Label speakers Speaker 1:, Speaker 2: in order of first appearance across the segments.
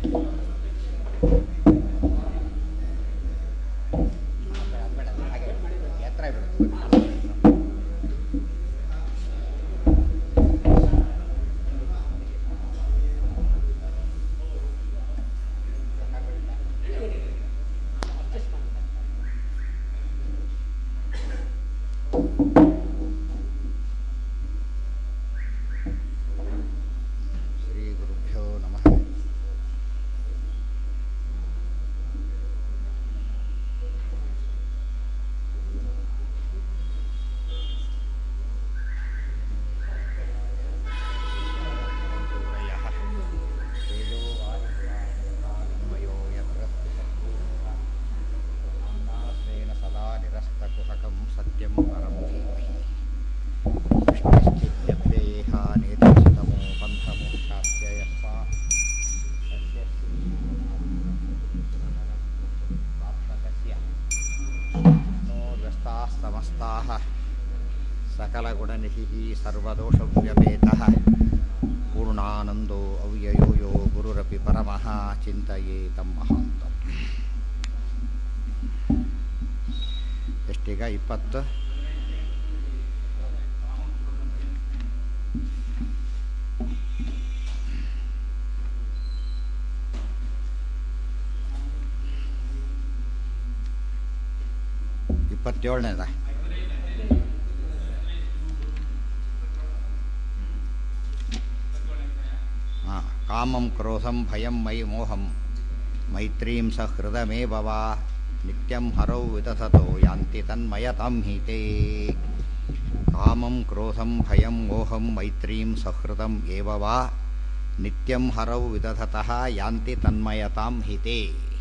Speaker 1: ಶ್ರೀಗುರುಭ್ಯೋ ನಮಃ ಸದಾ ನಿರಸ್ತಕುಹಕಂ ಸತ್ಯಂ ಪರಂ ಧೀಮಹಿ ಸೃಷ್ಟಿಸ್ಥಿತ್ಯಪ್ಯಯೇಹಾನೇತಮೋ ಬಂಧಮೋಕ್ಷಾಸ್ಯ ಯಸ್ಮಾ नो व्यस्ताः समस्ताः सकलगुणनिधिः सर्वदोषव्यपेतः पूर्णानन्दो अव्ययो यो गुरुरपि परमः ಚಿಂತೆಯೇ ತಮ್ಮ ಮಹಾಂತಂ ಎಷ್ಟೀಗ ಇಪ್ಪತ್ತು ಇಪ್ಪತ್ತೇಳನೇದ ಹಾಂ ಕಾಮಂ ಕ್ರೋಧಂ ಭಯಂ ಮೈ ಮೋಹಂ ಮೈತ್ರೀಂ ಸ ಹೃದಮೇವ ವಾ ನಿತ್ಯಂ ಹರೌ ವಿತಸತೋ ಯಾಂತಿ ತನ್ಮಯತಾಂ ಹಿತೇ ಕಾಮಂ ಕ್ರೋಧಂ ಭಯಂ ಮೋಹಂ ಮೈತ್ರೀಂ ಸಹೃದಂ ಏವ ವಾ ನಿತ್ಯಂ ಹರೌ ವಿದಧತಃ ಯಾಂತಿ ತನ್ಮಯತಾಂ ಹಿತೇ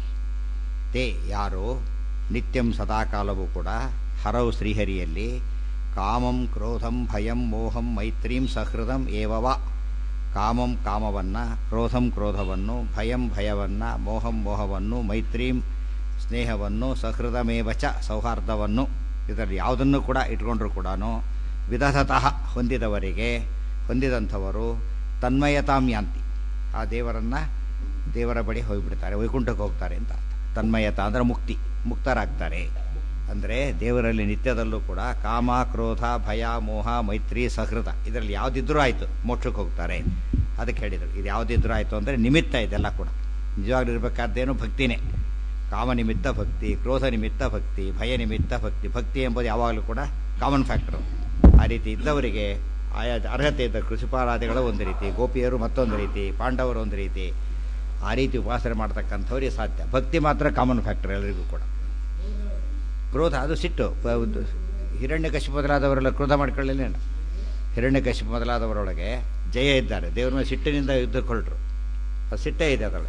Speaker 1: ತೇ ಯಾರು ನಿತ್ಯಂ ಸದಾಕಾಲವೂ ಕೂಡ ಹರವು ಶ್ರೀಹರಿಯಲ್ಲಿ ಕಾಮಂ ಕ್ರೋಧಂ ಭಯಂ ಮೋಹಂ ಮೈತ್ರೀಂ ಸಹೃದಂ ಏವವ ಕಾಮಂ ಕಾಮವನ್ನು ಕ್ರೋಧಂ ಕ್ರೋಧವನ್ನು ಭಯಂ ಭಯವನ್ನು ಮೋಹಂ ಮೋಹವನ್ನು ಮೈತ್ರೀಂ ಸ್ನೇಹವನ್ನು ಸಹೃದಮೇವಚ ಸೌಹಾರ್ದವನ್ನು ಇದರಲ್ಲಿ ಯಾವುದನ್ನು ಕೂಡ ಇಟ್ಕೊಂಡ್ರು ಕೂಡ ವಿಧತಃ ಹೊಂದಿದವರಿಗೆ ಹೊಂದಿದಂಥವರು ತನ್ಮಯತಾಂ ಯಾಂತಿ ಆ ದೇವರನ್ನು ದೇವರ ಬಳಿ ಹೋಗಿಬಿಡ್ತಾರೆ ವೈಕುಂಠಕ್ಕೆ ಹೋಗ್ತಾರೆ ಅಂತ ಅರ್ಥ ತನ್ಮಯತ ಅಂದರೆ ಮುಕ್ತಿ ಮುಕ್ತರಾಗ್ತಾರೆ ಅಂದರೆ ದೇವರಲ್ಲಿ ನಿತ್ಯದಲ್ಲೂ ಕೂಡ ಕಾಮ ಕ್ರೋಧ ಭಯ ಮೋಹ ಮೈತ್ರಿ ಸಹೃದ ಇದರಲ್ಲಿ ಯಾವುದಿದ್ರೂ ಆಯಿತು ಮೋಕ್ಷಕ್ಕೆ ಹೋಗ್ತಾರೆ ಅದಕ್ಕೆ ಹೇಳಿದರು ಇದು ಯಾವುದಿದ್ರೂ ಆಯಿತು ಅಂದರೆ ನಿಮಿತ್ತ ಇದೆಲ್ಲ ಕೂಡ ನಿಜವಾಗ್ಲೂ ಇರಬೇಕಾದ್ದೇನು ಭಕ್ತಿನೇ ಕಾಮ ನಿಮಿತ್ತ ಭಕ್ತಿ ಕ್ರೋಧ ನಿಮಿತ್ತ ಭಕ್ತಿ ಭಯ ನಿಮಿತ್ತ ಭಕ್ತಿ ಭಕ್ತಿ ಎಂಬುದು ಯಾವಾಗಲೂ ಕೂಡ ಕಾಮನ್ ಫ್ಯಾಕ್ಟರ್ ಆ ರೀತಿ ಇದ್ದವರಿಗೆ ಆಯಾ ಅರ್ಹತೆ ಇದ್ದ ಕೃಷಿಪಾರಾದಿಗಳು ಒಂದು ರೀತಿ ಗೋಪಿಯರು ಮತ್ತೊಂದು ರೀತಿ ಪಾಂಡವರು ಒಂದು ರೀತಿ ಆ ರೀತಿ ಉಪಾಸನೆ ಮಾಡ್ತಕ್ಕಂಥವ್ರಿಗೆ ಸಾಧ್ಯ ಭಕ್ತಿ ಮಾತ್ರ ಕಾಮನ್ ಫ್ಯಾಕ್ಟರ್ ಎಲ್ಲರಿಗೂ ಕೂಡ ಕ್ರೋಧ ಅದು ಸಿಟ್ಟು ಹಿರಣ್ಯ ಕಶಿಪು ಮೊದಲಾದವರೆಲ್ಲ ಕ್ರೋಧ ಮಾಡ್ಕೊಳ್ಳಿಲ್ಲ ಹಿರಣ್ಯ ಕಶಿಪು ಮೊದಲಾದವರೊಳಗೆ ಜಯ ಇದ್ದಾರೆ ದೇವ್ರ ಮೇಲೆ ಸಿಟ್ಟಿನಿಂದ ಯುದ್ಧಕೊಳ್ರು ಅದು ಸಿಟ್ಟೇ ಇದೆ ಅದರೊಳಗೆ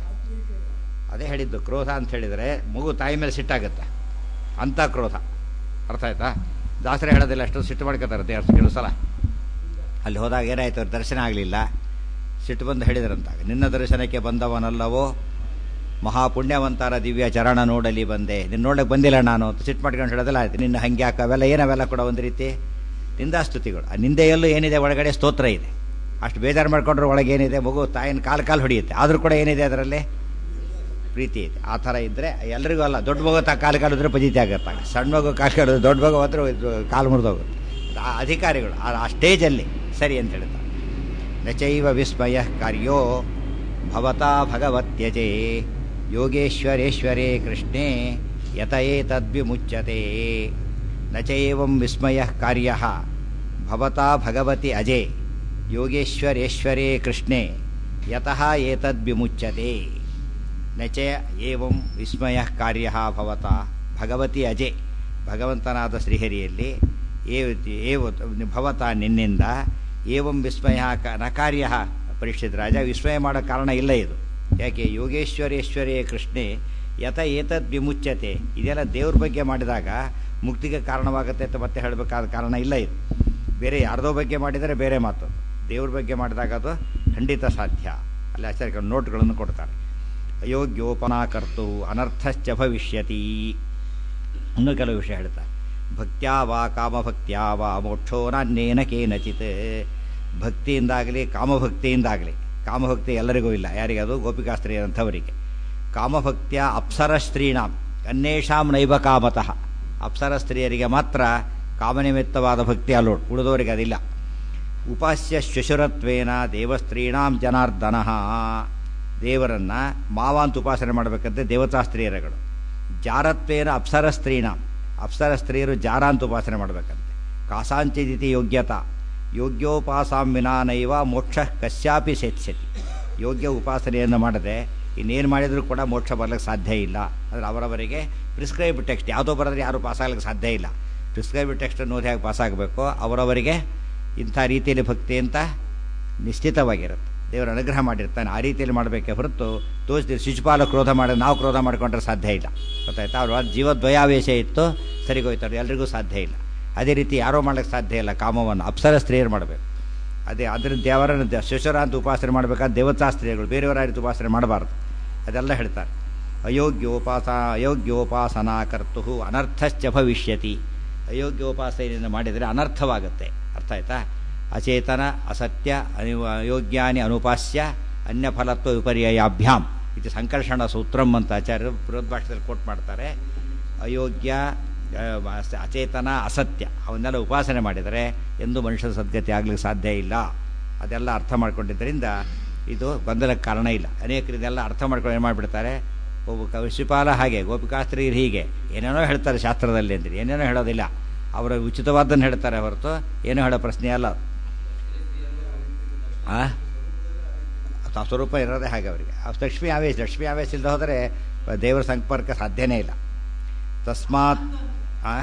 Speaker 1: ಅದೇ ಹೇಳಿದ್ದು ಕ್ರೋಧ ಅಂತ ಹೇಳಿದರೆ ಮಗು ತಾಯಿ ಮೇಲೆ ಸಿಟ್ಟಾಗುತ್ತೆ ಅಂಥ ಕ್ರೋಧ ಅರ್ಥ ಆಯ್ತಾ ದಾಸರ ಹೇಳೋದಿಲ್ಲ ಅಷ್ಟೊಂದು ಸಿಟ್ಟು ಮಾಡ್ಕೋತಾರೆ ದೇವ್ರ ಕೆಲವು ಸಲ ಅಲ್ಲಿ ಹೋದಾಗ ಏನಾಯ್ತು ಅವ್ರ ದರ್ಶನ ಆಗಲಿಲ್ಲ ಸಿಟ್ಟು ಬಂದು ಹೇಳಿದ್ರಂತಾಗ ನಿನ್ನ ದರ್ಶನಕ್ಕೆ ಬಂದವನಲ್ಲವೋ ಮಹಾಪುಣ್ಯವಂತರ ದಿವ್ಯ ಚರಣ ನೋಡಲಿ ಬಂದೆ ನಿನ್ನ ನೋಡಕ್ಕೆ ಬಂದಿಲ್ಲ ನಾನು ಅಂತ ಸಿಟ್ಟು ಮಾಡ್ಕೊಂಡು ಹೇಳೋದಿಲ್ಲ ಆಯ್ತು ನಿನ್ನ ಹಂಗೆ ಯಾಕೆ ಅವೆಲ್ಲ ಏನವೆಲ್ಲ ಕೂಡ ಒಂದು ರೀತಿ ನಿಂದಾಸ್ತುತಿಗಳು ಆ ನಿಂದೆಯಲ್ಲೂ ಏನಿದೆ ಒಳಗಡೆ ಸ್ತೋತ್ರ ಇದೆ ಅಷ್ಟು ಬೇಜಾರು ಮಾಡ್ಕೊಂಡ್ರೆ ಒಳಗೆ ಏನಿದೆ ಮಗು ತಾಯಿನ ಕಾಲು ಕಾಲು ಹೊಡೆಯುತ್ತೆ ಆದರೂ ಕೂಡ ಏನಿದೆ ಅದರಲ್ಲಿ ಪ್ರೀತಿ ಇದೆ ಆ ಥರ ಇದ್ದರೆ ಎಲ್ರಿಗೂ ಅಲ್ಲ ದೊಡ್ಡ ಮಗು ತಾ ಕಾಲು ಕಾಲಿದ್ರೆ ಪಜಿತಿ ಆಗುತ್ತೆ ಸಣ್ಣ ಮಗು ಕಾಲು ಕಾಲು ದೊಡ್ಡ ಮಗು ಮಾತ್ರ ಇದು ಕಾಲು ಮುರಿದೋಗುತ್ತೆ ಆ ಅಧಿಕಾರಿಗಳು ಆ- ಆ ಸ್ಟೇಜಲ್ಲಿ ಸರಿ ಅಂತ ಹೇಳ್ತಾರೆ ನಚೈವ ವಿಸ್ಮಯ ಕಾರ್ಯೋ ಭವತಾ ಭಗವತ್ಯಜೆ ಯೋಗೇಶ್ವರೇಶ್ವರೇ ಕೃಷ್ಣೇ ಯತ ಏತದ್ವಿಮುಚ್ಯತೆ ನ ಚೈವಂ ವಿಸ್ಮಯ ಕಾರ್ಯ ಭವತಾ ಭಗವತಿ ಅಜೆ ಯೋಗೇಶ್ವರೇಶ್ವರೇ ಕೃಷ್ಣೇ ಯತಃ ಏತದ್ವಿಮುಚ್ಯತೆ ನ ಚ ಏವಂ ವಿಸ್ಮಯ ಕಾರ್ಯ ಭವತ ಭಗವತಿ ಅಜೆ ಭಗವಂತನಾದ ಶ್ರೀಹರಿಯಲ್ಲಿ ಏವ- ಏವ ಭವತ ನಿನ್ನಿಂದ ಏವಂ ವಿಸ್ಮಯ ಕ- ನ ಕಾರ್ಯ ಪರೀಕ್ಷಿತ ರಾಜ ವಿಸ್ಮಯ ಮಾಡೋ ಕಾರಣ ಇಲ್ಲ ಇದು ಯಾಕೆ ಯೋಗೇಶ್ವರೇಶ್ವರೇ ಕೃಷ್ಣೆ ಯಥ ಏತದ್ ವಿಮುಚ್ಯತೆ ಇದೆಲ್ಲ ದೇವ್ರ ಬಗ್ಗೆ ಮಾಡಿದಾಗ ಮುಕ್ತಿಗೆ ಕಾರಣವಾಗುತ್ತೆ ಅಂತ ಮತ್ತೆ ಹೇಳಬೇಕಾದ ಕಾರಣ ಇಲ್ಲ ಇದು ಬೇರೆ ಯಾರ್ದೋ ಬಗ್ಗೆ ಮಾಡಿದರೆ ಬೇರೆ ಮಾತು ದೇವ್ರ ಬಗ್ಗೆ ಮಾಡಿದಾಗ ಅದು ಖಂಡಿತ ಸಾಧ್ಯ ಅಲ್ಲಿ ಆಚಾರ್ಯ ನೋಟ್ಗಳನ್ನು ಕೊಡ್ತಾರೆ ಅಯೋಗ್ಯೋಪನಾಕರ್ತು ಅನರ್ಥಶ್ಚ ಭವಿಷ್ಯತಿ ಇನ್ನೂ ಕೆಲವು ವಿಷಯ ಹೇಳ್ತಾರೆ ಭಕ್ತ್ಯಾ ವಾ ಕಾಮಭಕ್ತ್ಯಾ ವಾ ಮೋಕ್ಷೋ ನಾನ್ಯೇನ ಕೇನಚಿತ್ ಭಕ್ತಿಯಿಂದಾಗಲಿ ಕಾಮಭಕ್ತಿಯಿಂದಾಗಲಿ ಕಾಮಭಕ್ತಿ ಎಲ್ಲರಿಗೂ ಇಲ್ಲ ಯಾರಿಗದು ಗೋಪಿಕಾಸ್ತ್ರೀಯರಂಥವರಿಗೆ ಕಾಮಭಕ್ತಿಯ ಅಪ್ಸರ ಸ್ತ್ರೀಣಾಂ ಅನ್ಯೇಷಾಂ ನೈವ ಕಾಮತಃ ಅಪ್ಸರ ಸ್ತ್ರೀಯರಿಗೆ ಮಾತ್ರ ಕಾಮನಿಮಿತ್ತವಾದ ಭಕ್ತಿ ಅಲ್ಲೋಡು ಉಳಿದವರಿಗೆ ಅದಿಲ್ಲ ಉಪಾಸ್ಯ ಶ್ವಶುರತ್ವೇನ ದೇವಸ್ತ್ರೀಣಾಂ ಜನಾರ್ದನ ದೇವರನ್ನ ಮಾವ ಅಂತ ಉಪಾಸನೆ ಮಾಡಬೇಕಂತೆ ದೇವತಾ ಸ್ತ್ರೀಯರುಗಳು ಜಾರತ್ವೇನ ಅಪ್ಸರ ಸ್ತ್ರೀಣಾಂ ಅಪ್ಸರ ಸ್ತ್ರೀಯರು ಜಾರ ಅಂತ ಉಪಾಸನೆ ಮಾಡಬೇಕಂತೆ ಕಾಸಾಂಚಿದಿತಿ ಯೋಗ್ಯತಾ ಯೋಗ್ಯೋಪಾಸಾಂ ವಿನಾ ನೈವ ಮೋಕ್ಷ ಕಶ್ಯಾಪಿ ಸೇತ್ಸ್ಯತಿ ಯೋಗ್ಯ ಉಪಾಸನೆಯನ್ನು ಮಾಡದೆ ಇನ್ನೇನು ಮಾಡಿದರೂ ಕೂಡ ಮೋಕ್ಷ ಬರಲಿಕ್ಕೆ ಸಾಧ್ಯ ಇಲ್ಲ ಅಂದರೆ ಅವರವರಿಗೆ ಪ್ರಿಸ್ಕ್ರೈಬ್ ಟೆಕ್ಸ್ಟ್ ಯಾವುದೋ ಬರೆದ್ರೆ ಯಾರೂ ಪಾಸಾಗಲಿಕ್ಕೆ ಸಾಧ್ಯ ಇಲ್ಲ ಪ್ರಿಸ್ಕ್ರೈಬ್ ಟೆಕ್ಸ್ಟನ್ನು ಓದಿ ಹೇಗೆ ಪಾಸಾಗಬೇಕು ಅವರವರಿಗೆ ಇಂಥ ರೀತಿಯಲ್ಲಿ ಭಕ್ತಿ ಅಂತ ನಿಶ್ಚಿತವಾಗಿರುತ್ತೆ ದೇವರು ಅನುಗ್ರಹ ಮಾಡಿರ್ತಾನೆ ಆ ರೀತಿಯಲ್ಲಿ ಮಾಡಬೇಕೆ ಹೊರತು ತೋರಿಸ್ತೀವಿ ಶಿಶುಪಾಲ ಕ್ರೋಧ ಮಾಡಿ ನಾವು ಕ್ರೋಧ ಮಾಡಿಕೊಂಡ್ರೆ ಸಾಧ್ಯ ಇಲ್ಲ ಗೊತ್ತಾಯ್ತಾ ಅವ್ರ ಜೀವದ್ವಯಾವೇಶ ಇತ್ತು ಸರಿಗೋಯ್ತಾರೆ ಎಲ್ರಿಗೂ ಸಾಧ್ಯ ಇಲ್ಲ ಅದೇ ರೀತಿ ಯಾರೋ ಮಾಡ್ಲಿಕ್ಕೆ ಸಾಧ್ಯ ಇಲ್ಲ ಕಾಮವನ್ನು ಅಪ್ಸರ ಸ್ತ್ರೀಯರು ಮಾಡಬೇಕು ಅದೇ ಅದರಿಂದ ದೇವರನ್ನು ಶಿಶುರ ಅಂತ ಉಪಾಸನೆ ಮಾಡಬೇಕಾದ್ರೆ ದೇವತಾ ಸ್ತ್ರೀಯಗಳು ಬೇರೆಯವರ ರೀತಿ ಉಪಾಸನೆ ಮಾಡಬಾರ್ದು ಅದೆಲ್ಲ ಹೇಳ್ತಾರೆ ಅಯೋಗ್ಯೋಪಾಸ ಅಯೋಗ್ಯೋಪಾಸನಾ ಕರ್ತು ಅನರ್ಥಶ್ಚ ಭವಿಷ್ಯತಿ ಅಯೋಗ್ಯೋಪಾಸನೆಯನ್ನು ಮಾಡಿದರೆ ಅನರ್ಥವಾಗುತ್ತೆ ಅರ್ಥ ಆಯ್ತಾ ಅಚೇತನ ಅಸತ್ಯ ಅನಿವ ಅಯೋಗ್ಯಾನಿ ಅನುಪಾಸ್ಯ ಅನ್ಯಫಲತ್ವ ವಿಪರ್ಯಾಭ್ಯಾಂ ಇದು ಸಂಕರ್ಷಣ ಸೂತ್ರಂ ಅಂತ ಆಚಾರ್ಯರು ಬೃಹದ್ಭಾಷೆಯಲ್ಲಿ ಕೋಟ್ ಮಾಡ್ತಾರೆ ಅಯೋಗ್ಯ ಅಚೇತನ ಅಸತ್ಯ ಅವನ್ನೆಲ್ಲ ಉಪಾಸನೆ ಮಾಡಿದರೆ ಎಂದು ಮನುಷ್ಯನ ಸದ್ಗತಿ ಆಗಲಿಕ್ಕೆ ಸಾಧ್ಯ ಇಲ್ಲ ಅದೆಲ್ಲ ಅರ್ಥ ಮಾಡ್ಕೊಂಡಿದ್ದರಿಂದ ಇದು ಗೊಂದಲಕ್ಕೆ ಕಾರಣ ಇಲ್ಲ ಅನೇಕರು ಇದೆಲ್ಲ ಅರ್ಥ ಮಾಡ್ಕೊಂಡು ಏನು ಮಾಡಿಬಿಡ್ತಾರೆ ಒಬ್ಬ ಕವಿಶಿಪಾಲ ಹಾಗೆ ಗೋಪಿಕಾಸ್ತ್ರೀಯರು ಹೀಗೆ ಏನೇನೋ ಹೇಳ್ತಾರೆ ಶಾಸ್ತ್ರದಲ್ಲಿ ಅಂತೀರಿ ಏನೇನೋ ಹೇಳೋದಿಲ್ಲ ಅವರ ಉಚಿತವಾದನ್ನು ಹೇಳ್ತಾರೆ ಹೊರತು ಏನೋ ಹೇಳೋ ಪ್ರಶ್ನೆ ಅಲ್ಲ ಆ ಸ್ವರೂಪ ಇರೋದೇ ಹಾಗೆ ಅವರಿಗೆ ಲಕ್ಷ್ಮೀ ಆವೇಶ ಲಕ್ಷ್ಮೀ ಆವೇಶ ಇಲ್ಲದೆ ಹೋದರೆ ದೇವರ ಸಂಪರ್ಕ ಸಾಧ್ಯನೇ ಇಲ್ಲ ತಸ್ಮಾತ್ ಆ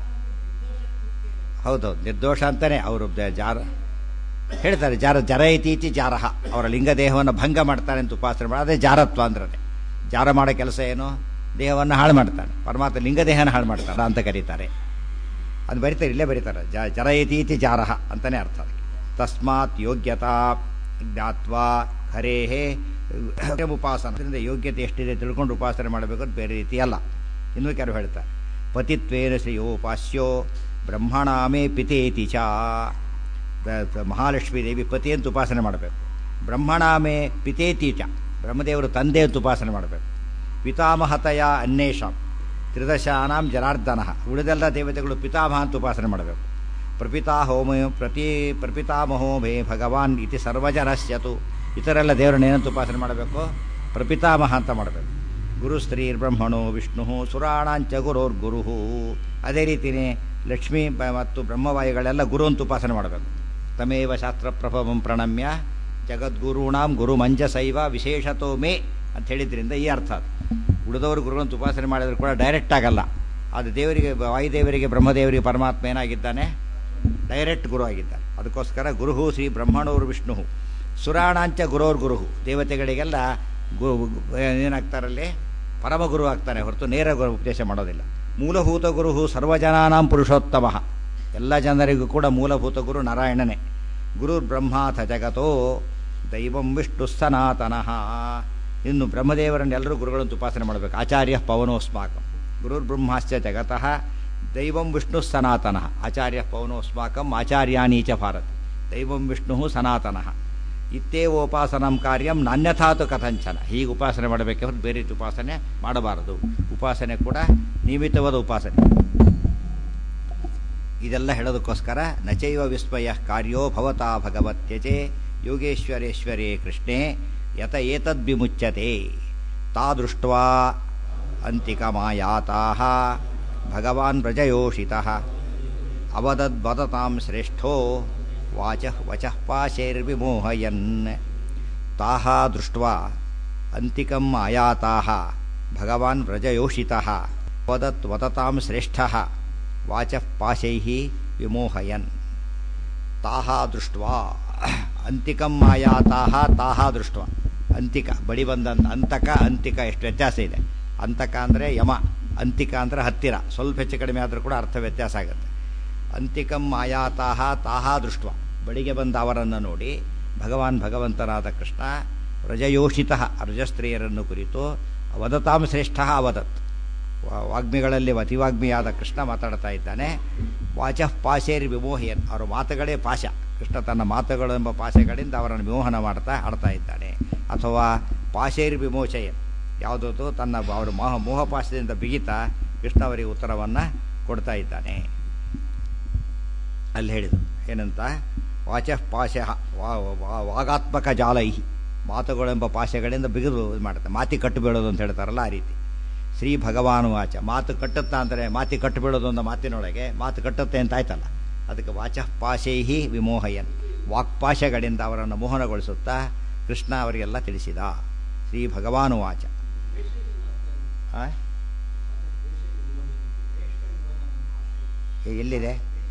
Speaker 1: ಹೌದೌದು ನಿರ್ದೋಷ ಅಂತಾನೆ ಅವರು ಜಾರ ಹೇಳ್ತಾರೆ ಜಾರ ಜರ ಇತೀತಿ ಜಾರಹ ಅವರ ಲಿಂಗ ದೇಹವನ್ನು ಭಂಗ ಮಾಡ್ತಾನೆ ಅಂತ ಉಪಾಸನೆ ಮಾಡಿ ಅದೇ ಜಾರತ್ವ ಅಂದ್ರೆ ಜಾರ ಮಾಡೋ ಕೆಲಸ ಏನು ದೇಹವನ್ನು ಹಾಳು ಮಾಡ್ತಾನೆ ಪರಮಾತ್ಮ ಲಿಂಗ ದೇಹನ ಹಾಳು ಮಾಡ್ತಾನೆ ಅಂತ ಕರೀತಾರೆ ಅದು ಬರೀತಾರೆ ಇಲ್ಲೇ ಬರೀತಾರೆ ಜ ಜರ ಇತೀತಿ ಜಾರಹ ಅಂತಲೇ ಅರ್ಥ ತಸ್ಮಾತ್ ಯೋಗ್ಯತಾ ಜ್ಞಾತ್ವಾ ಹರೇಹೇ ಉಪಾಸನ ಅದರಿಂದ ಯೋಗ್ಯತೆ ಎಷ್ಟಿದೆ ತಿಳ್ಕೊಂಡು ಉಪಾಸನೆ ಮಾಡಬೇಕು ಅಂತ ಬೇರೆ ರೀತಿ ಅಲ್ಲ ಇನ್ನೂ ಕೆಲವು ಹೇಳ್ತಾರೆ ಪತಿತ್ವೇನ ಶ್ರೇಯೋಪಾಸ್ಯೋ ಬ್ರಹ್ಮಣಾಮೇ ಪಿತೇತಿ ಚ ಮಹಾಲಕ್ಷ್ಮೀ ದೇವಿ ಪತಿ ಅಂತ ಉಪಾಸನೆ ಮಾಡಬೇಕು ಬ್ರಹ್ಮಣಾಮೇ ಪಿತೇತಿ ಚ ಬ್ರಹ್ಮದೇವರು ತಂದೆ ಅಂತ ಉಪಾಸನೆ ಮಾಡಬೇಕು ಪಿತಾಮಹತಯ ಅನ್ವೇಷಾಂ ತ್ರಿದಶಾನಾಂ ಜನಾರ್ದನ ಉಳಿದೆಲ್ಲ ದೇವತೆಗಳು ಪಿತಾಮಹ ಅಂತ ಉಪಾಸನೆ ಮಾಡಬೇಕು ಪ್ರಪಿತಾ ಹೋಮ ಪ್ರತಿ ಪ್ರಪಿತಾಮಹೋ ಮೇ ಭಗವಾನ್ ಇತಿ ಸರ್ವಜನಸ್ಯತು ಇತರೆಲ್ಲ ದೇವರನ್ನ ಏನಂತ ಉಪಾಸನೆ ಮಾಡಬೇಕು ಪ್ರಪಿತಾಮಹ ಅಂತ ಮಾಡಬೇಕು ಗುರು ಸ್ತ್ರೀರ್ ಬ್ರಹ್ಮಣೋ ವಿಷ್ಣು ಸುರಾಣಾಂಚ ಗುರೋರ್ ಗುರು ಅದೇ ರೀತಿಯೇ ಲಕ್ಷ್ಮೀ ಮತ್ತು ಬ್ರಹ್ಮವಾಯುಗಳೆಲ್ಲ ಗುರು ಅಂತ ಉಪಾಸನೆ ಮಾಡಬೇಕು ತಮೇವ ಶಾಸ್ತ್ರ ಪ್ರಭವಂ ಪ್ರಣಮ್ಯ ಜಗದ್ಗುರುಣಾಂ ಗುರು ಮಂಜಸೈವ ವಿಶೇಷತೋ ಮೇ ಅಂತ ಹೇಳಿದ್ರಿಂದ ಈ ಅರ್ಥ ಅದು ಉಳಿದವರು ಗುರುವಂತ ಉಪಾಸನೆ ಮಾಡಿದ್ರು ಕೂಡ ಡೈರೆಕ್ಟ್ ಆಗಲ್ಲ ಅದು ದೇವರಿಗೆ ವಾಯುದೇವರಿಗೆ ಬ್ರಹ್ಮದೇವರಿಗೆ ಪರಮಾತ್ಮ ಏನಾಗಿದ್ದಾನೆ ಡೈರೆಕ್ಟ್ ಗುರು ಆಗಿದ್ದಾನೆ ಅದಕ್ಕೋಸ್ಕರ ಗುರುಹು ಶ್ರೀ ಬ್ರಹ್ಮಣವರು ವಿಷ್ಣು ಸುರಾಣಾಂಚ ಗುರೋರ್ ಗುರುಹು ದೇವತೆಗಳಿಗೆಲ್ಲ ಗು ಏನಾಗ್ತಾರಲ್ಲಿ ಪರಮಗುರು ಆಗ್ತಾನೆ ಹೊರತು ನೇರ ಗುರು ಉಪದೇಶ ಮಾಡೋದಿಲ್ಲ ಮೂಲಭೂತ ಗುರುಹು ಸರ್ವಜನಾನಾಂ ಪುರುಷೋತ್ತಮ ಎಲ್ಲ ಜನರಿಗೂ ಕೂಡ ಮೂಲಭೂತ ಗುರು ನಾರಾಯಣನೇ ಗುರು ಬ್ರಹ್ಮಾಥ ಜಗತೋ ದೈವಂ ವಿಷ್ಣು ಸನಾತನಃ ಇನ್ನು ಬ್ರಹ್ಮದೇವರನ್ನೆಲ್ಲರೂ ಗುರುಗಳಂತ ಉಪಾಸನೆ ಮಾಡಬೇಕು ಆಚಾರ್ಯ ಪವನೋಸ್ಮಾಕಂ ಗುರುರ್ ಬ್ರಹ್ಮಾಶ್ಚ ಜಗತಃ ದೈವಂ ವಿಷ್ಣು ಸನಾತನಃ ಆಚಾರ್ಯ ಪವನೋಸ್ಮಾಕಂ ಆಚಾರ್ಯಾನೀಚ ಭಾರತ್ ದೈವಂ ವಿಷ್ಣು ಸನಾತನಃ ಇತ್ತೇವೋಪಾಸನಂ ಕಾರ್ಯಂ ನಾನ್ಯಥಾತು ಕಥಂಚನ ಹೀಗೆ ಉಪಾಸನೆ ಮಾಡಬೇಕೆ ಹೊರತು ಬೇರೆ ರೀತಿ ಉಪಾಸನೆ ಮಾಡಬಾರದು ಉಪಾಸನೆ ಕೂಡ ನಿಯಮಿತವಾದ ಉಪಾಸನೆ ಇದೆಲ್ಲ ಹೇಳೋದಕ್ಕೋಸ್ಕರ ನಚೈವ ವಿಸ್ಮಯ ಕಾರ್ಯೋ ಭವತಾ ಭಗವತ್ಯಜೆ ಯೋಗೇಶ್ವರೇಶ್ವರೇ ಕೃಷ್ಣೇ ಯತ ಏತದ್ವಿಮುಚ್ಯತೆ ತಾದೃಷ್ಟ್ವಾ ಅಂತಿಕಮಾಯಾತಾ ಭಗವಾನ್ ವ್ರಜಯೋಷಿತಃ ಅವದದ್ವದತಾಂ ಶ್ರೇಷ್ಠೋ ವಾಚಃ ವಚಃ ಪಾಶೈರ್ವಿಮೋಹಯನ್ ತಾಹ ದೃಷ್ಟ್ವಾ ಅಂತಿಕಂ ಆಯಾತಾಹ ಭಗವಾನ್ ವ್ರಜಯೋಷಿತಃ ವದತ್ ವದತಾಂ ಶ್ರೇಷ್ಠಃ ವಾಚಃ ಪಾಶೈಃ ವಿಮೋಹಯನ್ ತಾಹ ದೃಷ್ಟ್ವಾ ಅಂತಿಕಂ ಆಯಾತಾಹ ತಾಹ ದೃಷ್ಟ್ವಾ ಅಂತಿಕ ಬಳಿ ಬಂದಂತ ಅಂತಕ ಅಂತಿಕ ಎಷ್ಟು ವ್ಯತ್ಯಾಸ ಇದೆ ಅಂತಕ ಅಂದರೆ ಯಮ ಅಂತಿಕ ಅಂದರೆ ಹತ್ತಿರ ಸ್ವಲ್ಪ ಹೆಚ್ಚು ಕಡಿಮೆ ಆದರೂ ಕೂಡ ಅರ್ಥ ವ್ಯತ್ಯಾಸ ಆಗುತ್ತೆ ಅಂತಿಕಂ ಆಯಾತಾಹ ತಾಹ ದೃಷ್ಟ ಬಳಿಗೆ ಬಂದ ಅವರನ್ನು ನೋಡಿ ಭಗವಾನ್ ಭಗವಂತನಾದ ಕೃಷ್ಣ ರಜಯೋಷಿತ ರಜಸ್ತ್ರೀಯರನ್ನು ಕುರಿತು ವದತಾಂ ಶ್ರೇಷ್ಠ ಅವದತ್ ವಾಗ್ಮಿಗಳಲ್ಲಿ ಅತಿವಾಗ್ಮಿಯಾದ ಕೃಷ್ಣ ಮಾತಾಡ್ತಾ ಇದ್ದಾನೆ ವಾಚಃ ಪಾಶೇರಿ ವಿಮೋಹಿಯನ್ ಅವರ ಮಾತುಗಳೇ ಪಾಶ ಕೃಷ್ಣ ತನ್ನ ಮಾತುಗಳು ಎಂಬ ಪಾಶೆಗಳಿಂದ ಅವರನ್ನು ವಿಮೋಹನ ಮಾಡ್ತಾ ಆಡ್ತಾ ಇದ್ದಾನೆ ಅಥವಾ ಪಾಶೇರಿ ವಿಮೋಚಯ ಯಾವುದೋ ತನ್ನ ಅವರ ಮೋಹ ಮೋಹಪಾಶದಿಂದ ಬಿಗಿತಾ ಕೃಷ್ಣ ಅವರಿಗೆ ಉತ್ತರವನ್ನು ಕೊಡ್ತಾ ಇದ್ದಾನೆ ಅಲ್ಲಿ ಹೇಳಿದರು ಏನಂತ ವಾಚಃ ಪಾಶ ವಾಗಾತ್ಮಕ ಜಾಲೈಹಿ ಮಾತುಗಳೆಂಬ ಪಾಶೆಗಳಿಂದ ಬಿಗಿದು ಇದು ಮಾಡುತ್ತೆ ಮಾತಿ ಕಟ್ಟು ಬೀಳೋದು ಅಂತ ಹೇಳ್ತಾರಲ್ಲ ಆ ರೀತಿ ಶ್ರೀ ಭಗವಾನು ವಾಚ ಮಾತು ಕಟ್ಟುತ್ತಾ ಅಂದರೆ ಮಾತಿ ಕಟ್ಟು ಬೀಳೋದು ಅನ್ನೋ ಮಾತಿನೊಳಗೆ ಮಾತು ಕಟ್ಟುತ್ತೆ ಅಂತ ಆಯ್ತಲ್ಲ ಅದಕ್ಕೆ ವಾಚಃ ಪಾಶೈಹಿ ವಿಮೋಹಯನ್ ವಾಕ್ಪಾಶಗಳಿಂದ ಅವರನ್ನು ಮೋಹನಗೊಳಿಸುತ್ತಾ ಕೃಷ್ಣ ಅವರಿಗೆಲ್ಲ ತಿಳಿಸಿದ ಶ್ರೀ ಭಗವಾನು ವಾಚ ಆ? ಏ, ಎಲ್ಲಿದೆ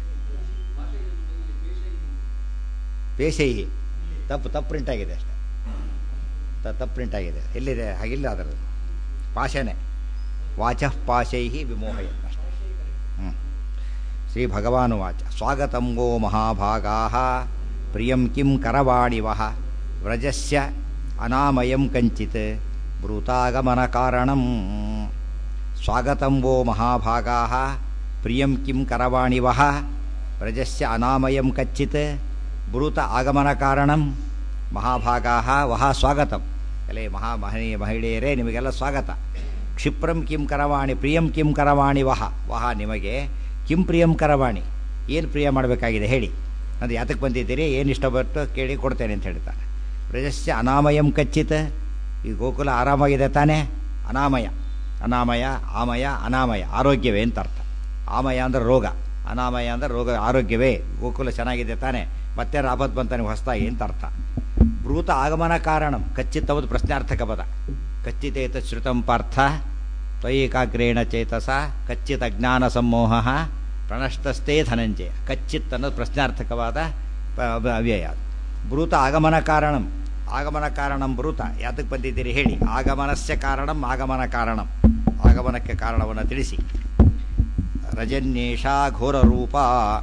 Speaker 1: ಪೇಶೈಹಿ ತಪ್ಪು ತಪ್ಪು ಪ್ರಿಂಟ್ ಆಗಿದೆ ಅಷ್ಟೇ ತ- ತಪ್ಪು ಪ್ರಿಂಟ್ ಆಗಿದೆ ಎಲ್ಲಿದೆ ಹಾಗಿಲ್ಲ ಅದರದ್ದು ಪಾಶನೇ ವಾಚಃ ಪಾಶೈಹಿ ವಿಮೋಹಯ ಅಷ್ಟೇ ಹ್ಞೂ ಶ್ರೀ ಭಗವಾನು ವಾಚ ಸ್ವಾಗತಂ ಗೋ ಮಹಾಭಾಗಾ ಪ್ರಿಯಂ ಕಿಂ ಕರವಾಣಿವಃ ವ್ರಜಸ್ಯ ಅನಾಮಯಂ ಕಂಚಿತ್ ಬ್ರೂತಾಗಮನ ಕಾರಣಂ ಸ್ವಾಗತಂ ವೋ ಮಹಾಭಾಗಾ ಪ್ರಿಯಂ ಕಿಂ ಕರವಾಣಿವಃ ವ್ರಜಸ್ಯ ಅನಾಮಯಂ ಕಚ್ಚಿತ್ ಬ್ರೂತ ಆಗಮನ ಕಾರಣಂ ಮಹಾಭಾಗಾ ವಹ ಸ್ವಾಗತಂ ಎಲೆ ಮಹಾ ಮಹನೀಯ ಮಹಿಳೆಯರೇ ನಿಮಗೆಲ್ಲ ಸ್ವಾಗತ ಕ್ಷಿಪ್ರಂ ಕಿಂ ಕರವಾಣಿ ಪ್ರಿಯಂ ಕಿಂ ಕರವಾಣಿ ವಹ ವಹ ನಿಮಗೆ ಕಿಂ ಪ್ರಿಯಂ ಕರವಾಣಿ ಏನು ಪ್ರಿಯ ಮಾಡಬೇಕಾಗಿದೆ ಹೇಳಿ ಅದು ಯಾತಕ್ಕೆ ಬಂದಿದ್ದೀರಿ ಏನು ಇಷ್ಟಪಟ್ಟು ಕೇಳಿ ಕೊಡ್ತೇನೆ ಅಂತ ಹೇಳ್ತಾನೆ ಪ್ರಜಸ್ಯ ಅನಾಮಯಂ ಕಚ್ಚಿತ್ ಈ ಗೋಕುಲ ಆರಾಮಾಗಿದೆ ತಾನೇ ಅನಾಮಯ ಅನಾಮಯ ಆಮಯ ಅನಾಮಯ ಆರೋಗ್ಯವೇ ಅಂತ ಅರ್ಥ ಆಮಯ ಅಂದ್ರೆ ರೋಗ ಅನಾಮಯ ಅಂದ್ರೆ ರೋಗ ಆರೋಗ್ಯವೇ ಗೋಕುಲ ಚೆನ್ನಾಗಿದೆ ತಾನೇ ಮತ್ತೆ ಆಪತ್ ಬಂತಾನೆ ಹೊಸದಾಗಿ ಅಂತ ಅರ್ಥ ಬ್ರೂತ ಆಗಮನ ಕಾರಣಂ ಕಚ್ಚಿತ್ತವದು ಪ್ರಶ್ನಾರ್ಥಕ ಪದ ಕಚ್ಚಿತೇತ ಶ್ರುತಂ ಪಾರ್ಥ ತ್ವಯಿಕಾಗ್ರೇಣ ಚೇತಸ ಕಚ್ಚಿತ್ ಅಜ್ಞಾನ ಸಮೋಹ ಪ್ರಣಷ್ಟಸ್ಥೇ ಧನಂಜಯ ಕಚ್ಚಿತ್ ಅನ್ನೋದು ಪ್ರಶ್ನಾರ್ಥಕವಾದ ಪ- ಅವ- ಅವ್ಯಯ ಅದು. ಬ್ರೂತ ಆಗಮನ ಕಾರಣಂ ಆಗಮನ ಕಾರಣಂ ಬ್ರೂತ ಯಾತಕ್ಕೆ ಬಂದಿದ್ದೀರಿ ಹೇಳಿ ಆಗಮನಸ್ಯ ಕಾರಣಂ ಆಗಮನ ಕಾರಣಂ ಆಗಮನಕ್ಕೆ ಕಾರಣವನ್ನು ತಿಳಿಸಿ ರಜನ್ಯೇಷಾ ಘೋರರೂಪ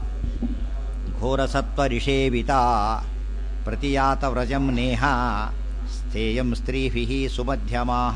Speaker 1: ಘೋರಸತ್ವರಿಷೇವಿತ ಪ್ರತಿಯಾತ ವ್ರಜಂ ನೇಹ ಸ್ಥೇಯಂ ಸ್ತ್ರೀಭಿಃ ಸುಮಧ್ಯಮಾಃ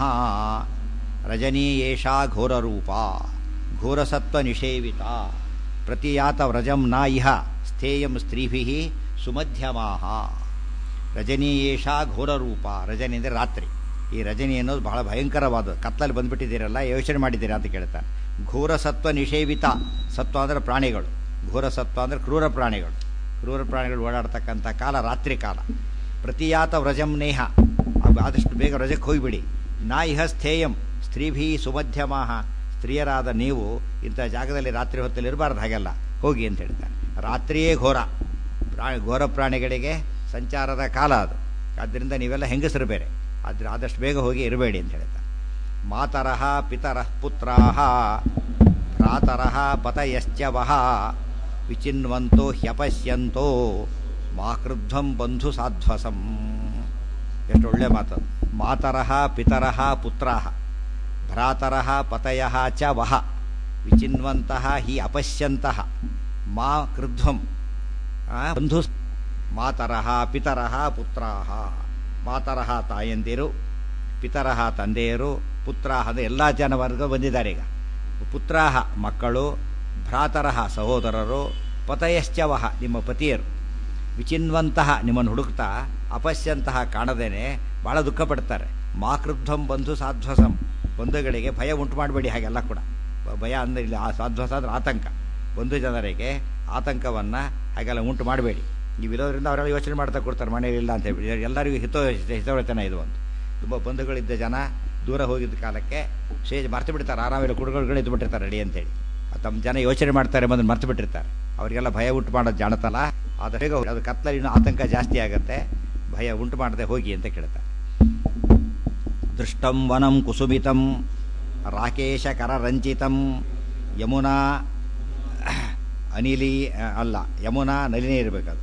Speaker 1: ರಜನೀ ಏಷಾ ಘೋರರೂಪ ಘೋರಸತ್ವನಿಷೇವಿತ ಪ್ರತಿಯಾತ ವ್ರಜಂ ನ ಇಹ ಸ್ಥೇಯಂ ಸ್ತ್ರೀಭಿಃ ಸುಮಧ್ಯಮಾಃ ರಜನಿ ಏಷಾ ಘೋರರೂಪ ರಜನಿ ಅಂದರೆ ರಾತ್ರಿ ಈ ರಜನಿ ಅನ್ನೋದು ಬಹಳ ಭಯಂಕರವಾದದ್ದು ಕತ್ತಲ್ಲಿ ಬಂದ್ಬಿಟ್ಟಿದ್ದೀರಲ್ಲ ಯೋಚನೆ ಮಾಡಿದ್ದೀರಾ ಅಂತ ಕೇಳ್ತಾನೆ ಘೋರ ಸತ್ವ ನಿಷೇವಿತ ಸತ್ವ ಅಂದರೆ ಪ್ರಾಣಿಗಳು ಘೋರ ಸತ್ವ ಅಂದರೆ ಕ್ರೂರ ಪ್ರಾಣಿಗಳು ಕ್ರೂರ ಪ್ರಾಣಿಗಳು ಓಡಾಡ್ತಕ್ಕಂಥ ಕಾಲ ರಾತ್ರಿ ಕಾಲ ಪ್ರತಿಯಾತ ವ್ರಜಂ ನೇಹ ಅದು ಆದಷ್ಟು ಬೇಗ ವ್ರಜಕ್ಕೆ ಹೋಗಿಬಿಡಿ ನಾ ಇಹ ಸ್ಥೇಯಂ ಸ್ತ್ರೀಭಿ ಸುಮಧ್ಯಮಾಹ ಸ್ತ್ರೀಯರಾದ ನೀವು ಇಂಥ ಜಾಗದಲ್ಲಿ ರಾತ್ರಿ ಹೊತ್ತಲ್ಲಿ ಇರಬಾರ್ದು ಹಾಗೆಲ್ಲ ಹೋಗಿ ಅಂತ ಹೇಳ್ತಾರೆ ರಾತ್ರಿಯೇ ಘೋರ ಪ್ರಾಣಿ ಘೋರ ಪ್ರಾಣಿಗಳಿಗೆ ಸಂಚಾರದ ಕಾಲ ಅದು ಆದ್ದರಿಂದ ನೀವೆಲ್ಲ ಹೆಂಗಸರು ಬೇರೆ ಆದ್ರೆ ಆದಷ್ಟು ಬೇಗ ಹೋಗಿ ಇರಬೇಡಿ ಅಂತ ಹೇಳ್ತಾರೆ ಮಾತರಃ ಪಿತರಃ ಪುತ್ರಾಹ ಭ್ರಾತರಃ ಪತಯಶ್ಚ ವಹ ವಿಚಿನ್ವಂತೋ ಹ್ಯಪಶ್ಯಂತೋ ಮಾ ಕ್ರುದ್ಧಂ ಬಂಧು ಸಾಧ್ವಸಂ ಎಷ್ಟು ಒಳ್ಳೆ ಮಾತು ಮಾತರಃ ಪಿತರಃ ಪುತ್ರಾಹ ಭ್ರಾತರಃ ಪತಯಃ ಚ ವಹ ವಿಚಿನ್ವಂತಹ ಹಿ ಅಪಶ್ಯಂತಹ ಮಾ ಕ್ರುದ್ಧಂ ಆ, ಬಂಧು ಮಾತರಃ ಪಿತರಃ ಪುತ್ರಾಹ ಮಾತರಃ ತಾಯಂದಿರು ಪಿತರಃ ತಂದೆಯರು ಪುತ್ರಾಹ ಅಂದರೆ ಎಲ್ಲ ಜನ ವರ್ಗ ಬಂದಿದ್ದಾರೆ ಈಗ ಪುತ್ರಾಹ ಮಕ್ಕಳು ಭ್ರಾತರಃ ಸಹೋದರರು ಪತಯಶ್ಚವಹ ನಿಮ್ಮ ಪತಿಯರು ವಿಚಿನ್ವಂತಹ ನಿಮ್ಮನ್ನು ಹುಡುಕ್ತಾ ಅಪಶ್ಯಂತಹ ಕಾಣದೇನೆ ಭಾಳ ದುಃಖ ಪಡ್ತಾರೆ ಮಾಕೃದ್ಧಂ ಬಂಧು ಸಾಧ್ವಸಂ ಬಂಧುಗಳಿಗೆ ಭಯ ಉಂಟು ಮಾಡಬೇಡಿ ಹಾಗೆಲ್ಲ ಕೂಡ ಬ- ಭಯ ಅಂದರೆ ಇಲ್ಲಿ ಆ ಸಾಧ್ವಸ ಅಂದ್ರೆ ಆತಂಕ ಬಂಧು ಜನರಿಗೆ ಆತಂಕವನ್ನು ಹಾಗೆಲ್ಲ ಉಂಟು ಮಾಡಬೇಡಿ ನೀವು ಇರೋದ್ರಿಂದ ಅವರೆಲ್ಲ ಯೋಚನೆ ಮಾಡ್ತಾ ಕೊಡ್ತಾರೆ ಮನೆಯಲ್ಲಿಲ್ಲ ಅಂತ ಹೇಳಿ ಎಲ್ಲರಿಗೂ ಹಿತ ಹಿತವಚನ ಇದು ಒಂದು ತುಂಬ ಬಂಧುಗಳಿದ್ದ ಜನ ದೂರ ಹೋಗಿದ್ದ ಕಾಲಕ್ಕೆ ಸೇಜ್ ಮರ್ತು ಬಿಡ್ತಾರೆ ಆರಾಮಿಲ್ಲ ಕುಡುಗಳು ಇದ್ದು ಬಿಟ್ಟಿರ್ತಾರೆ ರೆಡಿ ಅಂತೇಳಿ ತಮ್ಮ ಜನ ಯೋಚನೆ ಮಾಡ್ತಾರೆ ಬಂದು ಮರ್ತು ಬಿಟ್ಟಿರ್ತಾರೆ ಅವರಿಗೆಲ್ಲ ಭಯ ಉಂಟು ಮಾಡೋದು ಜಾಣತಲ್ಲ ಅದು ಹೇಗೆ ಅದು ಕತ್ತಲಲ್ಲಿ ಇನ್ನೂ ಆತಂಕ ಜಾಸ್ತಿ ಆಗುತ್ತೆ ಭಯ ಉಂಟು ಮಾಡದೆ ಹೋಗಿ ಅಂತ ಕೇಳ್ತಾರೆ ದೃಷ್ಟಂ ವನಂ ಕುಸುಮಿತಂ ರಾಕೇಶಕರರಂಜಿತಂ ಯಮುನಾ ಅನಿಲಿ ಅಲ್ಲ ಯಮುನಾ ನಲಿನೇ ಇರಬೇಕದು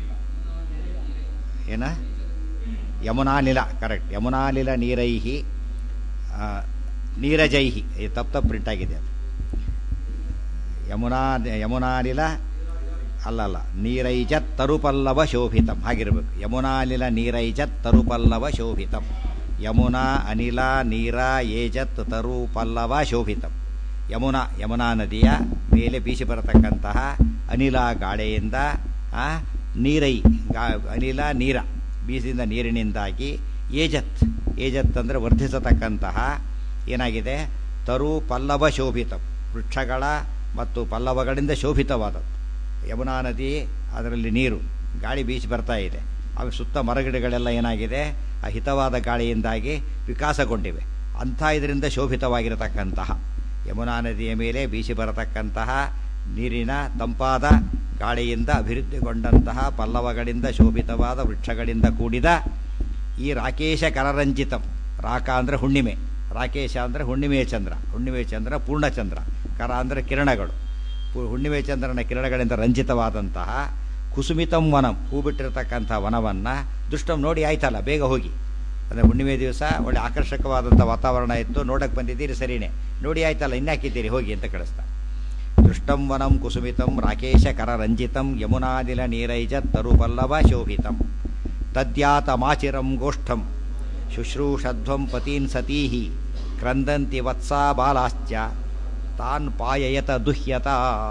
Speaker 1: ಏನ ಯಮುನಾನಿಲ ಕರೆಕ್ಟ್ ಯಮುನಾನಿಲ ನೀರೈಹಿ ಆ, ನೀರಜೈಹಿ ಇದು ತಪ್ಪು ತಪ್ಪು ಪ್ರಿಂಟ್ ಆಗಿದೆ ಅದು ಯಮುನಾ ಯಮುನಾನಿಲ ಅಲ್ಲಲ್ಲ ನೀರೈಜತ್ ತರುಪಲ್ಲವ ಶೋಭಿತಂ ಹಾಗಿರ್ಬೇಕು ಯಮುನಾನಿಲ ನೀರೈಜತ್ ತರುಪಲ್ಲವ ಶೋಭಿತಂ ಯಮುನಾ ಅನಿಲ ನೀರ ಏಜತ್ ತರು ಪಲ್ಲವ ಶೋಭಿತಂ ಯಮುನಾ ಯಮುನಾ ನದಿಯ ಮೇಲೆ ಬೀಸಿ ಬರತಕ್ಕಂತಹ ಅನಿಲ ಗಾಳಿಯಿಂದ ಆ, ನೀರೈ ಗಾ- ಅನಿಲ ನೀರ ಬೀಜದಿಂದ ನೀರಿನಿಂದಾಗಿ ಏಜತ್ ಏಜತ್ ಅಂದರೆ ವರ್ಧಿಸತಕ್ಕಂತಹ ಏನಾಗಿದೆ ತರು ಪಲ್ಲವ ಶೋಭಿತ ವೃಕ್ಷಗಳ ಮತ್ತು ಪಲ್ಲವಗಳಿಂದ ಶೋಭಿತವಾದದ್ದು ಯಮುನಾ ನದಿ ಅದರಲ್ಲಿ ನೀರು ಗಾಳಿ ಬೀಸಿ ಬರ್ತಾ ಇದೆ ಅವು ಸುತ್ತ ಮರಗಿಡಗಳೆಲ್ಲ ಏನಾಗಿದೆ ಆ ಹಿತವಾದ ಗಾಳಿಯಿಂದಾಗಿ ವಿಕಾಸಗೊಂಡಿವೆ ಅಂಥ ಇದರಿಂದ ಶೋಭಿತವಾಗಿರತಕ್ಕಂತಹ ಯಮುನಾ ನದಿಯ ಮೇಲೆ ಬೀಸಿ ಬರತಕ್ಕಂತಹ ನೀರಿನ ತಂಪಾದ ಗಾಳಿಯಿಂದ ಅಭಿವೃದ್ಧಿಗೊಂಡಂತಹ ಪಲ್ಲವಗಳಿಂದ ಶೋಭಿತವಾದ ವೃಕ್ಷಗಳಿಂದ ಕೂಡಿದ ಈ ರಾಕೇಶ ಕರರಂಜಿತಂ ರಾಕ ಅಂದರೆ ಹುಣ್ಣಿಮೆ ರಾಕೇಶ ಅಂದರೆ ಹುಣ್ಣಿಮೆಯ ಚಂದ್ರ ಹುಣ್ಣಿಮೆಯ ಚಂದ್ರ ಪೂರ್ಣಚಂದ್ರ ಕರ ಅಂದರೆ ಕಿರಣಗಳು ಪು- ಹುಣ್ಣಿಮೆ ಚಂದ್ರನ ಕಿರಣಗಳಿಂದ ರಂಜಿತವಾದಂತಹ ಕುಸುಮಿತಂ ವನಂ ಹೂ ಬಿಟ್ಟಿರತಕ್ಕಂಥ ವನವನ್ನು ದುಷ್ಟಂ ನೋಡಿ ಆಯ್ತಲ್ಲ ಬೇಗ ಹೋಗಿ ಅಂದರೆ ಹುಣ್ಣಿಮೆ ದಿವಸ ಒಳ್ಳೆ ಆಕರ್ಷಕವಾದಂಥ ವಾತಾವರಣ ಇತ್ತು ನೋಡಕ್ಕೆ ಬಂದಿದ್ದೀರಿ ಸರಿನೇ ನೋಡಿ ಆಯ್ತಲ್ಲ ಇನ್ಯಾಕಿದ್ದೀರಿ ಹೋಗಿ ಅಂತ ಕಳಿಸ್ತಾ ದೃಷ್ಟಂ ವನಂ ಕುಸುಮಿತಂ ರಾಕೇಶ ಕರರಂಜಿತಂ ಯಮುನಾದಿಲ ನೀರೈಜ ತರುಪಲ್ಲವ ಶೋಭಿತಂ ತದ್ಯಾತಮಾಚಿರಂ ಗೋಷ್ಠಂ ಶುಶ್ರೂಷಧ್ವಂ ಪತೀನ್ ಸತೀಹಿ ಕ್ರಂದಂತಿ ವತ್ಸಾ ಬಾಲಾಶ್ಚ ತಾನ್ ಪಾಯಯತ ದುಹ್ಯತ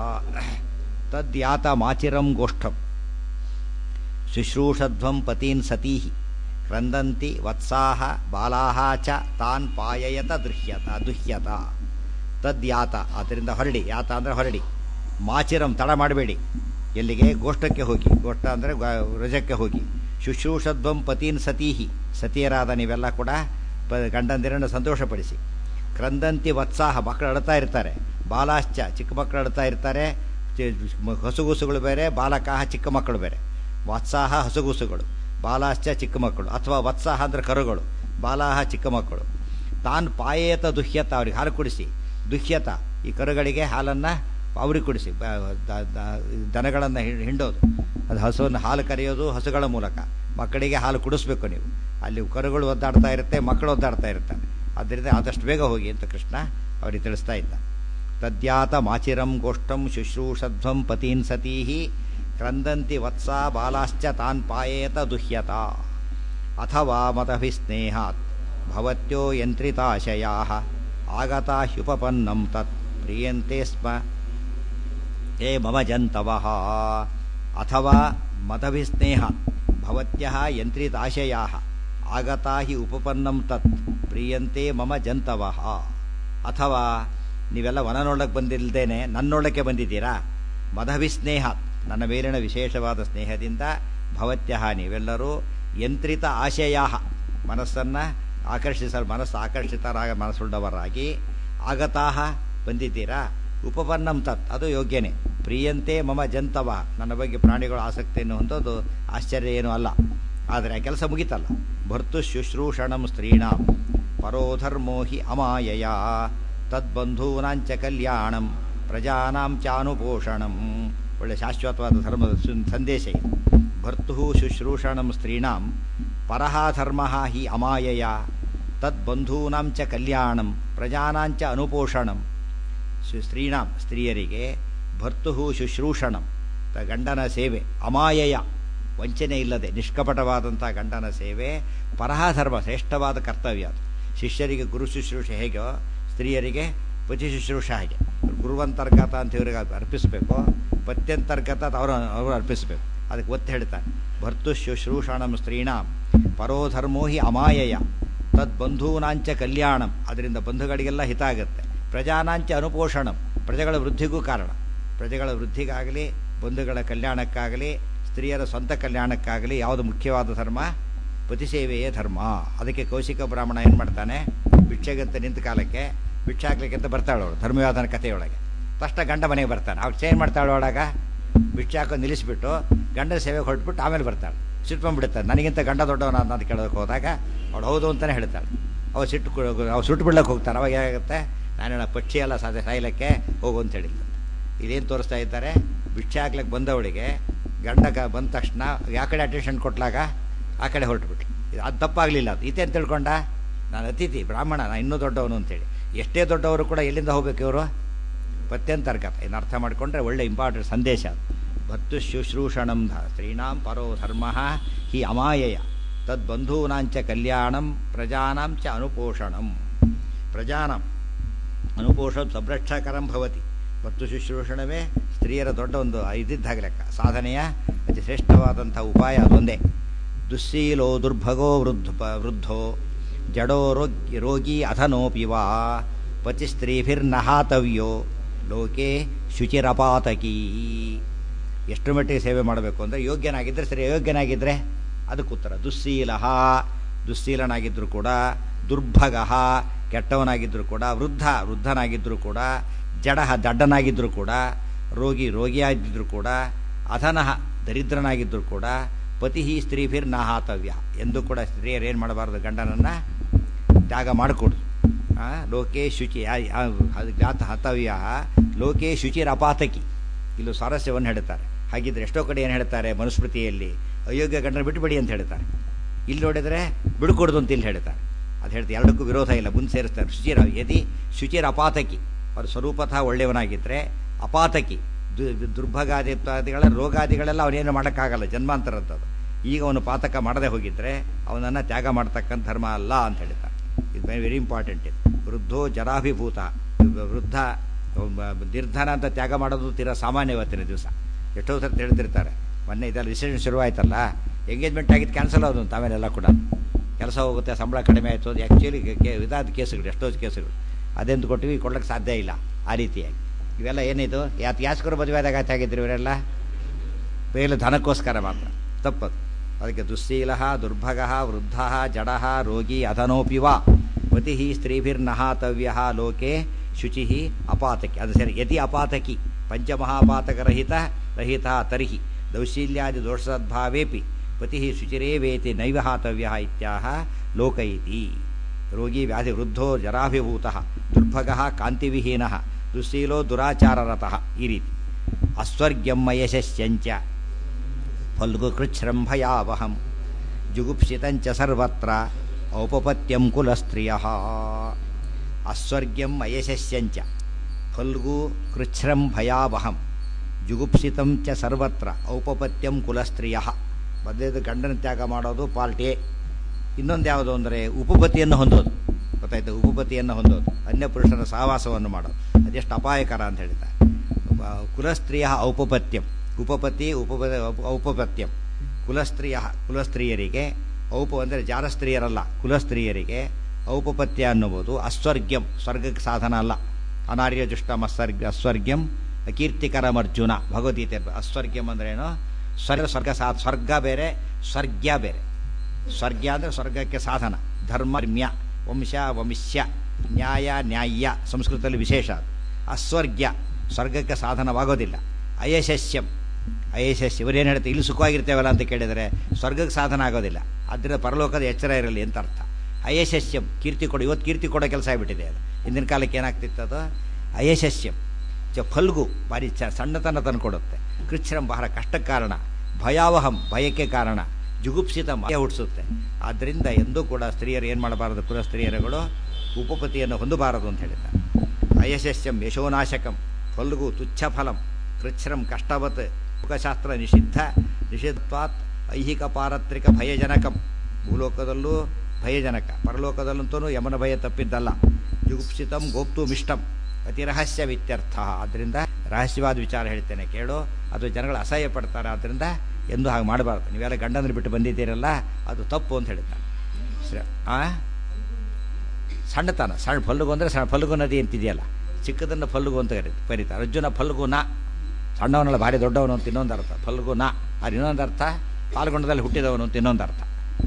Speaker 1: ತದ್ಯಾತಮಾಚಿರಂ ಗೋಷ್ಠಂ ಶುಶ್ರೂಷಧ್ವಂ ಪತೀನ್ ಸತೀಹಿ ಕ್ರಂದಂತಿ ವತ್ಸಾಹ ಬಾಲಾಹ ಚ ತಾನ್ ಪಾಯಯತ ದೃಹ್ಯತ ದುಹ್ಯತ ತದ್ಯಾತ ಅದರಿಂದ ಹೊರಡಿ ಯಾತ ಅಂದರೆ ಹೊರಡಿ ಮಾಚಿರಂ ತಡ ಮಾಡಬೇಡಿ ಎಲ್ಲಿಗೆ ಗೋಷ್ಠಕ್ಕೆ ಹೋಗಿ ಗೋಷ್ಠ ಅಂದರೆ ರಜಕ್ಕೆ ಹೋಗಿ ಶುಶ್ರೂಷಧ್ವಂ ಪತೀನ್ ಸತೀಹಿ ಸತಿಯರಾದ ನೀವೆಲ್ಲ ಕೂಡ ಪ ಗಂಡಂದಿರನ್ನು ಸಂತೋಷಪಡಿಸಿ ಕ್ರಂದಂತಿ ವತ್ಸಾಹ ಮಕ್ಕಳು ಅಳ್ತಾ ಇರ್ತಾರೆ ಬಾಲಾಶ್ಚ ಚಿಕ್ಕ ಮಕ್ಕಳು ಅಳ್ತಾ ಇರ್ತಾರೆ ಚಿ- ಮ- ಹಸುಗುಸುಗಳು ಬೇರೆ ಬಾಲಕಾಹ ಚಿಕ್ಕ ಮಕ್ಕಳು ಬೇರೆ ವತ್ಸಾಹ ಹಸುಗುಸುಗಳು ಬಾಲಾಶ್ಚ ಚಿಕ್ಕ ಮಕ್ಕಳು ಅಥವಾ ವತ್ಸಾಹ ಅಂದರೆ ಕರುಗಳು ಬಾಲಾಹ ಚಿಕ್ಕ ಮಕ್ಕಳು ತಾನು ಪಾಯೇತ ದುಹ್ಯತ ಅವ್ರಿಗೆ ಹಾಲು ಕುಡಿಸಿ ದುಹ್ಯತ ಈ ಕರುಗಳಿಗೆ ಹಾಲನ್ನು ಅವ್ರಿಗೆ ಕುಡಿಸಿ ಬ- ದ- ದ- ದನಗಳನ್ನು ಹಿ- ಹಿಂಡೋದು ಅದು ಹಸುವನ್ನು ಹಾಲು ಕರೆಯೋದು ಹಸುಗಳ ಮೂಲಕ ಮಕ್ಕಳಿಗೆ ಹಾಲು ಕುಡಿಸ್ಬೇಕು ನೀವು ಅಲ್ಲಿ ಕರುಗಳು ಒದ್ದಾಡ್ತಾ ಇರುತ್ತೆ ಮಕ್ಕಳು ಒದ್ದಾಡ್ತಾ ಇರ್ತಾರೆ ಆದ್ದರಿಂದ ಆದಷ್ಟು ಬೇಗ ಹೋಗಿ ಅಂತ ಕೃಷ್ಣ ಅವರಿಗೆ ತಿಳಿಸ್ತಾ ಇದ್ದ ತದ್ಯಾತ ಮಾಚಿರಂ ಗೋಷ್ಠಂ ಶುಶ್ರೂಷಧ್ವಂ ಪತೀನ್ ಸತೀಹಿ ಕ್ರಂದಂತಿ ವತ್ಸಾ ಬಾಲಾಶ್ಚ ತಾನ್ ಪಾಯೇತ ದುಹ್ಯತ ಅಥವಾ ಮತಭಿಸ್ನೇಹಾತ್ ಭವತ್ಯೋ ಯಂತ್ರಿತಾಶಯಾ ಆಗತಾ ಹ್ಯುಪಪನ್ನಂ ತತ್ ಪ್ರಿಯಂತೆ ಸ್ಮ ಹೇ ಮಮ ಜಂತವಃ ಅಥವಾ ಮತಭಿಸ್ನೇಹ ಭವತ್ಯಃ ಯಂತ್ರಿತಾಶಯಾ ಆಗತಾ ಹಿ ಉಪಪನ್ನಂ ತತ್ ಪ್ರಿಯಂತೆ ಮಮ ಜಂತವಃ ಅಥವಾ ನೀವೆಲ್ಲ ವನನೊಳಗೆ ಬಂದಿಲ್ದೇನೆ ನನ್ನೊಳಕ್ಕೆ ಬಂದಿದ್ದೀರಾ ಮದಭಿಸ್ನೇಹ ನನ್ನ ಮೇಲಿನ ವಿಶೇಷವಾದ ಸ್ನೇಹದಿಂದ ಭವತ್ಯಃ ನೀವೆಲ್ಲರೂ ಯಂತ್ರಿತ ಆಶಯಾ ಮನಸ್ಸನ್ನು ಆಕರ್ಷಿಸಲು ಮನಸ್ಸು ಆಕರ್ಷಿತರಾಗ ಮನಸ್ಸುಳ್ಳವರಾಗಿ ಆಗತಾಹ ಬಂದಿದ್ದೀರಾ ಉಪಪನ್ನಂ ತತ್ ಅದು ಯೋಗ್ಯನೇ ಪ್ರಿಯಂತೆ ಮಮ ಜಂತವ ನನ್ನ ಬಗ್ಗೆ ಪ್ರಾಣಿಗಳು ಆಸಕ್ತಿಯನ್ನು ಹೊಂದೋದು ಆಶ್ಚರ್ಯ ಏನೂ ಅಲ್ಲ ಆದರೆ ಆ ಕೆಲಸ ಮುಗಿತಲ್ಲ ಭರ್ತು ಶುಶ್ರೂಷಣಂ ಸ್ತ್ರೀಣಾಂ ಪರೋಧರ್ಮೋ ಹಿ ಅಮಾಯಯ ತದ್ಬಂಧೂನಾಂಚ ಕಲ್ಯಾಣಂ ಪ್ರಜಾನಾಂ ಚಾನುಪೋಷಣಂ ಒಳ್ಳೆ ಶಾಶ್ವತವಾದ ಧರ್ಮದ ಸುನ್- ಸಂದೇಶ ಇದು ಭರ್ತು ಶುಶ್ರೂಷಣಂ ಸ್ತ್ರೀಣಾಂ ಪರಹ ಧರ್ಮ ಹಿ ಅಮಾಯಯ ತದ್ಬಂಧೂನಾಂ ಚ ಕಲ್ಯಾಣಂ ಪ್ರಜಾನಾಂಚ ಅನುಪೋಷಣಂ ಶು- ಸ್ತ್ರೀಣಾಂ ಸ್ತ್ರೀಯರಿಗೆ ಭರ್ತು ಶುಶ್ರೂಷಣಂ ತ- ಗಂಡನ ಸೇವೆ ಅಮಾಯಯ ವಂಚನೆ ಇಲ್ಲದೆ ನಿಷ್ಕಪಟವಾದಂಥ ಗಂಡನ ಸೇವೆ ಪರಹ ಧರ್ಮ ಶ್ರೇಷ್ಠವಾದ ಕರ್ತವ್ಯ ಅದು ಶಿಷ್ಯರಿಗೆ ಗುರು ಶುಶ್ರೂಷೆ ಹೇಗೋ ಸ್ತ್ರೀಯರಿಗೆ ಪತಿ ಶುಶ್ರೂಷ ಹಾಗೆ ಗುರುವಂತರ್ಗತ ಅಂತ ಇವ್ರಿಗೆ ಅರ್ಪಿಸಬೇಕು ಪತ್ಯಂತರ್ಗತ ಅಂತ ಅವರು ಅವರು ಅರ್ಪಿಸಬೇಕು ಅದಕ್ಕೆ ಒತ್ತು ಹೇಳ್ತಾನೆ ಭರ್ತು ಶುಶ್ರೂಷಣಂ ಸ್ತ್ರೀಣಾಂ ಪರೋಧರ್ಮೋ ಹಿ ಅಮಾಯಯ ತದ್ಬಂಧೂನಾಂಚ ಕಲ್ಯಾಣಂ ಅದರಿಂದ ಬಂಧುಗಳಿಗೆಲ್ಲ ಹಿತ ಆಗುತ್ತೆ ಪ್ರಜಾನಾಂಚ ಅನುಪೋಷಣಂ ಪ್ರಜೆಗಳ ವೃದ್ಧಿಗೂ ಕಾರಣ ಪ್ರಜೆಗಳ ವೃದ್ಧಿಗಾಗಲಿ ಬಂಧುಗಳ ಕಲ್ಯಾಣಕ್ಕಾಗಲಿ ಸ್ತ್ರೀಯರ ಸ್ವಂತ ಕಲ್ಯಾಣಕ್ಕಾಗಲಿ ಯಾವುದು ಮುಖ್ಯವಾದ ಧರ್ಮ ಪತಿಸೇವೆಯೇ ಧರ್ಮ ಅದಕ್ಕೆ ಕೌಶಿಕ ಬ್ರಾಹ್ಮಣ ಏನು ಮಾಡ್ತಾನೆ ಭಿಕ್ಷೆಗಂತ ನಿಂತ ಕಾಲಕ್ಕೆ ಭಿಕ್ಷೆ ಹಾಕ್ಲಿಕ್ಕೆ ಅಂತ ಬರ್ತಾಳೆ ಅವಳು ಧರ್ಮವಾದನ ಕಥೆಯೊಳಗೆ ತಕ್ಷಣ ಗಂಡ ಮನೆಗೆ ಬರ್ತಾನೆ ಅವ್ಳು ಚೇಂಜ್ ಮಾಡ್ತಾಳೆ ಒಳಗ ಭಿಕ್ಷೆ ಹಾಕೋ ನಿಲ್ಲಿಸ್ಬಿಟ್ಟು ಗಂಡನ ಸೇವೆಗೆ ಹೊರಟ್ಬಿಟ್ಟು ಆಮೇಲೆ ಬರ್ತಾಳೆ ಸಿಟ್ಕೊಂಡ್ಬಿಡ್ತಾಳೆ ನನಗಿಂತ ಗಂಡ ದೊಡ್ಡವನ ಅಂತ ಕೇಳೋದಕ್ಕೆ ಹೋದಾಗ ಅವಳು ಹೌದು ಅಂತಲೇ ಹೇಳ್ತಾಳೆ ಅವ ಸಿಟ್ಟು ಅವು ಸುಟ್ಟು ಬಿಡ್ಲಕ್ಕೆ ಹೋಗ್ತಾನೆ ಅವಾಗ ಏನಾಗುತ್ತೆ ನಾನು ಪಕ್ಷಿ ಎಲ್ಲ ಸಾಧ್ಯ ಸಾಯ್ಲಕ್ಕೆ ಹೋಗು ಅಂತ ಹೇಳಿಲ್ಲ ಇದೇನು ತೋರಿಸ್ತಾ ಇದ್ದಾರೆ ಭಿಕ್ಷೆ ಹಾಕ್ಲಿಕ್ಕೆ ಬಂದವಳಿಗೆ ಗಂಡ ಗ ಬಂದ ತಕ್ಷಣ ಯಾವ ಕಡೆ ಅಟೆನ್ಷನ್ ಕೊಟ್ಲಾಗ ಆ ಕಡೆ ಹೊರಟುಬಿಟ್ರು ಇದು ಅದು ತಪ್ಪಾಗಲಿಲ್ಲ ಅದು ಈತೇನು ತಿಳ್ಕೊಂಡ ನಾನು ಅತಿಥಿ ಬ್ರಾಹ್ಮಣ ನಾನು ಇನ್ನೂ ದೊಡ್ಡವನು ಅಂತೇಳಿ ಎಷ್ಟೇ ದೊಡ್ಡವರು ಕೂಡ ಎಲ್ಲಿಂದ ಹೋಗ್ಬೇಕು ಇವರು ಪತ್ಯಂತರ್ಗತ ಇನ್ನು ಅರ್ಥ ಮಾಡಿಕೊಂಡ್ರೆ ಒಳ್ಳೆ ಇಂಪಾರ್ಟೆಂಟ್ ಸಂದೇಶ ಅದು ಭತ್ತು ಶುಶ್ರೂಷಣಂ ಧ ಸ್ತ್ರೀಣಾಂ ಪರೋ ಧರ್ಮ ಹಿ ಅಮಾಯಯ ತದ್ಬಂಧೂನಾಂಚ ಕಲ್ಯಾಣಂ ಪ್ರಜಾನಾಂ ಚ ಅನುಪೋಷಣಂ ಪ್ರಜಾನಾಂ ಅನುಪೋಷಂ ಸಂರಕ್ಷಕರಂ ಭವತಿ ಮತ್ತು ಶುಶ್ರೂಷಣವೇ ಸ್ತ್ರೀಯರ ದೊಡ್ಡ ಒಂದು ಇದಿದ್ದಾಗ ಲೆಕ್ಕ ಸಾಧನೆಯ ಅತಿ ಶ್ರೇಷ್ಠವಾದಂಥ ಉಪಾಯ ಅದೊಂದೇ ದುಸ್ಸೀಲೋ ದುರ್ಭಗೋ ವೃದ್ಧ ವೃದ್ಧೋ ಜಡೋ ರೋಗಿ ರೋಗಿ ಅಧನೋಪಿ ವಾ ಪತಿಸ್ತ್ರೀಭಿರ್ನಹಾತವ್ಯೋ ಲೋಕೆ ಶುಚಿರಪಾತಕೀ ಎಷ್ಟು ಮಟ್ಟಿಗೆ ಸೇವೆ ಮಾಡಬೇಕು ಅಂದರೆ ಯೋಗ್ಯನಾಗಿದ್ದರೆ ಸರಿ ಅಯೋಗ್ಯನಾಗಿದ್ದರೆ ಅದಕ್ಕೆ ಉತ್ತರ ದುಸ್ಸೀಲ ದುಸ್ಸೀಲನಾಗಿದ್ದರೂ ಕೂಡ ದುರ್ಭಗ ಕೆಟ್ಟವನಾಗಿದ್ದರೂ ಕೂಡ ವೃದ್ಧ ವೃದ್ಧನಾಗಿದ್ದರೂ ಕೂಡ ಜಡ ದಡ್ಡನಾಗಿದ್ದರೂ ಕೂಡ ರೋಗಿ ರೋಗಿಯಾಗಿದ್ದರೂ ಕೂಡ ಅಧನಃ ದರಿದ್ರನಾಗಿದ್ದರೂ ಕೂಡ ಪತಿ ಸ್ತ್ರೀಭಿರ್ ನಾಹಾತವ್ಯ ಎಂದು ಕೂಡ ಸ್ತ್ರೀಯರು ಏನು ಮಾಡಬಾರ್ದು ಗಂಡನನ್ನು ತ್ಯಾಗ ಮಾಡಿಕೊಡು ಲೋಕೆ ಶುಚಿ ಜಾತ ಹತವ್ಯ ಲೋಕೆ ಶುಚಿರಪಾತಕಿ ಇಲ್ಲೂ ಸ್ವಾರಸ್ಯವನ್ನು ಹೇಳ್ತಾರೆ ಹಾಗಿದ್ರೆ ಎಷ್ಟೋ ಕಡೆ ಏನು ಹೇಳ್ತಾರೆ ಮನುಸ್ಮೃತಿಯಲ್ಲಿ ಅಯೋಗ್ಯ ಗಂಡನ ಬಿಟ್ಟುಬಿಡಿ ಅಂತ ಹೇಳ್ತಾರೆ ಇಲ್ಲಿ ನೋಡಿದರೆ ಬಿಡುಕೊಡುದು ಅಂತ ಇಲ್ಲಿ ಹೇಳ್ತಾರೆ ಅದು ಹೇಳ್ತಾರೆ ಎರಡಕ್ಕೂ ವಿರೋಧ ಇಲ್ಲ ಮುಂದೆ ಸೇರಿಸ್ತಾರೆ ಶುಚಿರ ಯದಿ ಶುಚಿರ ಅಪಾತಕಿ ಅವರು ಸ್ವರೂಪತಃ ಒಳ್ಳೆಯವನಾಗಿದ್ದರೆ ಅಪಾತಕಿ ದುರ್ಭಗಾದಿಗಳ ರೋಗಾದಿಗಳೆಲ್ಲ ಅವನೇನು ಮಾಡೋಕ್ಕಾಗಲ್ಲ ಜನ್ಮಾಂತರದ್ದು ಈಗ ಅವನು ಪಾತಕ ಮಾಡದೆ ಹೋಗಿದ್ರೆ ಅವನನ್ನು ತ್ಯಾಗ ಮಾಡ್ತಕ್ಕಂಥ ಧರ್ಮ ಅಲ್ಲ ಅಂತ ಹೇಳ್ತಾರೆ ಇದು ವೆರಿ ಇಂಪಾರ್ಟೆಂಟ್ ಇದು ವೃದ್ಧೋ ಜರಾಭಿಭೂತ ವೃದ್ಧ ನಿರ್ಧನ ಅಂತ ತ್ಯಾಗ ಮಾಡೋದು ತೀರಾ ಸಾಮಾನ್ಯ ಇವತ್ತಿನ ದಿವಸ ಎಷ್ಟೋ ಸರ್ತಿ ಹೇಳ್ತಿರ್ತಾರೆ ಮೊನ್ನೆ ಇದೆಲ್ಲ ರಿಸೆಷನ್ ಶುರುವಾಯ್ತಲ್ಲ ಎಂಗೇಜ್ಮೆಂಟ್ ಆಗಿದ್ದು ಕ್ಯಾನ್ಸಲ್ ಆಗೋದು ಅಂತ ಆಮೇಲೆಲ್ಲ ಕೂಡ ಕೆಲಸ ಹೋಗುತ್ತೆ ಸಂಬಳ ಕಡಿಮೆ ಆಯಿತು ಅದು ಆ್ಯಕ್ಚುಲಿ ಇದಾದ ಕೇಸುಗಳು ಎಷ್ಟೋ ಕೇಸುಗಳು ಅದೆಂದು ಕೊಟ್ಟಿವಿ ಕೊಡ್ಲಿಕ್ಕೆ ಸಾಧ್ಯ ಇಲ್ಲ ಆ ರೀತಿಯಾಗಿ ಇವೆಲ್ಲ ಏನಿದು ಯಾತ್ ಯಾಸ್ಕರು ಮದುವೆ ಆದಾಗ ಆಗಿದ್ರು ಇವರೆಲ್ಲ ಬೇರೆ ಧನಕ್ಕೋಸ್ಕರ ಮಾತ್ರ ತಪ್ಪದು ಅದಕ್ಕೆ ದುಸ್ಸೀಲ ದುರ್ಭಗ ವೃದ್ಧ ಜಡ ರೋಗಿ ಅಧನೋಪಿ ವಾ ಪತಿ ಸ್ತ್ರೀಭಿರ್ನಹಾತವ್ಯ ಲೋಕೆ ಶುಚಿ ಅಪಾತಕಿ ಅದು ಸರಿ ಯತಿ ಅಪಾತಕಿ ಪಂಚಮಹಾಪಾತಕರಹಿತ ರಹಿತ ತರ್ಹಿ ದೌಶೀಲ್ಯಾದಿ ದೋಷಸದ್ಭಾವೇಪಿ ಪತಿ ಶುಚಿರೇವೇತಿ ನೈವ ಹಾತವ್ಯ ಇತ್ಯಾಹ ಲೋಕ ಇತಿ ರೋಗಿ ವ್ಯಾಧಿ ವೃದ್ಧೋ ಜರಾಭಿಭೂತ ದುರ್ಭಗ ಕಾಂತಿವಿಹೀನ ದುಸ್ಸೀಲೋ ದುರಾಚಾರರತಃ ಈ ರೀತಿ ಅಸ್ವರ್ಗ್ಯಂ ಯಶಸ್ಯಂಚ ಫಲ್ಗುಕೃಚ್ಛ್ರಂಭಯಾವಹಂ ಜುಗುಪ್ಸಿತಂಚ ಸರ್ವತ್ರ ಔಪಪತ್ಯಂ ಕುಲಸ್ತ್ರಿಯ ಅಸ್ವರ್ಗ್ಯಂ ಅಯಶಸ್ಯಂಚ ಫಲ್ಗು ಕೃಚ್ಛ್ರಂ ಭಯಾವಹಂ ಜುಗುಪ್ಸಿತಂ ಚ ಸರ್ವತ್ರ ಔಪಪತ್ಯಂ ಕುಲಸ್ತ್ರೀಯ ಮೊದಲೇದು ಗಂಡನ ತ್ಯಾಗ ಮಾಡೋದು ಪಾರ್ಟಿ ಇನ್ನೊಂದು ಯಾವುದು ಅಂದರೆ ಉಪಪತಿಯನ್ನು ಹೊಂದೋದು ಗೊತ್ತಾಯ್ತು ಉಪಪತಿಯನ್ನು ಹೊಂದೋದು ಅನ್ಯ ಪುರುಷರ ಸಹವಾಸವನ್ನು ಮಾಡೋದು ಅದೆಷ್ಟು ಅಪಾಯಕರ ಅಂತ ಹೇಳ್ತಾರೆ ಕುಲಸ್ತ್ರೀಯ ಔಪಪತ್ಯಂ ಉಪಪತಿ ಉಪಪ ಔಪಪತ್ಯಂ ಕುಲಸ್ತ್ರೀಯ ಕುಲಸ್ತ್ರೀಯರಿಗೆ ಔಪ ಅಂದರೆ ಜಾರಸ್ತ್ರೀಯರಲ್ಲ ಕುಲಸ್ತ್ರೀಯರಿಗೆ ಔಪಪತ್ಯ ಅನ್ನುವುದು ಅಸ್ವರ್ಗ್ಯಂ ಸ್ವರ್ಗಕ್ಕೆ ಸಾಧನ ಅಲ್ಲ ಅನಾರ್ಯ ಜುಷ್ಟಂ ಅಸ್ವರ್ಗ ಅಸ್ವರ್ಗ್ಯಂ ಕೀರ್ತಿಕರಮರ್ಜುನ ಭಗವದ್ಗೀತೆ ಅಸ್ವರ್ಗ್ಯಂ ಅಂದ್ರೇನು ಸ್ವರ್ಗ ಸ್ವರ್ಗ ಸಾ ಸ್ವರ್ಗ ಬೇರೆ ಸ್ವರ್ಗ್ಯ ಬೇರೆ ಸ್ವರ್ಗ್ಯ ಅಂದರೆ ಸ್ವರ್ಗಕ್ಕೆ ಸಾಧನ ಧರ್ಮರ್ಮ್ಯ ವಂಶ ವಂಶ್ಯ ನ್ಯಾಯ ನ್ಯಾಯ ಸಂಸ್ಕೃತದಲ್ಲಿ ವಿಶೇಷ ಅದು ಅಸ್ವರ್ಗ್ಯ ಸ್ವರ್ಗಕ್ಕೆ ಸಾಧನವಾಗೋದಿಲ್ಲ ಅಯಶಸ್ಯಂ ಅಯಶಸ್ಯ ಇವರೇನು ಹೇಳ್ತಾರೆ ಇಲ್ಲಿ ಸುಖವಾಗಿರ್ತೇವಲ್ಲ ಅಂತ ಕೇಳಿದರೆ ಸ್ವರ್ಗಕ್ಕೆ ಸಾಧನ ಆಗೋದಿಲ್ಲ ಅದರಿಂದ ಪರಲೋಕದ ಎಚ್ಚರ ಇರಲಿ ಅಂತ ಅರ್ಥ ಅಯಶಸ್ಯಂ ಕೀರ್ತಿ ಕೊಡು ಇವತ್ತು ಕೀರ್ತಿ ಕೊಡೋ ಕೆಲಸ ಆಗಿಬಿಟ್ಟಿದೆ ಅದು ಹಿಂದಿನ ಕಾಲಕ್ಕೆ ಏನಾಗ್ತಿತ್ತು ಅದು ಅಯಶಸ್ಯಂ ಚ ಫಲ್ಗು ಭಾರಿ ಚ ಸಣ್ಣತನ ತಂದು ಕೊಡುತ್ತೆ ಕೃಚ್ಛ್ರಂ ಬಹಳ ಕಷ್ಟಕ್ಕೆ ಕಾರಣ ಭಯಾವಹಂ ಭಯಕ್ಕೆ ಕಾರಣ ಜುಗುಪ್ಸಿತ ಮಯ ಹುಟ್ಟಿಸುತ್ತೆ ಆದ್ದರಿಂದ ಎಂದೂ ಕೂಡ ಸ್ತ್ರೀಯರು ಏನು ಮಾಡಬಾರದು ಕುಲ ಸ್ತ್ರೀಯರುಗಳು ಉಪಪತಿಯನ್ನು ಹೊಂದಬಾರದು ಅಂತ ಹೇಳಿದ್ದಾರೆ ಅಯಶಸ್ಯಂ ಯಶೋನಾಶಕಂ ಫಲ್ಗು ತುಚ್ಛ ಫಲಂ ಕೃಚ್ಛ್ರಂ ಕಷ್ಟವತ್ ಮುಖಶಾಸ್ತ್ರ ನಿಷಿದ್ಧ ನಿಷಿದ್ಧಾತ್ ಐಹಿಕ ಪಾರತ್ರಿಕ ಭಯಜನಕಂ ಭೂಲೋಕದಲ್ಲೂ ಭಯಜನಕ ಪರಲೋಕದಲ್ಲಂತೂ ಯಮನ ಭಯ ತಪ್ಪಿದ್ದಲ್ಲ ಜುಗುಪ್ಸಿತಂ ಗೋಪ್ತು ಮಿಷ್ಟಂ ಅತಿ ರಹಸ್ಯವಿತ್ಯರ್ಥ ಆದ್ದರಿಂದ ರಹಸ್ಯವಾದ ವಿಚಾರ ಹೇಳ್ತೇನೆ ಕೇಳು ಅದು ಜನಗಳು ಅಸಹ್ಯ ಪಡ್ತಾರೆ ಆದ್ದರಿಂದ ಎಂದು ಹಾಗೆ ಮಾಡಬಾರ್ದು ನೀವೆಲ್ಲ ಗಂಡಂದ್ರೆ ಬಿಟ್ಟು ಬಂದಿದ್ದೀರಲ್ಲ ಅದು ತಪ್ಪು ಅಂತ ಹೇಳ್ತಾರೆ ಆ ಸಣ್ಣತನ ಸಣ್ಣ ಫಲ್ಗು ಅಂದರೆ ಸಣ್ಣ ಫಲ್ಗು ನದಿ ಅಂತಿದೆಯಲ್ಲ ಚಿಕ್ಕದನ್ನು ಫಲ್ಗು ಅಂತ ಕರೀ ಕರೀತಾರೆ ಅರ್ಜುನ ಫಲ್ಗುನ ಸಣ್ಣವನಲ್ಲ ಭಾರಿ ದೊಡ್ಡವನು ಅಂತ ಇನ್ನೊಂದು ಅರ್ಥ ಫಲ್ಗುನ ಅದು ಇನ್ನೊಂದು ಅರ್ಥ ಪಾಲ್ಗೊಂಡದಲ್ಲಿ ಹುಟ್ಟಿದವನು ಅಂತ ಇನ್ನೊಂದು ಅರ್ಥ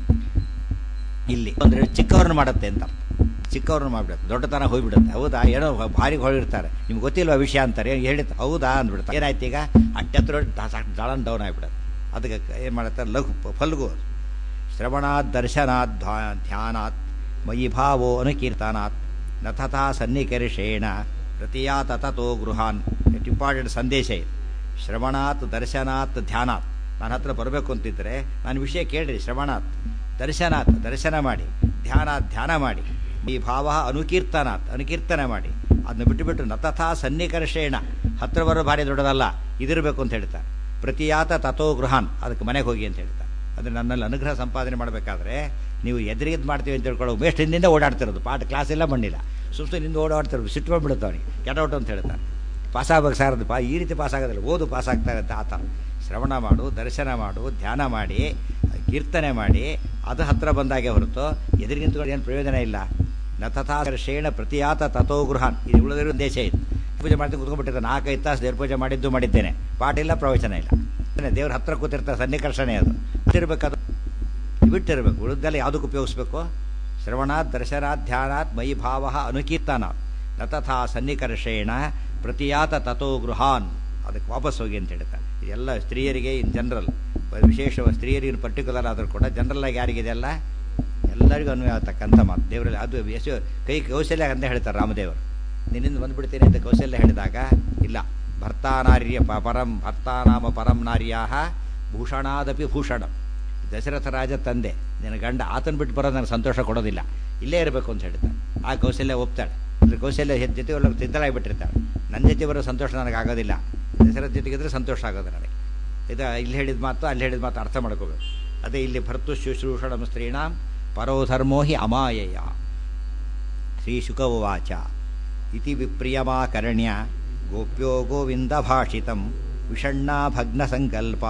Speaker 1: ಇಲ್ಲಿ ಅಂದರೆ ಚಿಕ್ಕವ್ರನ್ನ ಮಾಡುತ್ತೆ ಅಂತ ಅರ್ಥ ಚಿಕ್ಕವ್ರನ್ನ ಮಾಡಿಬಿಡುತ್ತೆ ದೊಡ್ಡತನ ಹೋಗ್ಬಿಡುತ್ತೆ ಹೌದಾ ಏನೋ ಭಾರಿ ಹೊಳಿರ್ತಾರೆ ನಿಮ್ಗೆ ಗೊತ್ತಿಲ್ವ ವಿಷಯ ಅಂತಾರೆ ಏನು ಹೇಳಿತ್ತು ಹೌದಾ ಅಂದ್ಬಿಡ್ತಾರೆ ಏನಾಯ್ತು ಈಗ ಅಟ್ಟೆತ್ರ ಡಾಳನ್ ಡೌನ್ ಆಗಿಬಿಡುತ್ತೆ ಅದಕ್ಕೆ ಏನು ಮಾಡುತ್ತೆ ಲಘು ಫಲ್ಗು ಶ್ರವಣಾತ್ ದರ್ಶನಾತ್ ಧ್ಯಾನಾತ್ ಮಯಿ ಭಾವೋ ಅನುಕೀರ್ತನಾತ್ ನ ತಥಾ ಸನ್ನಿಕರ್ಷೇಣ ಪ್ರತಿಯಾ ತತೋ ಗೃಹಾನ್ ಎಷ್ಟು ಇಂಪಾರ್ಟೆಂಟ್ ಸಂದೇಶ ಇದೆ ಶ್ರವಣಾತ್ ದರ್ಶನಾತ್ ಧ್ಯಾನಾತ್ ನನ್ನ ಹತ್ರ ಬರಬೇಕು ಅಂತಿದ್ದರೆ ನಾನು ವಿಷಯ ಕೇಳ್ರಿ ಶ್ರವಣಾತ್ ದರ್ಶನಾತ್ ದರ್ಶನ ಮಾಡಿ ಧ್ಯಾನಾತ್ ಧ್ಯಾನ ಮಾಡಿ ಈ ಭಾವ ಅನುಕೀರ್ತನಾತ್ ಅನುಕೀರ್ತನೆ ಮಾಡಿ ಅದನ್ನ ಬಿಟ್ಟುಬಿಟ್ಟು ನತಥಾ ಸನ್ನಿಕರ್ಷೇಣ ಹತ್ರ ಬರೋ ಭಾರಿ ದೊಡ್ಡದಲ್ಲ ಇದಿರಬೇಕು ಅಂತ ಹೇಳ್ತಾರೆ ಪ್ರತಿಯಾತ ತಥೋ ಗೃಹಾನ್ ಅದಕ್ಕೆ ಮನೆಗೆ ಹೋಗಿ ಅಂತ ಹೇಳ್ತಾರೆ ಅಂದರೆ ನನ್ನಲ್ಲಿ ಅನುಗ್ರಹ ಸಂಪಾದನೆ ಮಾಡಬೇಕಾದ್ರೆ ನೀವು ಎದುರಿಗಿದ್ದು ಮಾಡ್ತೀವಿ ಅಂತ ತಿಳ್ಕೊಳ್ಳೋ ಬೇಸ್ಟ್ ಹಿಂದಿಂದ ಓಡಾಡ್ತಿರೋದು ಪಾಠ ಕ್ಲಾಸ್ ಎಲ್ಲ ಬಂದಿಲ್ಲ ಸುಮ್ಮನೆ ನಿಂದ ಓಡಾಡ್ತಿರೋದು ಸಿಟ್ಟು ಬಂದ್ಬಿಡುತ್ತೆ ಅವನಿಗೆ ಗೆಟ್ ಔಟ್ ಅಂತ ಹೇಳ್ತಾರೆ ಪಾಸ್ ಆಗ್ಬೇಕು ಸಾರದು ಪಾ ಈ ರೀತಿ ಪಾಸ್ ಆಗೋದಿಲ್ಲ ಓದು ಪಾಸ್ ಆಗ್ತಾ ಇರುತ್ತೆ ಆ ಥರ ಶ್ರವಣ ಮಾಡು ದರ್ಶನ ಮಾಡು ಧ್ಯಾನ ಮಾಡಿ ಕೀರ್ತನೆ ಮಾಡಿ ಅದು ಹತ್ರ ಬಂದಾಗೆ ಹೊರತು ಎದುರು ನಿಂತ್ಕೊಂಡು ಏನು ಪ್ರಯೋಜನ ಇಲ್ಲ ನ ತಥಾಕರ್ಷೇಣ ಪ್ರತಿಯಾತ ತಥೋ ಗೃಹಾನ್ ಇದು ಉಳಿದಿರೋ ದೇಶ ಇದು ಪೂಜೆ ಮಾಡ್ತಾ ಕುತ್ಕೊಂಡ್ಬಿಟ್ಟಿದ್ದೆ ನಾಲ್ಕೈದು ತಾಸು ದೇವ್ರ ಪೂಜೆ ಮಾಡಿದ್ದು ಮಾಡಿದ್ದೇನೆ ಪಾಠ ಇಲ್ಲ ಪ್ರವಚನ ಇಲ್ಲ ದೇವ್ರ ಹತ್ರ ಕೂತಿರ್ತಾರೆ ಸನ್ನಿಕರ್ಷಣೆ ಅದು ಇರ್ಬೇಕದು ಬಿಟ್ಟಿರ್ಬೇಕು ಉಳಿದೆಲ್ಲ ಯಾವುದಕ್ಕೆ ಉಪಯೋಗಿಸ್ಬೇಕು ಶ್ರವಣಾತ್ ದರ್ಶನಾತ್ ಧ್ಯಾನಾತ್ ಮೈ ಭಾವ ಅನುಕೀರ್ತನ ನ ತಥಾ ಸನ್ನಿಕರ್ಷೇಣ ಪ್ರತಿಯಾತ ತಥೋ ಗೃಹಾನ್ ಅದಕ್ಕೆ ವಾಪಸ್ ಹೋಗಿ ಅಂತ ಹೇಳ್ತಾರೆ ಇದೆಲ್ಲ ಸ್ತ್ರೀಯರಿಗೆ ಇನ್ ಜನರಲ್ ವಿಶೇಷ ಸ್ತ್ರೀಯರಿಗೆ ಪರ್ಟಿಕ್ಯುಲರ್ ಆದರೂ ಕೂಡ ಜನರಲ್ ಆಗಿ ಯಾರಿಗಿದೆ ಅಲ್ಲ ಎಲ್ಲರಿಗೂ ಅನ್ವಯ ಆಗ್ತಕ್ಕಂಥ ಮಾತು ದೇವರಲ್ಲಿ ಅದು ಯಶು ಕೈ ಕೌಶಲ್ಯ ಅಂತ ಹೇಳ್ತಾರೆ ರಾಮದೇವರು ನಿನ್ನಿಂದ ಬಂದ್ಬಿಡ್ತೀನಿ ಅಂತ ಕೌಶಲ್ಯ ಹೇಳಿದಾಗ ಇಲ್ಲ ಭರ್ತಾನಾರ್ಯ ಪ ಪರಂ ಭರ್ತಾನಾಮ ಪರಂ ನಾರ್ಯಾಹ ಭೂಷಣಾದಪಿ ಭೂಷಣಂ ದಶರಥ ರಾಜ ತಂದೆ ನಿನ್ನ ಗಂಡ ಆತನ ಬಿಟ್ಟು ಬರೋದು ನನಗೆ ಸಂತೋಷ ಕೊಡೋದಿಲ್ಲ ಇಲ್ಲೇ ಇರಬೇಕು ಅಂತ ಹೇಳ್ತಾಳೆ ಆ ಕೌಶಲ್ಯ ಒಪ್ತಾಳೆ ಅಂದರೆ ಕೌಶಲ್ಯ ಹೆದ್ ಜೊತೆ ಒಳ್ಳೆ ತಿದ್ದಲಾಗಿಬಿಟ್ಟಿರ್ತಾಳೆ ನನ್ನ ಜೊತೆ ಬರೋ ಸಂತೋಷ ನನಗೆ ಆಗೋದಿಲ್ಲ ದಶರಥ ಜೊತೆಗಿದ್ರೆ ಸಂತೋಷ ಆಗೋದು ನನಗೆ ಇದು ಇಲ್ಲಿ ಹೇಳಿದ ಮಾತು ಅಲ್ಲಿ ಹೇಳಿದ ಮಾತು ಅರ್ಥ ಮಾಡ್ಕೋಬೇಕು ಅದೇ ಇಲ್ಲಿ ಭರ್ತು ಶುಶ್ರೂಷಣಂ ಸ್ತ್ರೀಣಾಂ ಪರೋ ಧರ್ಮೋ ಹಿ ಅಮಾಯಯ ಶ್ರೀ ಶುಕವಾಚ ಇತಿ ವಿಪ್ರಿಯಮಾಕರ್ಣ್ಯ ಗೋಪ್ಯೋ ಗೋವಿಂದ ಭಾಷಿತಂ ವಿಷಣ್ಣಾ ಭಗ್ನಸಂಕಲ್ಪಾ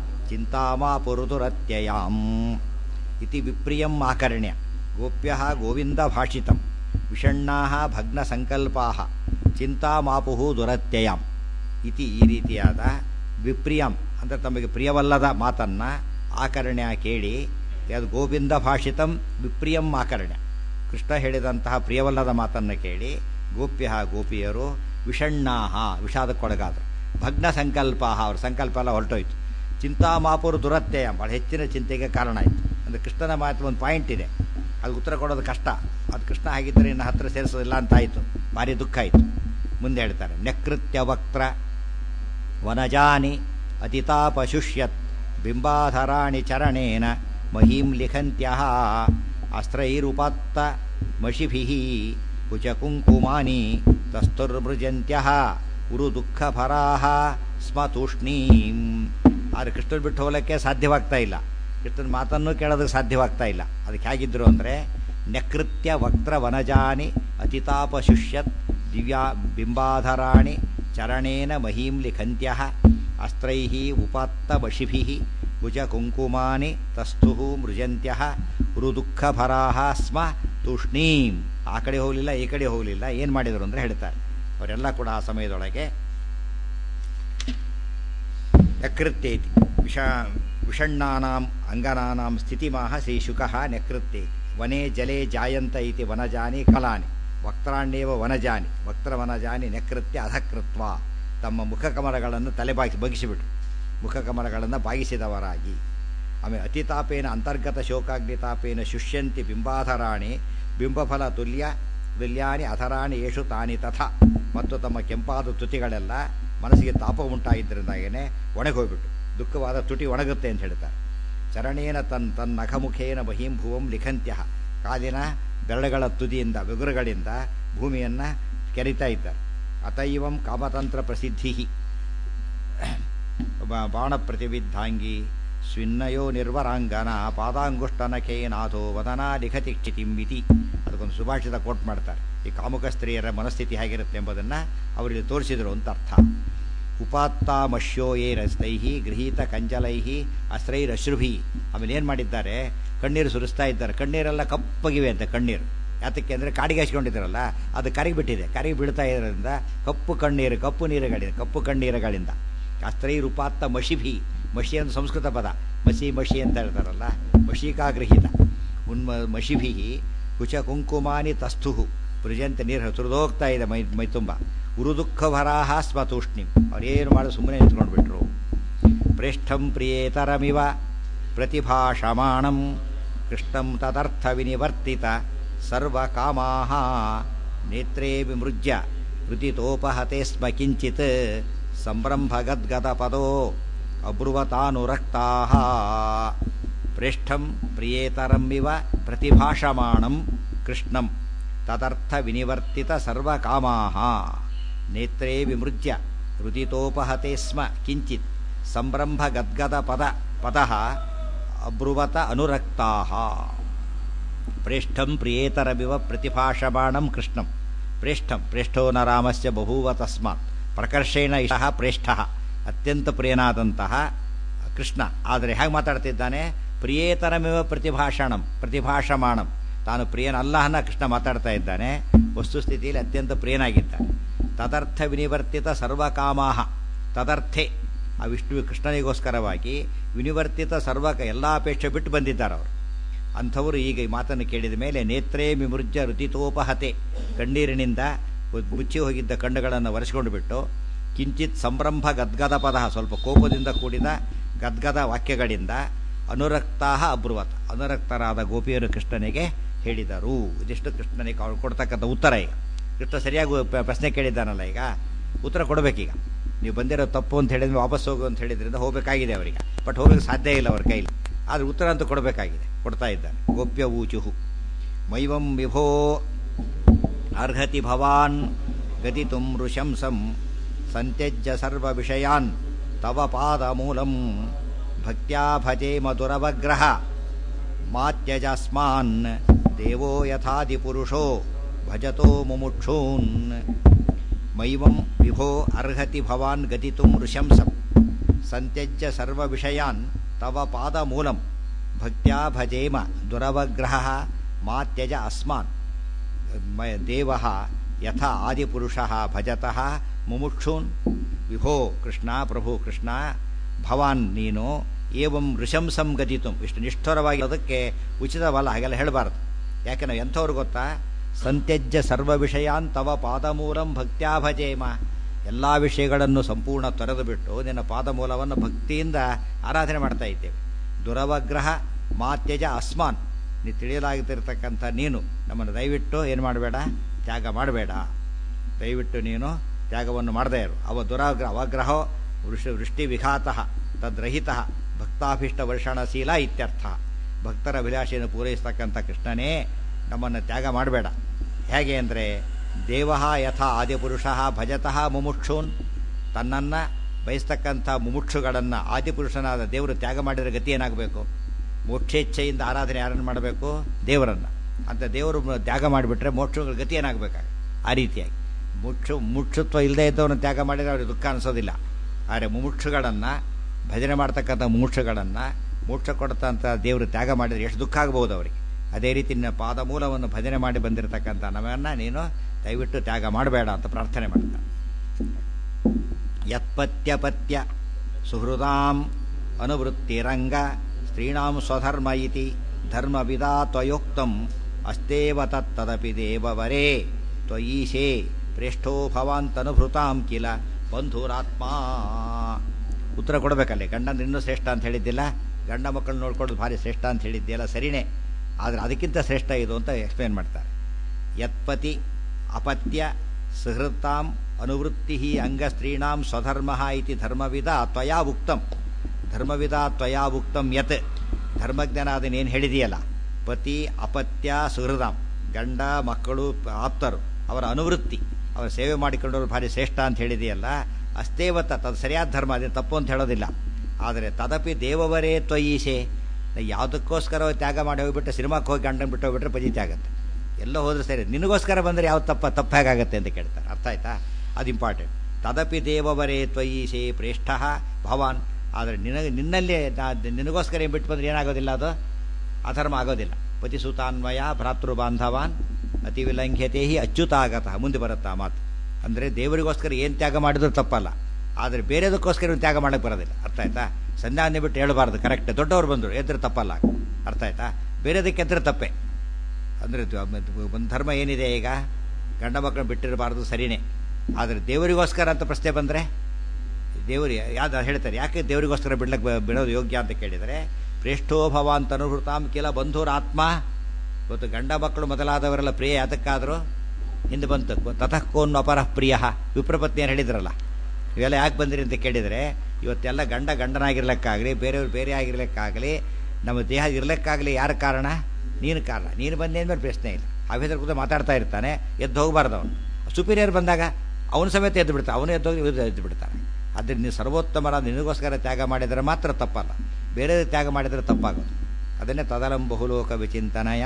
Speaker 1: ಚಿಂತಾಮಾಪುರುತುರತ್ಯಯಾಂ ಇತಿ ವಿಪ್ರಿಯಂ ಆಕರ್ಣ್ಯ ಗೋಪ್ಯ ಗೋವಿಂದ ಭಾಷಿತಂ ವಿಷಣ್ಣಾ ಭಗ್ನಸಂಕಲ್ಪಾ ಚಿಂತಾಮಾಪುಹು ದುರತ್ಯಯಾಂ ಇತಿ ಈ ರೀತಿಯಾದ ವಿಪ್ರಿಯಂ ಅಂದರೆ ತಮಗೆ ಪ್ರಿಯವಲ್ಲದ ಮಾತನ್ನು ಆಕರ್ಣ್ಯ ಕೇಳಿ ಅದು ಗೋವಿಂದ ಭಾಷಿತಂ ವಿಪ್ರಿಯಂ ಆಕರ್ಣ್ಯ ಕೃಷ್ಣ ಹೇಳಿದಂತಹ ಪ್ರಿಯವಲ್ಲದ ಮಾತನ್ನು ಕೇಳಿ ಗೋಪ್ಯ ಗೋಪಿಯರು ವಿಷಣ್ಣಾಹ ವಿಷಾದಕ್ಕೊಳಗಾದರು ಭಗ್ನ ಸಂಕಲ್ಪ ಅವ್ರ ಸಂಕಲ್ಪ ಎಲ್ಲ ಹೊರಟೋಯ್ತು ಚಿಂತಾಮಾಪುರು ದುರತ್ಯಯ ಭಾಳ ಹೆಚ್ಚಿನ ಚಿಂತೆಗೆ ಕಾರಣ ಆಯಿತು ಅಂದರೆ ಕೃಷ್ಣನ ಮಾತು ಒಂದು ಪಾಯಿಂಟ್ ಇದೆ ಅದು ಉತ್ತರ ಕೊಡೋದು ಕಷ್ಟ ಅದು ಕೃಷ್ಣ ಆಗಿದ್ದರೆ ಇನ್ನು ಹತ್ರ ಸೇರಿಸೋದಿಲ್ಲ ಅಂತ ಆಯಿತು ಭಾರಿ ದುಃಖ ಆಯಿತು ಮುಂದೆ ಹೇಳ್ತಾರೆ ನಕೃತ್ಯ ವಕ್ತ್ರ ವನಜಾನಿ ಅತಿತಾಪಶುಷ್ಯತ್ ಬಿಂಬಾಧರಾಣಿ ಚರಣೇನ ಮಹೀಂ ಲಿಖಂತ್ಯ ಅಸ್ತ್ರೈರುಪಾತ್ತ ಮಷಿಭಿ ಕುಚಕುಂಕುಮಾನಿ ತಸ್ತುರ್ಮೃಜಂತ್ಯ ಉರು ದುಃಖಭರಾ ಸ್ಮ ತೂಷ್ಣೀಂ ಆದರೆ ಕೃಷ್ಣನ್ ಬಿಟ್ಟು ಹೋಗಲಿಕ್ಕೆ ಸಾಧ್ಯವಾಗ್ತಾ ಇಲ್ಲ ಕೃಷ್ಣನ ಮಾತನ್ನು ಕೇಳೋದಕ್ಕೆ ಸಾಧ್ಯವಾಗ್ತಾ ಇಲ್ಲ ಅದಕ್ಕೆ ಹೇಗಿದ್ರು ಅಂದರೆ ನಕೃತ್ಯ ವಕ್ತ್ರ ವನಜಾನಿ ಅತಿತಾಪಶುಷ್ಯತ್ ದಿವ್ಯಾ ಬಿಂಬಾಧರಾಣಿ ಚರಣೇನ ಮಹೀಂ ಲಿಖಂತ್ಯ ಅಸ್ತ್ರೈ ಉಪಾತ್ತ ಬಷಿಭಿ ಭುಜ ಕುಂಕುಮಾನಿ ತಸ್ಥು ಮೃಜಂತ್ಯ ದುಃಖಭರಾ ಸ್ಮ ತೂಷ್ಣೀಂ ಆ ಕಡೆ ಹೋಗಲಿಲ್ಲ ಈ ಕಡೆ ಹೋಗಲಿಲ್ಲ ಏನು ಮಾಡಿದರು ಅಂದರೆ ಹೇಳ್ತಾರೆ ಅವರೆಲ್ಲ ಕೂಡ ಆ ಸಮಯದೊಳಗೆ ನಕೃತ್ಯೇತಿ ವಿಷ ವಿಷಣ್ಣಾನಾಂ ಅಂಗನಾನಾಂ ಸ್ಥಿತಿಮಾಹ ಶ್ರೀಶುಕಃ ನಕೃತ್ಯೇತಿ ವನೆ ಜಲೆ ಜಾಯಂತ ಇತಿ ವನಜಾನಿ ಕಲಾನಿ ವಕ್ತಾಣ್ಯೇವ ವನಜಾನಿ ವಕ್ತವನಜಾನಿ ನಕೃತ್ಯ ಅಧಕೃತ್ವ ತಮ್ಮ ಮುಖಕಮಲಗಳನ್ನು ತಲೆ ಬಾಗಿಸಿ ಬಗ್ಗಿಸಿಬಿಟ್ರು ಮುಖಕಮಲಗಳನ್ನು ಬಾಗಿಸಿದವರಾಗಿ ಆಮೇಲೆ ಅತಿತಾಪೇನ ಅಂತರ್ಗತ ಶೋಕಾಗ್ನಿತಾಪೇನ ಶುಷ್ಯಂತಿ ಬಿಂಬಾಧರಾಣಿ ಬಿಂಬಫಲ ತುಲ್ಯ ತುಲ್ಯಾನಿ ಅಧರಾಣಿ ಯೇಷು ತಾನಿ ತಥ ಮತ್ತು ತಮ್ಮ ಕೆಂಪಾದ ತುಟಿಗಳೆಲ್ಲ ಮನಸ್ಸಿಗೆ ತಾಪ ಉಂಟಾಗಿದ್ದರಿಂದಾಗೇನೆ ಒಣಗೋಗ್ಬಿಟ್ಟು ದುಃಖವಾದ ತುಟಿ ಒಣಗುತ್ತೆ ಅಂತ ಹೇಳ್ತಾರೆ ಚರಣೇನ ತನ್ ತನ್ನ ನಖಮುಖೇನ ಮಹೀಂ ಭುವಂ ಲಿಖಂತ್ಯ ಕಾಲಿನ ಬೆರಳುಗಳ ತುದಿಯಿಂದ ಬೆಗುರುಗಳಿಂದ ಭೂಮಿಯನ್ನು ಕೆರಿತಾ ಇದ್ದಾರೆ ಅತೈವಂ ಕಾಮತಂತ್ರ ಪ್ರಸಿದ್ಧಿ ಬಾಣ ಪ್ರತಿವಿದ್ಧಾಂಗಿ ಸ್ವಿನ್ನಯೋ ನಿರ್ವರಾಂಗನ ಪಾದಾಂಗುಷ್ಟನಖೇನಾಥೋ ವದನಾ ಲಿಖತಿ ಕ್ಷಿತಿಂಬಿತಿ ಅದಕ್ಕೊಂದು ಸುಭಾಷಿತ ಕೋಟ್ ಮಾಡ್ತಾರೆ ಈ ಕಾಮುಕ ಸ್ತ್ರೀಯರ ಮನಸ್ಥಿತಿ ಹೇಗಿರುತ್ತೆ ಎಂಬುದನ್ನು ಅವರಿಗೆ ತೋರಿಸಿದರು ಅಂತ ಅರ್ಥ ಉಪಾತ್ತಾಮಶ್ಯೋ ಯೇ ರಸ್ತೈ ಗೃಹೀತ ಕಂಜಲೈ ಅಸ್ತ್ರೈರಶ್ರುಭಿ ಆಮೇಲೆ ಏನು ಮಾಡಿದ್ದಾರೆ ಕಣ್ಣೀರು ಸುರಿಸ್ತಾ ಇದ್ದಾರೆ ಕಣ್ಣೀರೆಲ್ಲ ಕಪ್ಪಗಿವೆ ಅಂತ ಕಣ್ಣೀರು ಯಾತಕ್ಕೆ ಅಂದರೆ ಕಾಡಿಗೆ ಹಚ್ಕೊಂಡಿದ್ದಾರಲ್ಲ ಅದು ಕರಿಗೆ ಬಿಟ್ಟಿದೆ ಕರಿಗೆ ಬೀಳ್ತಾ ಇರೋದ್ರಿಂದ ಕಪ್ಪು ಕಣ್ಣೀರು ಕಪ್ಪು ನೀರುಗಳಿಂದ ಕಪ್ಪು ಕಣ್ಣೀರುಗಳಿಂದ ಅಸ್ತ್ರೈರುಪಾತ್ತ ಮಷಿಭಿ ಮಷಿ ಅಂತ ಸಂಸ್ಕೃತ ಪದ ಮಸಿ ಮಷಿ ಅಂತ ಹೇಳ್ತಾರಲ್ಲ ಮಷಿಕಾಗೃಹೀತ ಉನ್ಮ ಮಷಿಭಿ ಕುಚ ಕುಂಕುಮಾನಿ ತಸ್ಥು ಪೃಜಂತ ನೀರು ಸುರಿದೋಗ್ತಾ ಇದೆ ಮೈ ಮೈ ತುಂಬ ಉರುದುಃಖ ಭರಾಹ ಸ್ಮ ತೂಷ್ಣಿಂ ಅವ್ರೇನು ಮಾಡಿ ಸುಮ್ಮನೆ ನಿಂತ್ಕೊಂಡ್ಬಿಟ್ರು ಪ್ರೇಷ್ಠಂ ಪ್ರಿಯೇತರಮಿವ ಪ್ರತಿಭಾಷಮಾಣಂ ಕೃಷ್ಣಂ ತದರ್ಥ ವಿನಿವರ್ತಿತ ಸರ್ವಕಾಮಾಹ ನೇತ್ರೇ ವಿಮೃಜ್ಯ ಋತಿತೋಪಹತೆ ಸ್ಮ ಕಿಂಚಿತ್ ಸಂಭ್ರಂಭಗದ್ಗದ ಪದೋ ಅಬ್ರುವತಾನುರಕ್ತಾ ಪ್ರೇಷ್ಠಂ ಪ್ರಿಯೇತರಮಿವ ಪ್ರತಿಭಾಷಮಾಣಂ ಕೃಷ್ಣಂ ತದರ್ಥ ವಿನಿವರ್ತಿತ ಸರ್ವಕಾಮಾಹ ನೇತ್ರೇ ವಿಮೃಜ್ಯ ರುದಿತೋಪಹತೆ ಸ್ಮ ಕಿಂಚಿತ್ ಸಂಭ್ರಂಭ ಗದ್ಗದ ಪದ ಪದಃ ಅಬ್ರುವತ ಅನುರಕ್ತಾಹ ಪ್ರೇಷ್ಠಂ ಪ್ರಿಯೇತರಮಿವ ಪ್ರತಿಭಾಷಮಾಣಂ ಕೃಷ್ಣಂ ಪ್ರೇಷ್ಠಂ ಪ್ರೇಷ್ಠೋ ನ ರಾಮಸ್ಯ ಬಭೂವ ತಸ್ಮಾತ್ ಪ್ರಕರ್ಷೇಣ ಇಷಃ ಪ್ರೇಷ್ಠ ಅತ್ಯಂತ ಪ್ರಿಯನಾದಂತಹ ಕೃಷ್ಣ ಆದರೆ ಹೇಗೆ ಮಾತಾಡ್ತಿದ್ದಾನೆ ಪ್ರಿಯೇತರಮೇವ ಪ್ರತಿಭಾಷಣಂ ಪ್ರತಿಭಾಷಮಾಣಂ ತಾನು ಪ್ರಿಯನಲ್ಲಹನ ಕೃಷ್ಣ ಮಾತಾಡ್ತಾ ಇದ್ದಾನೆ ವಸ್ತುಸ್ಥಿತಿಯಲ್ಲಿ ಅತ್ಯಂತ ಪ್ರಿಯನಾಗಿದ್ದಾನೆ ತದರ್ಥ ವಿನಿವರ್ತಿತ ಸರ್ವಕಾಮಾಹ ತದರ್ಥೆ ಆ ವಿಷ್ಣು ಕೃಷ್ಣನಿಗೋಸ್ಕರವಾಗಿ ವಿನಿವರ್ತಿತ ಸರ್ವಕ ಎಲ್ಲ ಅಪೇಕ್ಷೆ ಬಿಟ್ಟು ಬಂದಿದ್ದಾರೆ ಅವರು ಅಂಥವರು ಈಗ ಈ ಮಾತನ್ನು ಕೇಳಿದ ಮೇಲೆ ನೇತ್ರೇ ವಿಮೃಜ್ಯ ಋತಿತೋಪಹತೆ ಕಣ್ಣೀರಿನಿಂದ ಮುಚ್ಚಿ ಹೋಗಿದ್ದ ಕಣ್ಣುಗಳನ್ನು ಒರೆಸಿಕೊಂಡು ಬಿಟ್ಟು ಕಿಂಚಿತ್ ಸಂಭ್ರಂಭ ಗದ್ಗದ ಪದ ಸ್ವಲ್ಪ ಕೋಪದಿಂದ ಕೂಡಿದ ಗದ್ಗದ ವಾಕ್ಯಗಳಿಂದ ಅನುರಕ್ತಾ ಅಬ್ರುವತ್ ಅನುರಕ್ತರಾದ ಗೋಪಿಯರು ಕೃಷ್ಣನಿಗೆ ಹೇಳಿದರು ಇದಿಷ್ಟು ಕೃಷ್ಣನಿಗೆ ಅವ್ರು ಕೊಡ್ತಕ್ಕಂಥ ಉತ್ತರ ಈಗ ಕೃಷ್ಣ ಸರಿಯಾಗಿ ಪ- ಪ್ರಶ್ನೆ ಕೇಳಿದ್ದಾನಲ್ಲ ಈಗ ಉತ್ತರ ಕೊಡಬೇಕೀಗ ನೀವು ಬಂದಿರೋ ತಪ್ಪು ಅಂತ ಹೇಳಿದ್ರೆ ವಾಪಸ್ ಹೋಗು ಅಂತ ಹೇಳಿದ್ರಿಂದ ಹೋಗಬೇಕಾಗಿದೆ ಅವರಿಗೆ ಬಟ್ ಹೋಗಕ್ಕೆ ಸಾಧ್ಯ ಇಲ್ಲ ಅವ್ರ ಕೈಲಿ ಆದರೆ ಉತ್ತರ ಅಂತೂ ಕೊಡಬೇಕಾಗಿದೆ ಕೊಡ್ತಾ ಇದ್ದಾನೆ ಗೋಪ್ಯ ಊಚುಹು ಮೈವಂ ವಿಭೋ ಅರ್ಹತಿ ಭವಾನ್ ಗತಿತುಂ ಋಶಂಸಂ ಸಂತ್ಯಜ್ಯ ಸರ್ವ ವಿಷಯಾನ್ ತವ ಪಾದ ಮೂಲಂ ಭಕ್ತ್ಯಾ ಭಜೆ ಮಧುರವಗ್ರಹ ಮಾತ್ಯಜಸ್ಮಾನ್ ದೇವೋ ಯಥಾದಿಪುರುಷೋ ಭಜತೋ ಮುಮುಕ್ಷೂನ್ ಮೈವಂ ವಿಭೋ ಅರ್ಹತಿ ಭವಾನ್ ಗತಿತುಂ ಋಶಂಸಂ ಸಂತ್ಯಜ್ಯ ಸರ್ವ ವಿಷಯಾನ್ ತವ ಪಾದ ಮೂಲಂ ಭಕ್ತ್ಯಾ ಭಜೇಮ ದುರವಗ್ರಹ ಮಾತ್ಯಜ ಅಸ್ಮಾನ್ ಮ- ದೇವಃ ಯಥಾ ಆದಿಪುರುಷಃ ಭಜತಃ ಮುಮುಕ್ಷೂನ್ ವಿಭೋ ಕೃಷ್ಣ ಪ್ರಭು ಕೃಷ್ಣ ಭವಾನ್ ನೀನು ಏವಂ ಋಷಂಸಂ ಗದಿತು ಇಷ್ಟು ನಿಷ್ಠುರವಾಗಿ ಅದಕ್ಕೆ ಉಚಿತವಲ್ಲ ಹಾಗೆಲ್ಲ ಹೇಳಬಾರ್ದು ಯಾಕೆ ನಾವು ಎಂಥವ್ರು ಗೊತ್ತಾ ಸಂತ್ಯಜ್ಯ ಸರ್ವ ವಿಷಯಾನ್ ತವ ಪಾದಮೂಲಂ ಭಕ್ತ್ಯಾ ಭಜೇಮ ಎಲ್ಲ ವಿಷಯಗಳನ್ನು ಸಂಪೂರ್ಣ ತೊರೆದು ಬಿಟ್ಟು ನಿನ್ನ ಪಾದಮೂಲವನ್ನು ಭಕ್ತಿಯಿಂದ ಆರಾಧನೆ ಮಾಡ್ತಾ ಇದ್ದೇವೆ ದುರವಗ್ರಹ ಮಾತ್ಯಜ ಅಸ್ಮಾನ್ ನೀ ತಿಳಿಯಲಾಗುತ್ತಿರತಕ್ಕಂಥ ನೀನು ನಮ್ಮನ್ನು ದಯವಿಟ್ಟು ಏನು ಮಾಡಬೇಡ ತ್ಯಾಗ ಮಾಡಬೇಡ ದಯವಿಟ್ಟು ನೀನು ತ್ಯಾಗವನ್ನು ಮಾಡದೇ ಇರು ಅವ ದುರಾಗ್ರಹ ಅವಗ್ರಹೋ ವೃಷ ವೃಷ್ಟಿ ವಿಘಾತಃ ತದ್ರಹಿತ ಭಕ್ತಾಭಿಷ್ಟ ವರ್ಷಣಶೀಲ ಇತ್ಯರ್ಥ ಭಕ್ತರ ವಿಲಾಸೆಯನ್ನು ಪೂರೈಸ್ತಕ್ಕಂಥ ಕೃಷ್ಣನೇ ನಮ್ಮನ್ನು ತ್ಯಾಗ ಮಾಡಬೇಡ ಹೇಗೆ ಅಂದರೆ ದೇವ ಯಥಾ ಆದಿಪುರುಷ ಭಜತಃ ಮುಮುಕ್ಷೂನ್ ತನ್ನನ್ನು ಬಯಸ್ತಕ್ಕಂಥ ಮುಮುಕ್ಷುಗಳನ್ನು ಆದಿಪುರುಷನಾದ ದೇವರು ತ್ಯಾಗ ಮಾಡಿದರೆ ಗತಿ ಏನಾಗಬೇಕು ಮೋಕ್ಷೇಚ್ಛೆಯಿಂದ ಆರಾಧನೆ ಯಾರನ್ನು ಮಾಡಬೇಕು ದೇವರನ್ನು ಅಂತ ದೇವರು ಮ- ತ್ಯಾಗ ಮಾಡಿಬಿಟ್ರೆ ಮೋಕ್ಷಗಳ ಗತಿ ಏನಾಗಬೇಕಾಗ ಆ ರೀತಿಯಾಗಿ ಮುಕ್ಷು ಮುಕ್ಷುತ್ವ ಇಲ್ಲದೆ ಇದ್ದವನು ತ್ಯಾಗ ಮಾಡಿದರೆ ಅವ್ರಿಗೆ ದುಃಖ ಅನಿಸೋದಿಲ್ಲ ಆದರೆ ಮುಮುಕ್ಷುಗಳನ್ನು ಭಜನೆ ಮಾಡ್ತಕ್ಕಂಥ ಮುಮುಕ್ಷುಗಳನ್ನು ಮೋಕ್ಷ ಕೊಡ್ತಂಥ ದೇವರು ತ್ಯಾಗ ಮಾಡಿದರೆ ಎಷ್ಟು ದುಃಖ ಆಗ್ಬೋದು ಅವರಿಗೆ ಅದೇ ರೀತಿ ನಿನ್ನ ಪಾದ ಮೂಲವನ್ನು ಭಜನೆ ಮಾಡಿ ಬಂದಿರತಕ್ಕಂಥ ನಮ್ಮನ್ನು ನೀನು ದಯವಿಟ್ಟು ತ್ಯಾಗ ಮಾಡಬೇಡ ಅಂತ ಪ್ರಾರ್ಥನೆ ಮಾಡ್ತಾನೆ ಯತ್ಪತ್ಯಪತ್ಯ ಸುಹೃದಾಂ ಅನುವೃತ್ತಿರಂಗ ಸ್ತ್ರೀಣಾಂ ಸ್ವಧರ್ಮ ಇತಿ ಧರ್ಮವಿದಾ ತ್ವಯೋಕ್ತಂ ಅಸ್ತೇವ ತತ್ತದಪಿ ದೇವವರೇ ತ್ವಯೀಶೇ ಪ್ರೇಷ್ಠೋ ಭವಾಂತನುಭೃತಾಂ ಕಿಲ ಬಂಧುರಾತ್ಮ ಉತ್ತರ ಕೊಡಬೇಕಲ್ಲಿ ಗಂಡನ ಇನ್ನೂ ಶ್ರೇಷ್ಠ ಅಂತ ಹೇಳಿದ್ದಿಲ್ಲ ಗಂಡ ಮಕ್ಕಳು ನೋಡ್ಕೊಳ್ಳೋದು ಭಾರಿ ಶ್ರೇಷ್ಠ ಅಂತ ಹೇಳಿದ್ದಿಲ್ಲ ಸರಿನೇ ಆದರೆ ಅದಕ್ಕಿಂತ ಶ್ರೇಷ್ಠ ಇದು ಅಂತ ಎಕ್ಸ್ಪ್ಲೇನ್ ಮಾಡ್ತಾರೆ ಯತ್ಪತಿ ಅಪತ್ಯ ಸುಹೃತ್ತಾಂ ಅನುವೃತ್ತಿ ಅಂಗಸ್ತ್ರೀಣಾಂ ಸ್ವಧರ್ಮ ಇತಿ ಧರ್ಮವಿದ ತ್ವಯಾ ಉಕ್ತಂ ಧರ್ಮವಿದ ತ್ವಯಾ ಉಕ್ತಂ ಯತ್ ಧರ್ಮಜ್ಞನಾದ ನೀನು ಹೇಳಿದೆಯಲ್ಲ ಪತಿ ಅಪತ್ಯ ಸುಹೃದಾಂ ಗಂಡ ಮಕ್ಕಳು ಆಪ್ತರು ಅವರ ಅನುವೃತ್ತಿ ಅವರ ಸೇವೆ ಮಾಡಿಕೊಂಡವರು ಭಾರಿ ಶ್ರೇಷ್ಠ ಅಂತ ಹೇಳಿದೆಯಲ್ಲ ಅಸ್ತೇವತ ತದು ಸರಿಯಾದ ಧರ್ಮ ಅದೇನು ತಪ್ಪು ಅಂತ ಹೇಳೋದಿಲ್ಲ ಆದರೆ ತದಪಿ ದೇವವರೇ ತ್ವಯೀಶೆ ಯಾವುದಕ್ಕೋಸ್ಕರ ತ್ಯಾಗ ಮಾಡಿ ಹೋಗ್ಬಿಟ್ಟು ಸಿನಿಮಾಕ್ಕೆ ಹೋಗಿ ಗಂಡನ ಬಿಟ್ಟು ಹೋಗ್ಬಿಟ್ರೆ ಪಜಿತಿ ಆಗುತ್ತೆ ಎಲ್ಲೋ ಹೋದ್ರೆ ಸರಿ ನಿನಗೋಸ್ಕರ ಬಂದರೆ ಯಾವ ತಪ್ಪ ತಪ್ಪ ಹೇಗಾಗತ್ತೆ ಅಂತ ಕೇಳ್ತಾರೆ ಅರ್ಥ ಆಯ್ತಾ ಅದು ಇಂಪಾರ್ಟೆಂಟ್ ತದಪಿ ದೇವವರೇ ತ್ವಯೀಶೆ ಪ್ರೇಷ್ಠ ಭವಾನ್ ಆದರೆ ನಿನಗೆ ನಿನ್ನಲ್ಲಿ ನಾ- ನಿನಗೋಸ್ಕರ ಏನ್ ಬಿಟ್ಟು ಬಂದ್ರೆ ಏನಾಗೋದಿಲ್ಲ ಅದು ಅಧರ್ಮ ಆಗೋದಿಲ್ಲ ಪತಿಸುತಾನ್ವಯ ಭ್ರಾತೃ ಬಾಂಧವಾನ್ ಅತಿ ವಿಲಂಘ್ಯತೆ ಹಿ ಅಚ್ಯುತಾಗತಃ ಮುಂದೆ ಬರುತ್ತಾ ಆ ಮಾತು ಅಂದರೆ ದೇವರಿಗೋಸ್ಕರ ಏನು ತ್ಯಾಗ ಮಾಡಿದ್ರು ತಪ್ಪಲ್ಲ ಆದರೆ ಬೇರೆದಕ್ಕೋಸ್ಕರ ಇವ್ನು ತ್ಯಾಗ ಮಾಡಕ್ಕೆ ಬರೋದಿಲ್ಲ ಅರ್ಥ ಆಯ್ತಾ ಸಂಧಾನ ಬಿಟ್ಟು ಹೇಳಬಾರ್ದು ಕರೆಕ್ಟ್ ದೊಡ್ಡವ್ರು ಬಂದರು ಎದ್ರೆ ತಪ್ಪಲ್ಲ ಅರ್ಥ ಆಯ್ತಾ ಬೇರೆದಕ್ಕೆ ಎದ್ರೆ ತಪ್ಪೆ ಅಂದರೆ ಒಂದು ಧರ್ಮ ಏನಿದೆ ಈಗ ಗಂಡ ಮಕ್ಕಳನ್ನ ಬಿಟ್ಟಿರಬಾರ್ದು ಸರಿನೇ ಆದರೆ ದೇವರಿಗೋಸ್ಕರ ಅಂತ ಪ್ರಶ್ನೆ ಬಂದರೆ ದೇವರು ಯಾವ್ದು ಹೇಳ್ತಾರೆ ಯಾಕೆ ದೇವರಿಗೋಸ್ಕರ ಬಿಡ್ಲಕ್ಕೆ ಬ- ಬಿಡೋದು ಯೋಗ್ಯ ಅಂತ ಕೇಳಿದರೆ ಪ್ರೇಷ್ಠೋ ಭವಾನ್ ತನುಭೃತಾಂ ಕೆಲ ಬಂಧುರಾತ್ಮ ಇವತ್ತು ಗಂಡ ಮಕ್ಕಳು ಮೊದಲಾದವರೆಲ್ಲ ಪ್ರಿಯ ಯಾತಕ್ಕಾದರೂ ಹಿಂದೆ ಬಂತು ತತಃ ಕೋನ್ ಅಪರಃ ಪ್ರಿಯ ವಿಪ್ರಪತ್ನಿಯರು ಹೇಳಿದ್ರಲ್ಲ ಇವೆಲ್ಲ ಯಾಕೆ ಬಂದಿರಿ ಅಂತ ಕೇಳಿದರೆ ಇವತ್ತೆಲ್ಲ ಗಂಡ ಗಂಡನಾಗಿರ್ಲಿಕ್ಕಾಗಲಿ ಬೇರೆಯವ್ರು ಬೇರೆ ಆಗಿರ್ಲಿಕ್ಕಾಗಲಿ ನಮ್ಮ ದೇಹ ಇರ್ಲಿಕ್ಕಾಗಲಿ ಯಾರ ಕಾರಣ ನೀನು ಕಾರಣ ನೀನು ಬಂದೆ ಅಂದ್ಮೇಲೆ ಪ್ರಶ್ನೆ ಇಲ್ಲ ಆಫೀಸರ್ ಕೂಡ ಮಾತಾಡ್ತಾ ಇರ್ತಾನೆ ಎದ್ದು ಹೋಗಬಾರ್ದು ಅವನು ಸುಪೀರಿಯರ್ ಬಂದಾಗ ಅವನ ಸಮೇತ ಎದ್ದು ಬಿಡ್ತಾನೆ ಅವನು ಎದ್ದು ಹೋಗಿ ಇವ್ರು ಎದ್ದು ಬಿಡ್ತಾನೆ ಆದ್ದರಿಂದ ನೀವು ಸರ್ವೋತ್ತಮರಾದ ನಿನಗೋಸ್ಕರ ತ್ಯಾಗ ಮಾಡಿದರೆ ಮಾತ್ರ ತಪ್ಪಲ್ಲ ಬೇರೆ ತ್ಯಾಗ ಮಾಡಿದರೆ ತಪ್ಪಾಗೋದು ಅದನ್ನೇ ತದಲಂ ಬಹುಲೋಕ ವಿಚಿಂತನಯ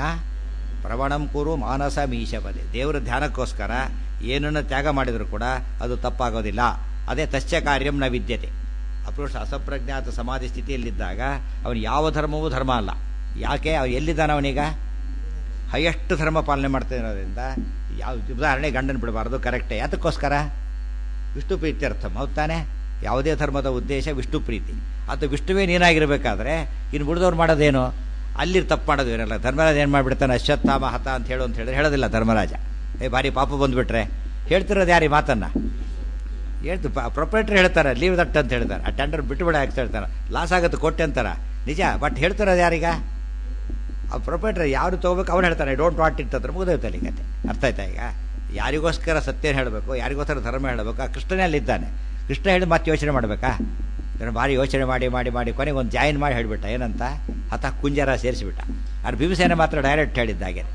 Speaker 1: ಪ್ರವಣಂ ಕುರು ಮಾನಸ ಮೀಶಪದೆ ದೇವರ ಧ್ಯಾನಕ್ಕೋಸ್ಕರ ಏನನ್ನು ತ್ಯಾಗ ಮಾಡಿದರೂ ಕೂಡ ಅದು ತಪ್ಪಾಗೋದಿಲ್ಲ ಅದೇ ತಸ್ಯ ಕಾರ್ಯಂ ನ ವಿದ್ಯತೆ ಅಪುರುಷ ಅಸಂಪ್ರಜ್ಞಾತ ಸಮಾಧಿ ಸ್ಥಿತಿಯಲ್ಲಿದ್ದಾಗ ಅವನು ಯಾವ ಧರ್ಮವೂ ಧರ್ಮ ಅಲ್ಲ ಯಾಕೆ ಅವನು ಎಲ್ಲಿದ್ದಾನೆ ಅವನೀಗ ಹೈಯೆಸ್ಟ್ ಧರ್ಮ ಪಾಲನೆ ಮಾಡ್ತಾ ಇರೋದ್ರಿಂದ ಯಾವ ಉದಾಹರಣೆ ಗಂಡನ ಬಿಡಬಾರ್ದು ಕರೆಕ್ಟೇ ಯಾತಕ್ಕೋಸ್ಕರ ವಿಷ್ಣು ಪ್ರೀತ್ಯರ್ಥ ಹೌದ್ ತಾನೆ ಯಾವುದೇ ಧರ್ಮದ ಉದ್ದೇಶ ವಿಷ್ಣು ಪ್ರೀತಿ ಅದು ವಿಷ್ಣುವೇ ನೀನಾಗಿರಬೇಕಾದ್ರೆ ಇನ್ನು ಬಿಡ್ದವ್ರು ಮಾಡೋದೇನು ಅಲ್ಲಿ ತಪ್ಪು ಮಾಡೋದು ಇರಲ್ಲ ಧರ್ಮರಾಜ ಏನು ಮಾಡಿಬಿಡ್ತಾನೆ ಅಶ್ವತ್ಥಾಮ ಹತ ಅಂತ ಹೇಳು ಅಂತ ಹೇಳಿದ್ರೆ ಹೇಳೋದಿಲ್ಲ ಧರ್ಮರಾಜ ಏ ಭಾರಿ ಪಾಪ ಬಂದುಬಿಟ್ರೆ ಹೇಳ್ತಿರೋದು ಯಾರು ಈ ಮಾತನ್ನು ಹೇಳ್ತು ಪ್ರೊಪರೇಟ್ರ್ ಹೇಳ್ತಾರೆ ಲೀವ್ ದಟ್ ಅಂತ ಹೇಳ್ತಾರೆ ಆ ಟೆಂಡರ್ ಬಿಟ್ಟುಬಿಡ ಅಂತ ಹೇಳ್ತಾರೆ ಲಾಸ್ ಆಗುತ್ತೆ ಕೊಟ್ಟೆ ಅಂತಾರ ನಿಜ ಬಟ್ ಹೇಳ್ತಿರೋದು ಯಾರೀಗ ಆ ಪ್ರೊಪರೇಟ್ರ್ ಯಾರು ತೊಗೋಬೇಕು ಅವ್ನು ಹೇಳ್ತಾನೆ ಡೋಂಟ್ ವಾಟ್ ಇಟ್ ಹತ್ರ ಮುಗಿದೋಯ್ತು ಅಲ್ಲಿ ಕತೆ ಅರ್ಥ ಆಯ್ತಾ ಈಗ ಯಾರಿಗೋಸ್ಕರ ಸತ್ಯ ಹೇಳಬೇಕು ಯಾರಿಗೋಸ್ಕರ ಧರ್ಮ ಹೇಳಬೇಕು ಆ ಕೃಷ್ಣನೇ ಅಲ್ಲಿದ್ದಾನೆ ಕೃಷ್ಣ ಹೇಳಿ ಮತ್ತೆ ಯೋಚನೆ ಮಾಡಬೇಕಾ ಇದನ್ನು ಭಾರಿ ಯೋಚನೆ ಮಾಡಿ ಮಾಡಿ ಮಾಡಿ ಕೊನೆಗೆ ಒಂದು ಜಾಯಿನ್ ಮಾಡಿ ಹೇಳಿಬಿಟ್ಟ ಏನಂತ ಹತ ಕುಂಜರ ಸೇರಿಸಿಬಿಟ್ಟ ಅದು ಭೀಮಸೇನೆ ಮಾತ್ರ ಡೈರೆಕ್ಟ್ ಹೇಳಿದ್ದಾಗೆ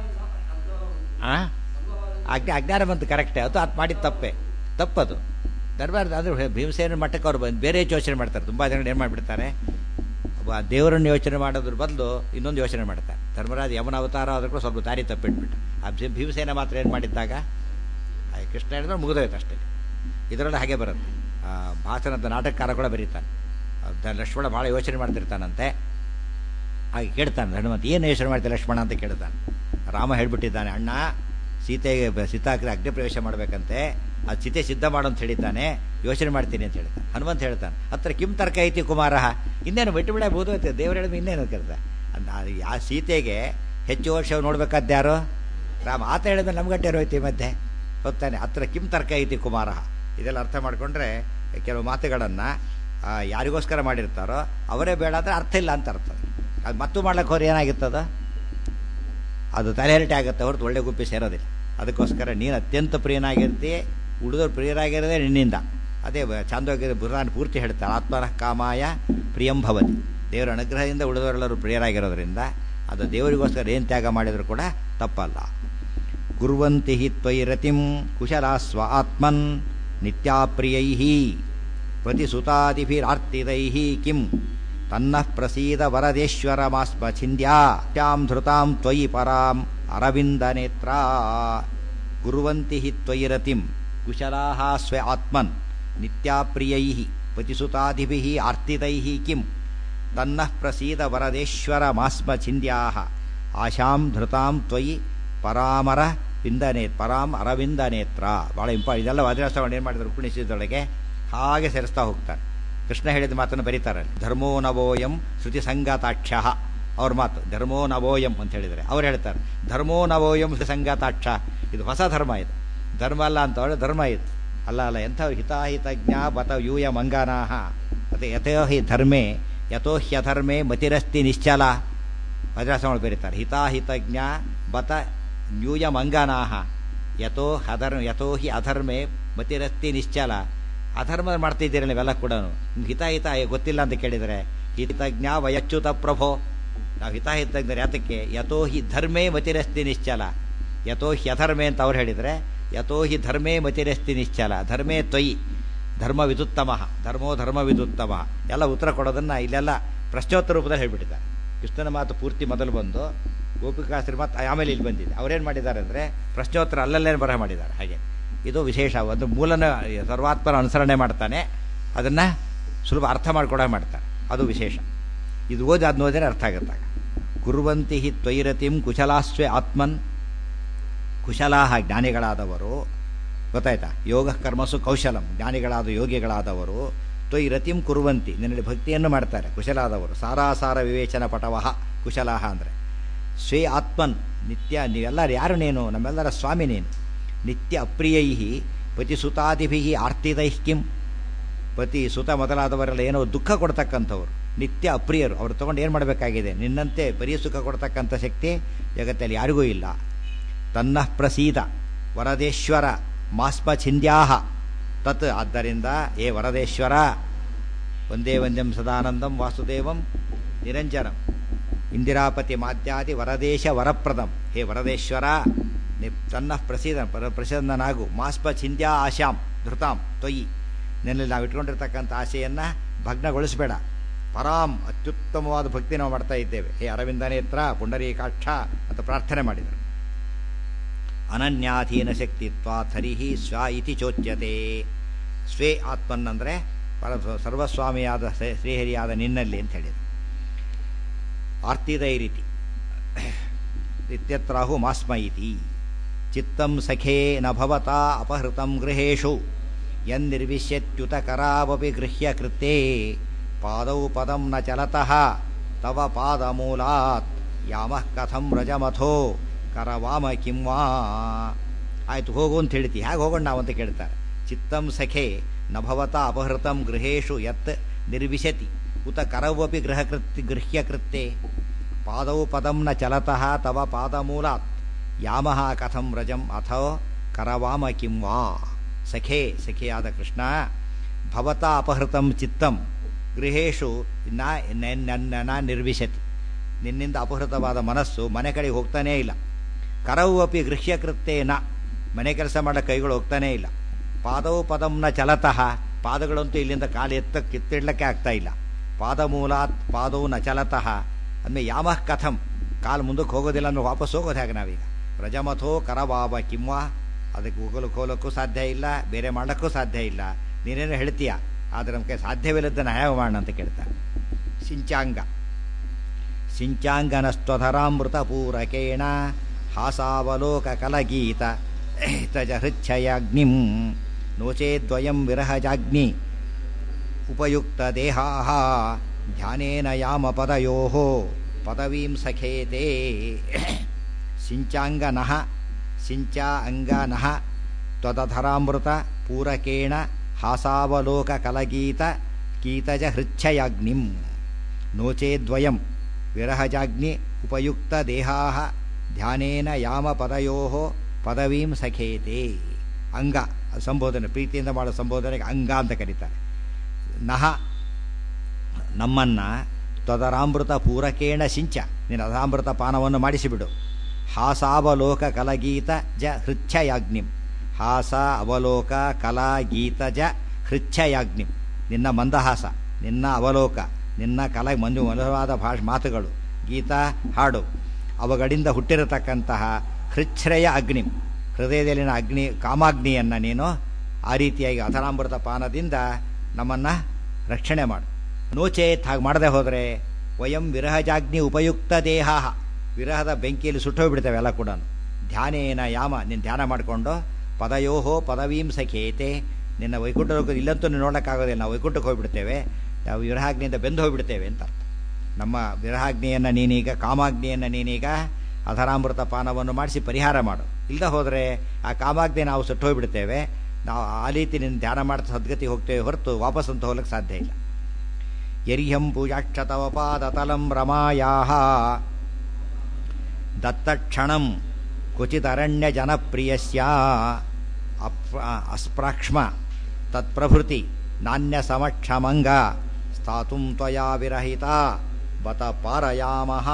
Speaker 1: ಹಾಂ ಅಜ್ಞಾ ಅಜ್ಞಾನ ಬಂತು ಕರೆಕ್ಟೇ ಅದು ಅದು ಮಾಡಿದ ತಪ್ಪೆ ತಪ್ಪದು ದರ್ಬಾರ್ ಅಂದರೆ ಭೀಮಸೇನ ಮಟ್ಟಕ್ಕೆ ಅವ್ರು ಬಂದು ಬೇರೆ ಯೋಚನೆ ಮಾಡ್ತಾರೆ ತುಂಬ ಜನ ಏನು ಮಾಡಿಬಿಡ್ತಾರೆ ಒಬ್ಬ ದೇವರನ್ನು ಯೋಚನೆ ಮಾಡೋದ್ರ ಬದಲು ಇನ್ನೊಂದು ಯೋಚನೆ ಮಾಡ್ತಾರೆ ಧರ್ಮರಾಜ ಯಮನ ಅವತಾರ ಆದರೂ ಕೂಡ ಸ್ವಲ್ಪ ದಾರಿ ತಪ್ಪಿಟ್ಬಿಟ್ಟು ಆ ಭೀ- ಭೀಮಸೇನ ಮಾತ್ರ ಏನು ಮಾಡಿದ್ದಾಗ ಆ ಕೃಷ್ಣ ಹೇಳಿದ್ರೆ ಮುಗಿದೋಯ್ತು ಅಷ್ಟೇ ಇದರಲ್ಲಿ ಹಾಗೆ ಬರುತ್ತೆ ಆ, ಭಾಸನದ ನಾಟಕಕಾರ ಕೂಡ ಬರೀತಾನೆ ಆ, ದ- ಲಕ್ಷ್ಮಣ ಭಾಳ ಯೋಚನೆ ಮಾಡ್ತಿರ್ತಾನಂತೆ ಹಾಗೆ ಕೇಳ್ತಾನೆ ಹನುಮಂತ ಏನು ಯೋಚನೆ ಮಾಡ್ತೀಯ ಲಕ್ಷ್ಮಣ ಅಂತ ಕೇಳ್ತಾನೆ ರಾಮ ಹೇಳ್ಬಿಟ್ಟಿದ್ದಾನೆ ಅಣ್ಣ ಸೀತೆಗೆ ಬ- ಸೀತಾಗ್ರೆ ಅಗ್ನಿ ಪ್ರವೇಶ ಮಾಡಬೇಕಂತೆ ಆ ಸೀತೆ ಸಿದ್ಧ ಮಾಡು ಅಂತ ಹೇಳಿದ್ದಾನೆ ಯೋಚನೆ ಮಾಡ್ತೀನಿ ಅಂತ ಹೇಳ್ತಾನೆ ಹನುಮಂತ ಹೇಳ್ತಾನೆ ಹತ್ರ ಕಿಂ ತರ್ಕ ಐತಿ ಕುಮಾರ ಇನ್ನೇನು ಬಿಟ್ಟು ಬಿಡ ಬೋಧೈತೆ ದೇವ್ರು ಹೇಳಿದ್ರೆ ಇನ್ನೇನು ಕೇಳ್ತಾನೆ ಆ ಸೀತೆಗೆ ಹೆಚ್ಚು ವರ್ಷ ನೋಡ್ಬೇಕಾದ್ದು ಯಾರು ರಾಮ ಆತ ಹೇಳಿದ್ರೆ ನಮ್ಗಟ್ಟೆ ಹೋಯ್ತಿ ಮಧ್ಯೆ ಹೊತ್ತಾನೆ ಹತ್ರ ಕಿಂ ತರ್ಕ ಐತಿ ಕುಮಾರ ಇದೆಲ್ಲ ಅರ್ಥ ಮಾಡ್ಕೊಂಡ್ರೆ ಕೆಲವು ಮಾತುಗಳನ್ನು ಯಾರಿಗೋಸ್ಕರ ಮಾಡಿರ್ತಾರೋ ಅವರೇ ಬೇಡ ಅಂದರೆ ಅರ್ಥ ಇಲ್ಲ ಅಂತ ಅರ್ಥ ಅದು ಮತ್ತು ಮಾಡ್ಲಿಕ್ಕೆ ಹೋದ್ರೆ ಏನಾಗಿತ್ತದ ಅದು ತಲೆಹರಟೆ ಆಗುತ್ತೆ ಹೊರತು ಒಳ್ಳೆ ಗುಪ್ಪಿ ಸೇರೋದಿಲ್ಲ ಅದಕ್ಕೋಸ್ಕರ ನೀನು ಅತ್ಯಂತ ಪ್ರಿಯನಾಗಿರ್ತಿ ಉಳಿದವ್ರು ಪ್ರಿಯರಾಗಿರೋದೇ ನಿನ್ನಿಂದ ಅದೇ ಚಾಂದೋಗ್ಯ ಬುರಾನ್ ಪೂರ್ತಿ ಹೇಳ್ತಾರೆ ಆತ್ಮನಃ ಕಾಮಾಯ ಪ್ರಿಯಂ ಭವತಿ ದೇವರ ಅನುಗ್ರಹದಿಂದ ಉಳಿದವರೆಲ್ಲರೂ ಪ್ರಿಯರಾಗಿರೋದ್ರಿಂದ ಅದು ದೇವರಿಗೋಸ್ಕರ ಏನು ತ್ಯಾಗ ಮಾಡಿದರೂ ಕೂಡ ತಪ್ಪಲ್ಲ ಕುರ್ವಂತಿ ಹಿ ತ್ವಯಿ ರತಿಂ ಕುಶಲಾಸ್ವ ಆತ್ಮನ್ ನಿತ್ಯಾಪ್ರಿಯೈ ಪ್ರತಿಸುತಾದಿಭಿರಾರ್ತಿದೈ ಕಿಂ ತನ್ನಃ ಪ್ರಸೀದ ವರದೇಶ್ವರ ಮಾಸ್ಮ ಛಿಂದ್ಯಾಂ ಧೃತಾಂ ತ್ವಯಿ ಪರಾಂ ಅರವಿಂದನೇತ್ರ ಕುರ್ವಂತಿ ಹಿ ತ್ವಯಿ ರತಿಂ ಕುಶಲಾಃ ಸ್ವ ಆತ್ಮನ್ ನಿತ್ಯಾಪ್ರಿಯೈ ಪತಿಸುತಾದಿಭಿಃ ಆರ್ತಿತೈಃ ಕಿಂ ತನ್ನಃ ಪ್ರಸೀದ ವರದೇಶ್ವರ ಮಾಸ್ಮ ಛಿಂದ್ಯಾಃ ಆಶಾಂ ಧೃತಾಂ ತ್ವಯಿ ಪರಾಮರ ವಿಂದನೇ ಪರಾಂ ಅರವಿಂದನೇತ್ರ ಭಾಳ ಇಂಪ ಇದೆಲ್ಲ ವಜ್ರಾಸ್ತವನ್ನು ಏನು ಮಾಡಿದ್ರು ರುಕ್ಮಿಣಿಸಿದೊಳಗೆ ಹಾಗೆ ಸೇರಿಸ್ತಾ ಹೋಗ್ತಾರೆ ಕೃಷ್ಣ ಹೇಳಿದ ಮಾತನ್ನು ಬರೀತಾರೆ ಧರ್ಮೋ ನವೋಯಂ ಶ್ರುತಿ ಸಂಗತಾಕ್ಷ ಅವ್ರ ಮಾತು ಧರ್ಮೋ ನವೋಯಂ ಅಂತ ಹೇಳಿದರೆ ಅವ್ರು ಹೇಳ್ತಾರೆ ಧರ್ಮೋ ನವೋಯಂ ಶ್ರುತಿ ಸಂಗತಾಕ್ಷ ಇದು ಹೊಸ ಧರ್ಮ ಇದು ಧರ್ಮ ಅಲ್ಲ ಅಂತ ಹೇಳಿದ್ರೆ ಧರ್ಮ ಇದು ಅಲ್ಲ ಅಲ್ಲ ಎಂಥ ಹಿತಾಹಿತಜ್ಞ ಬತ ಯೂಯ ಮಂಗಾನಾಹ ಮತ್ತೆ ಯಥೋ ಹಿ ಧರ್ಮೇ ಯಥೋ ಹ್ಯಧರ್ಮೇ ಮತಿರಸ್ತಿ ನಿಶ್ಚಲ ವಜ್ರಾಸನಗಳು ಬರೀತಾರೆ ಹಿತಾಹಿತಜ್ಞ ಬತ ನ್ಯೂಯ ಮಂಗಾನಾಹ ಯಥೋ ಹಧರ್ಮ ಯಥೋ ಹಿ ಅಧರ್ಮೇ ಮತಿರಸ್ತಿ ನಿಶ್ಚಲ ಅಧರ್ಮ ಮಾಡ್ತಿದ್ದೀರಲ್ಲ ಇವೆಲ್ಲ ಕೂಡ ನಿಮ್ಗೆ ಹಿತಾಹಿತ ಗೊತ್ತಿಲ್ಲ ಅಂತ ಕೇಳಿದರೆ ಹಿತಜ್ಞ ವಯಚ್ಯುತ ಪ್ರಭೋ ನಾವು ಹಿತಾಹಿತಜ್ಞರು ಯಾತಕ್ಕೆ ಯಥೋ ಹಿ ಧರ್ಮೇ ಮತಿರಸ್ತಿ ನಿಶ್ಚಲ ಯಥೋ ಹಿ ಅಧರ್ಮೇ ಅಂತ ಅವ್ರು ಹೇಳಿದರೆ ಯಥೋ ಹಿ ಧರ್ಮೇ ಮತಿರಸ್ತಿ ನಿಶ್ಚಲ ಧರ್ಮೇ ತ್ವಯಿ ಧರ್ಮ ವಿದುತ್ತಮ ಧರ್ಮೋ ಧರ್ಮ ವಿದುತ್ತಮ ಎಲ್ಲ ಉತ್ತರ ಕೊಡೋದನ್ನು ಇಲ್ಲೆಲ್ಲ ಪ್ರಶ್ನೋತ್ತರ ರೂಪದಲ್ಲಿ ಹೇಳ್ಬಿಟ್ಟಿದ್ದಾರೆ ಕೃಷ್ಣನ ಮಾತು ಪೂರ್ತಿ ಮೊದಲು ಬಂದು ಗೋಪಿಕಾಸ್ತ್ರಿ ಮಾತು ಆಮೇಲೆ ಇಲ್ಲಿ ಬಂದಿದೆ ಅವ್ರೇನು ಮಾಡಿದ್ದಾರೆ ಅಂದರೆ ಪ್ರಶ್ನೋತ್ತರ ಅಲ್ಲಲ್ಲೇ ಬರಹ ಮಾಡಿದ್ದಾರೆ ಹಾಗೆ ಇದು ವಿಶೇಷ ಒಂದು ಮೂಲನ ಸರ್ವಾತ್ಮನ ಅನುಸರಣೆ ಮಾಡ್ತಾನೆ ಅದನ್ನು ಸುಲಭ ಅರ್ಥ ಮಾಡ್ಕೊಡೋ ಮಾಡ್ತಾರೆ ಅದು ವಿಶೇಷ ಇದು ಓದಿ ಅದು ಓದಿದ್ರೆ ಅರ್ಥ ಆಗುತ್ತಾಗ ಕುರುವಂತಿ ಹಿ ತ್ವೈರತಿಂ ಕುಶಲಾಸ್ವೆ ಆತ್ಮನ್ ಕುಶಲಾಹ ಜ್ಞಾನಿಗಳಾದವರು ಗೊತ್ತಾಯ್ತಾ ಯೋಗ ಕರ್ಮಸು ಕೌಶಲಂ ಜ್ಞಾನಿಗಳಾದ ಯೋಗಿಗಳಾದವರು ತ್ವಯಿ ರತಿಂ ಕುರುವಂತಿ ನಿನ್ನಲ್ಲಿ ಭಕ್ತಿಯನ್ನು ಮಾಡ್ತಾರೆ ಕುಶಲಾದವರು ಸಾರಾಸಾರ ವಿವೇಚನ ಪಟವಹ ಕುಶಲಾಹ ಅಂದರೆ ಸ್ವೇ ಆತ್ಮನ್ ನಿತ್ಯ ನೀವೆಲ್ಲರೂ ಯಾರು ನೀನು ನಮ್ಮೆಲ್ಲರ ಸ್ವಾಮಿ ನೀನು ನಿತ್ಯ ಅಪ್ರಿಯೈ ಪತಿಸುತಾದಿಭಿ ಆರ್ತಿದೈ ಕಿಂ ಪತಿ ಸುತ ಮೊದಲಾದವರೆಲ್ಲ ಏನೋ ದುಃಖ ಕೊಡ್ತಕ್ಕಂಥವ್ರು ನಿತ್ಯ ಅಪ್ರಿಯರು ಅವ್ರು ತೊಗೊಂಡು ಏನು ಮಾಡಬೇಕಾಗಿದೆ ನಿನ್ನಂತೆ ಬರೀ ಸುಖ ಕೊಡ್ತಕ್ಕಂಥ ಶಕ್ತಿ ಜಗತ್ತಲ್ಲಿ ಯಾರಿಗೂ ಇಲ್ಲ ತನ್ನ ಪ್ರಸೀದ ವರದೇಶ್ವರ ಮಾಸ್ಮ ಛಿಂದ್ಯಾಹ ತತ್ ಆದ್ದರಿಂದ ಏ ವರದೇಶ್ವರ ಒಂದೇ ಒಂದೆಂ ಸದಾನಂದಂ ವಾಸುದೇವಂ ನಿರಂಜನಂ ಇಂದಿರಾಪತಿ ಮಾಧ್ಯಾದಿ ವರದೇಶ ವರಪ್ರದಂ ಹೇ ವರದೇಶ್ವರ ನಿ ತನ್ನ ಪ್ರಸೀದ ಪರ ಪ್ರಸನ್ನನಾಗು ಮಾಸ್ಪ ಛಿಂದ್ಯಾ ಆಶಾಂ ಧೃತಾಂ ತೊಯಿ ನಿನ್ನಲ್ಲಿ ನಾವು ಇಟ್ಕೊಂಡಿರ್ತಕ್ಕಂಥ ಆಶೆಯನ್ನು ಭಗ್ನಗೊಳಿಸಬೇಡ ಪರಾಂ ಅತ್ಯುತ್ತಮವಾದ ಭಕ್ತಿ ನಾವು ಮಾಡ್ತಾ ಇದ್ದೇವೆ ಹೇ ಅರವಿಂದನೇತ್ರ ಪುಂಡರೀಕಾಕ್ಷ ಅಂತ ಪ್ರಾರ್ಥನೆ ಮಾಡಿದರು ಅನನ್ಯಾಧೀನ ಶಕ್ತಿತ್ವ ಹರಿಹಿ ಸ್ವ ಇತಿ ಚೋಚ್ಯತೆ ಸ್ವೇ ಆತ್ಮನ್ ಅಂದರೆ ಪರ ಸರ್ವಸ್ವಾಮಿಯಾದ ಶ್ರೀ- ಶ್ರೀಹರಿಯಾದ ನಿನ್ನಲ್ಲಿ ಅಂತ ಹೇಳಿದರು ಆರ್ತಿದ ಈ ರೀತಿ ಇತ್ಯತ್ರಾಹು ಮಾಸ್ಮ ಇತಿ ಚಿತ್ತಂ ಸಖೇ ನ ಭವತಾ ಅಪಹೃತಂ ಗೃಹೇಶು ಯನ್ನಿರ್ವಿಶ್ಯತ್ಯುತ ಕರಾವಪಿ ಗೃಹ್ಯ ಕೃತ್ತೇ ಪಾದೌ ಪದಂ ನ ಚಲತಃ ತವ ಪಾದಮೂಲಾತ್ ಯಾಮಃ ಕಥಂ ರಜಮಥೋ ಕರವಾಮ ಕಿಂವಾ ಆಯ್ತು ಹೋಗು ಅಂತ ಹೇಳ್ತಿ ಹೇಗೆ ಹೋಗೋಣ ನಾವು ಅಂತ ಕೇಳ್ತಾರೆ ಚಿತ್ತಂ ಸಖೆ ನ ಭವತಾ ಅಪಹೃತಂ ಗೃಹೇಶು ಯತ್ ನಿರ್ವಿಶತಿ ಉತ ಕರವಪಿ ಗೃಹಕೃತ್ಯ ಗೃಹ್ಯಕೃತ್ಯೆ ಪಾದೌ ಪದಂ ನ ಚಲತಃ ತವ ಪಾದಮೂಲಾತ್ ಯಾಮಃ ಕಥಂ ರಜಂ ಅಥೋ ಕರವಾಮ ಕಿಂ ವಾ ಸಖೇ ಸಖಿಯಾದ ಕೃಷ್ಣ ಭವತಾ ಅಪಹೃತಂ ಚಿತ್ತಂ ಗೃಹೇಶು ನ ನ- ನನ್ನ ನ ನಿರ್ವಿಶತಿ ನಿನ್ನಿಂದ ಅಪಹೃತವಾದ ಮನಸ್ಸು ಮನೆ ಕಡೆಗೆ ಹೋಗ್ತಾನೇ ಇಲ್ಲ ಕರವು ಅಪಿ ಗೃಹ್ಯಕೃತ್ಯೇನ ಮನೆ ಕೆಲಸ ಮಾಡೋ ಕೈಗಳು ಹೋಗ್ತಾನೇ ಇಲ್ಲ ಪಾದವು ಪದಂನ ಚಲತಃ ಪಾದಗಳಂತೂ ಇಲ್ಲಿಂದ ಕಾಲು ಎತ್ತ ಕಿತ್ತಿಡ್ಲಕ್ಕೆ ಆಗ್ತಾ ಇಲ್ಲ ಪಾದಮೂಲಾತ್ ಪಾದವು ನ ಚಲತಃ ಅಂದಮೇಲೆ ಯಾಮಃ ಕಥಂ ಕಾಲು ಮುಂದಕ್ಕೆ ಹೋಗೋದಿಲ್ಲ ಅಂದ್ರೆ ವಾಪಸ್ ಹೋಗೋದು ಹೇಗೆ ನಾವೀಗ ಪ್ರಜಮಥೋ ಕರವಾವ ಕಿಂವಾ ಅದಕ್ಕೆ ಹೋಗಲಿಕ್ಕೆ ಹೋಗಲಿಕ್ಕೂ ಸಾಧ್ಯ ಇಲ್ಲ ಬೇರೆ ಮಾಡೋಕ್ಕೂ ಸಾಧ್ಯ ಇಲ್ಲ ನೀನೇನು ಹೇಳ್ತೀಯ ಆದರೆ ನಮಗೆ ಸಾಧ್ಯವಿಲ್ಲದನ್ನು ಹೇಗೆ ಮಾಡೋಣ ಅಂತ ಕೇಳ್ತಾರೆ ಸಿಂಚಾಂಗ ಸಿಂಚಾಂಗನಸ್ತ್ವಧರಾಮೃತ ಪೂರಕೇಣ ಹಾಸಾವಲೋಕ ಕಲಗೀತ ತಜ ಹೃಚ್ಛಯಾಗ್ನಿಂ ನೋಚೇದ್ವಯಂ ವಿರಹಜಾಗ್ನಿ ಉಪಯುಕ್ತ ದೇಹಾ ಧ್ಯಾನೇನ ಯಾಮ ಪದಯೋ ಪದವೀಂ ಸಖೇತೆ ಸಿಂಚಾಂಗನಃ ಸಿಂಚಾ ಅಂಗನಃ ತ್ವದಧರಾಮೃತ ಪೂರಕೇಣ ಹಾಸಾವಲೋಕ ಕಲಗೀತ ಕೀತಜ ಹೃಚ್ಛಯಾಗ್ನಿಂ ನೋಚೇದ್ವಯಂ ವಿರಹಜಾಗ್ನಿ ಉಪಯುಕ್ತ ದೇಹಾ ಧ್ಯಾನೇನ ಯಾಮ ಪದಯೋ ಪದವೀಂ ಸಖೇತೆ ಅಂಗ ಸಂಬೋಧನೆ ಪ್ರೀತಿಯಿಂದ ಮಾಡೋ ಸಂಬೋಧನೆಗೆ ಅಂಗ ಅಂತ ಕರೀತಾರೆ ನಹ ನಮ್ಮನ್ನ ತ್ವದರಾಮೃತ ಪೂರಕೇಣ ಸಿಂಚ ನಿನ್ನ ಅದಾಮೃತ ಪಾನವನ್ನು ಮಾಡಿಸಿಬಿಡು ಹಾಸಾವಲೋಕ ಕಲಗೀತ ಜ ಹೃಚ್ಛಯಾಗ್ನಿಂ ಹಾಸ ಅವಲೋಕ ಕಲಾ ಗೀತ ಜ ಹೃಚ್ಛಯಾಗ್ನಿಂ ನಿನ್ನ ಮಂದಹಾಸ ನಿನ್ನ ಅವಲೋಕ ನಿನ್ನ ಕಲ ಮಂಜು ಮಧುರವಾದ ಭಾಷ ಮಾತುಗಳು ಗೀತ ಹಾಡು ಅವುಗಳಿಂದ ಹುಟ್ಟಿರತಕ್ಕಂತಹ ಹೃಚ್ಛ್ರಯ ಅಗ್ನಿ ಹೃದಯದಲ್ಲಿನ ಅಗ್ನಿ ಕಾಮಾಗ್ನಿಯನ್ನು ನೀನು ಆ ರೀತಿಯಾಗಿ ಅಧರಾಮೃತ ಪಾನದಿಂದ ನಮ್ಮನ್ನು ರಕ್ಷಣೆ ಮಾಡು ನೋಚೇತ್ ಹಾಗೆ ಮಾಡದೆ ಹೋದರೆ ವಯಂ ವಿರಹಜಾಗ್ನಿ ಉಪಯುಕ್ತ ದೇಹ ವಿರಹದ ಬೆಂಕಿಯಲ್ಲಿ ಸುಟ್ಟೋಗ್ಬಿಡ್ತೇವೆ ಎಲ್ಲ ಕೂಡ ಧ್ಯಾನೇನ ಯಾಮ ನೀನು ಧ್ಯಾನ ಮಾಡಿಕೊಂಡು ಪದಯೋಹೋ ಪದವೀಂ ಸಖೇತೆ ನಿನ್ನ ವೈಕುಂಠ ಲೋಕ ಇಲ್ಲಂತೂ ನೀನು ನೋಡೋಕ್ಕಾಗೋದಿಲ್ಲ ನಾವು ವೈಕುಂಠಕ್ಕೆ ಹೋಗ್ಬಿಡ್ತೇವೆ ನಾವು ವಿರಹಾಗ್ನಿಯಿಂದ ಬೆಂದು ಹೋಗ್ಬಿಡ್ತೇವೆ ಅಂತ ಅರ್ಥ ನಮ್ಮ ವಿರಹಾಗ್ನಿಯನ್ನು ನೀನೀಗ ಕಾಮಾಗ್ನಿಯನ್ನು ನೀನೀಗ ಅಧರಾಮೃತ ಪಾನವನ್ನು ಮಾಡಿಸಿ ಪರಿಹಾರ ಮಾಡು ಇಲ್ಲದೆ ಹೋದರೆ ಆ ಕಾಮಾಗ್ನಿ ನಾವು ಸುಟ್ಟು ಹೋಗ್ಬಿಡ್ತೇವೆ ನಾವು ಆ ರೀತಿ ನಿನ್ನ ಧ್ಯಾನ ಮಾಡ್ತಾ ಸದ್ಗತಿ ಹೋಗ್ತೇವೆ ಹೊರತು ವಾಪಸ್ ಅಂತ ಹೋಗ್ಲಿಕ್ಕೆ ಸಾಧ್ಯ ಇಲ್ಲ ಯರ್ಹ್ಯಂ ಪೂಜಾಕ್ಷತವ ಪಾದತಲಂ ರಮಾಯಾ ದತ್ತಕ್ಷಣಂ ಕ್ವಚಿದರಣ್ಯ ಜನಪ್ರಿಯಸ್ಯ ಅಪ್ ಅಸ್ಪ್ರಾಕ್ಷ್ಮ ತತ್ಪ್ರಭೃತಿ ನಾಣ್ಯ ಸಮಕ್ಷಮಂಗ ಸ್ಥಾತುಂ ತ್ವಯಾ ವಿರಹಿತ ಬತ ಪಾರಯಾಮಃ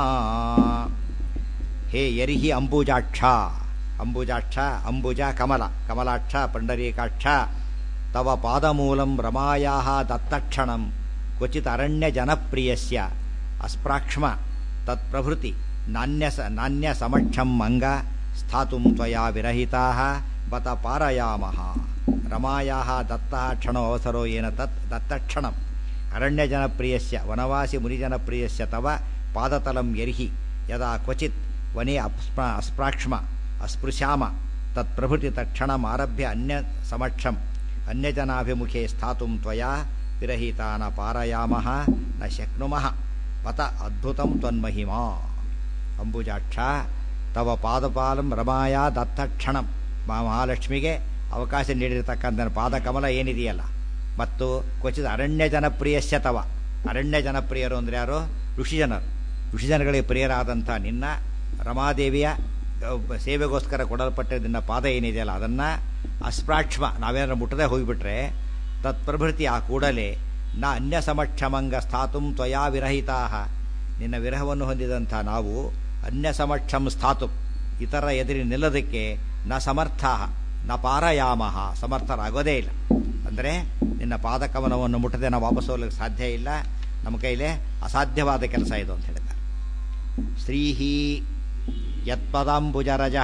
Speaker 1: ಹೇ ಯರಿಹಿ ಅಂಬುಜಾಕ್ಷ ಅಂಬುಜಾಕ್ಷ ಅಂಬುಜ ಕಮಲ ಕಮಲಾಕ್ಷ ಪಂಡರೀಕಾಕ್ಷ ತವ ಪಾದಮೂಲಂ ರಮಾಯಾ ದತ್ತಕ್ಷಣಂ ಕ್ವಚಿತ್ ಅರಣ್ಯ ಜನಪ್ರಿಯಸ್ಯ ಅಸ್ಪ್ರಾಕ್ಷ್ಮ ತತ್ಪ್ರಭೃತಿ ನಾಣ್ಯ ಸ ನಾಣ್ಯ ಸಮಕ್ಷಂ ಮಂಗ ಸ್ಥಾತುಂ ತ್ವಯಾ ವಿರಹಿತಾ ಬತ ಪಾರಯಾಮಃ ರಮಾಯಾ ದತ್ತ ಕ್ಷಣೋ ಅವಸರೋ ಏನ ತತ್ ದತ್ತಕ್ಷಣಂ ಅರಣ್ಯ ಜನಪ್ರಿಯಸ್ಯ ವನವಾಸಿ ಮುನಿಜನಪ್ರಿಯಸ್ಯ ತವ ಪಾದತಲಂ ಯರ್ಹಿ ಯದಾ ಕ್ವಚಿತ್ ವನೇ ಅಸ್ಪ್ರ ಅಸ್ಪ್ರಾಕ್ಷ್ಮ ಅಸ್ಪೃಶ್ಯಾಮ ತತ್ಪ್ರಭೃತಿ ತಕ್ಷಣಮಾರಭ್ಯ ಅನ್ಯ ಸಮಕ್ಷಂ ಅನ್ಯಜನಾಭಿಮುಖೇ ಸ್ಥಾತುಂ ತ್ವಯಾ ವಿರಹಿತಾ ನ ಪಾರಯಾಮಃ ನ ಶಕ್ನುಮಃ ಪತ ಅದ್ಭುತಂ ತ್ವನ್ಮಹಿಮಾ ಅಂಬುಜಾಕ್ಷ ತವ ಪಾದಪಾಲಂ ರಮಾಯ ದತ್ತಕ್ಷಣಂ ಮಾ ಮಹಾಲಕ್ಷ್ಮಿಗೆ ಅವಕಾಶ ನೀಡಿರತಕ್ಕಂಥ ಪಾದಕಮಲ ಏನಿದೆಯಲ್ಲ ಮತ್ತು ಕ್ವಚಿತ್ ಅರಣ್ಯ ಜನಪ್ರಿಯಸ್ಯ ತವ ಅರಣ್ಯ ಜನಪ್ರಿಯರು ಅಂದರೆ ಯಾರು ಋಷಿಜನರು ಋಷಿಜನಗಳಿಗೆ ಪ್ರಿಯರಾದಂಥ ನಿನ್ನ ರಮಾದೇವಿಯ ಅಹ್, ಸೇವೆಗೋಸ್ಕರ ಕೊಡಲ್ಪಟ್ಟ ನಿನ್ನ ಪಾದ ಏನಿದೆಯಲ್ಲ ಅದನ್ನು ಅಸ್ಪ್ರಾಕ್ಷ್ಮ ನಾವೇನಾದ್ರು ಮುಟ್ಟದೆ ಹೋಗಿಬಿಟ್ರೆ ತತ್ಪ್ರಭೃತಿ ಆ ಕೂಡಲೇ ನ ಅನ್ಯ ಸಮಕ್ಷಮಂಗ ಸ್ಥಾತುಂ ತ್ವಯಾ ವಿರಹಿತಾ ನಿನ್ನ ವಿರಹವನ್ನು ಹೊಂದಿದಂಥ ನಾವು ಅನ್ಯ ಸಮಕ್ಷಂ ಸ್ಥಾತು ಇತರ ಎದುರಿ ನಿಲ್ಲೋದಕ್ಕೆ ನ ಸಮರ್ಥ ನ ಪಾರಯಾಮಹ ಸಮರ್ಥರಾಗೋದೇ ಇಲ್ಲ ಅಂದರೆ ನಿನ್ನ ಪಾದಕಮಲವನ್ನು ಮುಟ್ಟದೆ ನಾವು ವಾಪಸ್ ಹೋಗ್ಲಿಕ್ಕೆ ಸಾಧ್ಯ ಇಲ್ಲ ನಮ್ಮ ಕೈಲೇ ಅಸಾಧ್ಯವಾದ ಕೆಲಸ ಇದು ಅಂತ ಹೇಳಿದ್ದಾರೆ ಶ್ರೀಹಿ ಯತ್ಪದಾಂಬುಜರಜ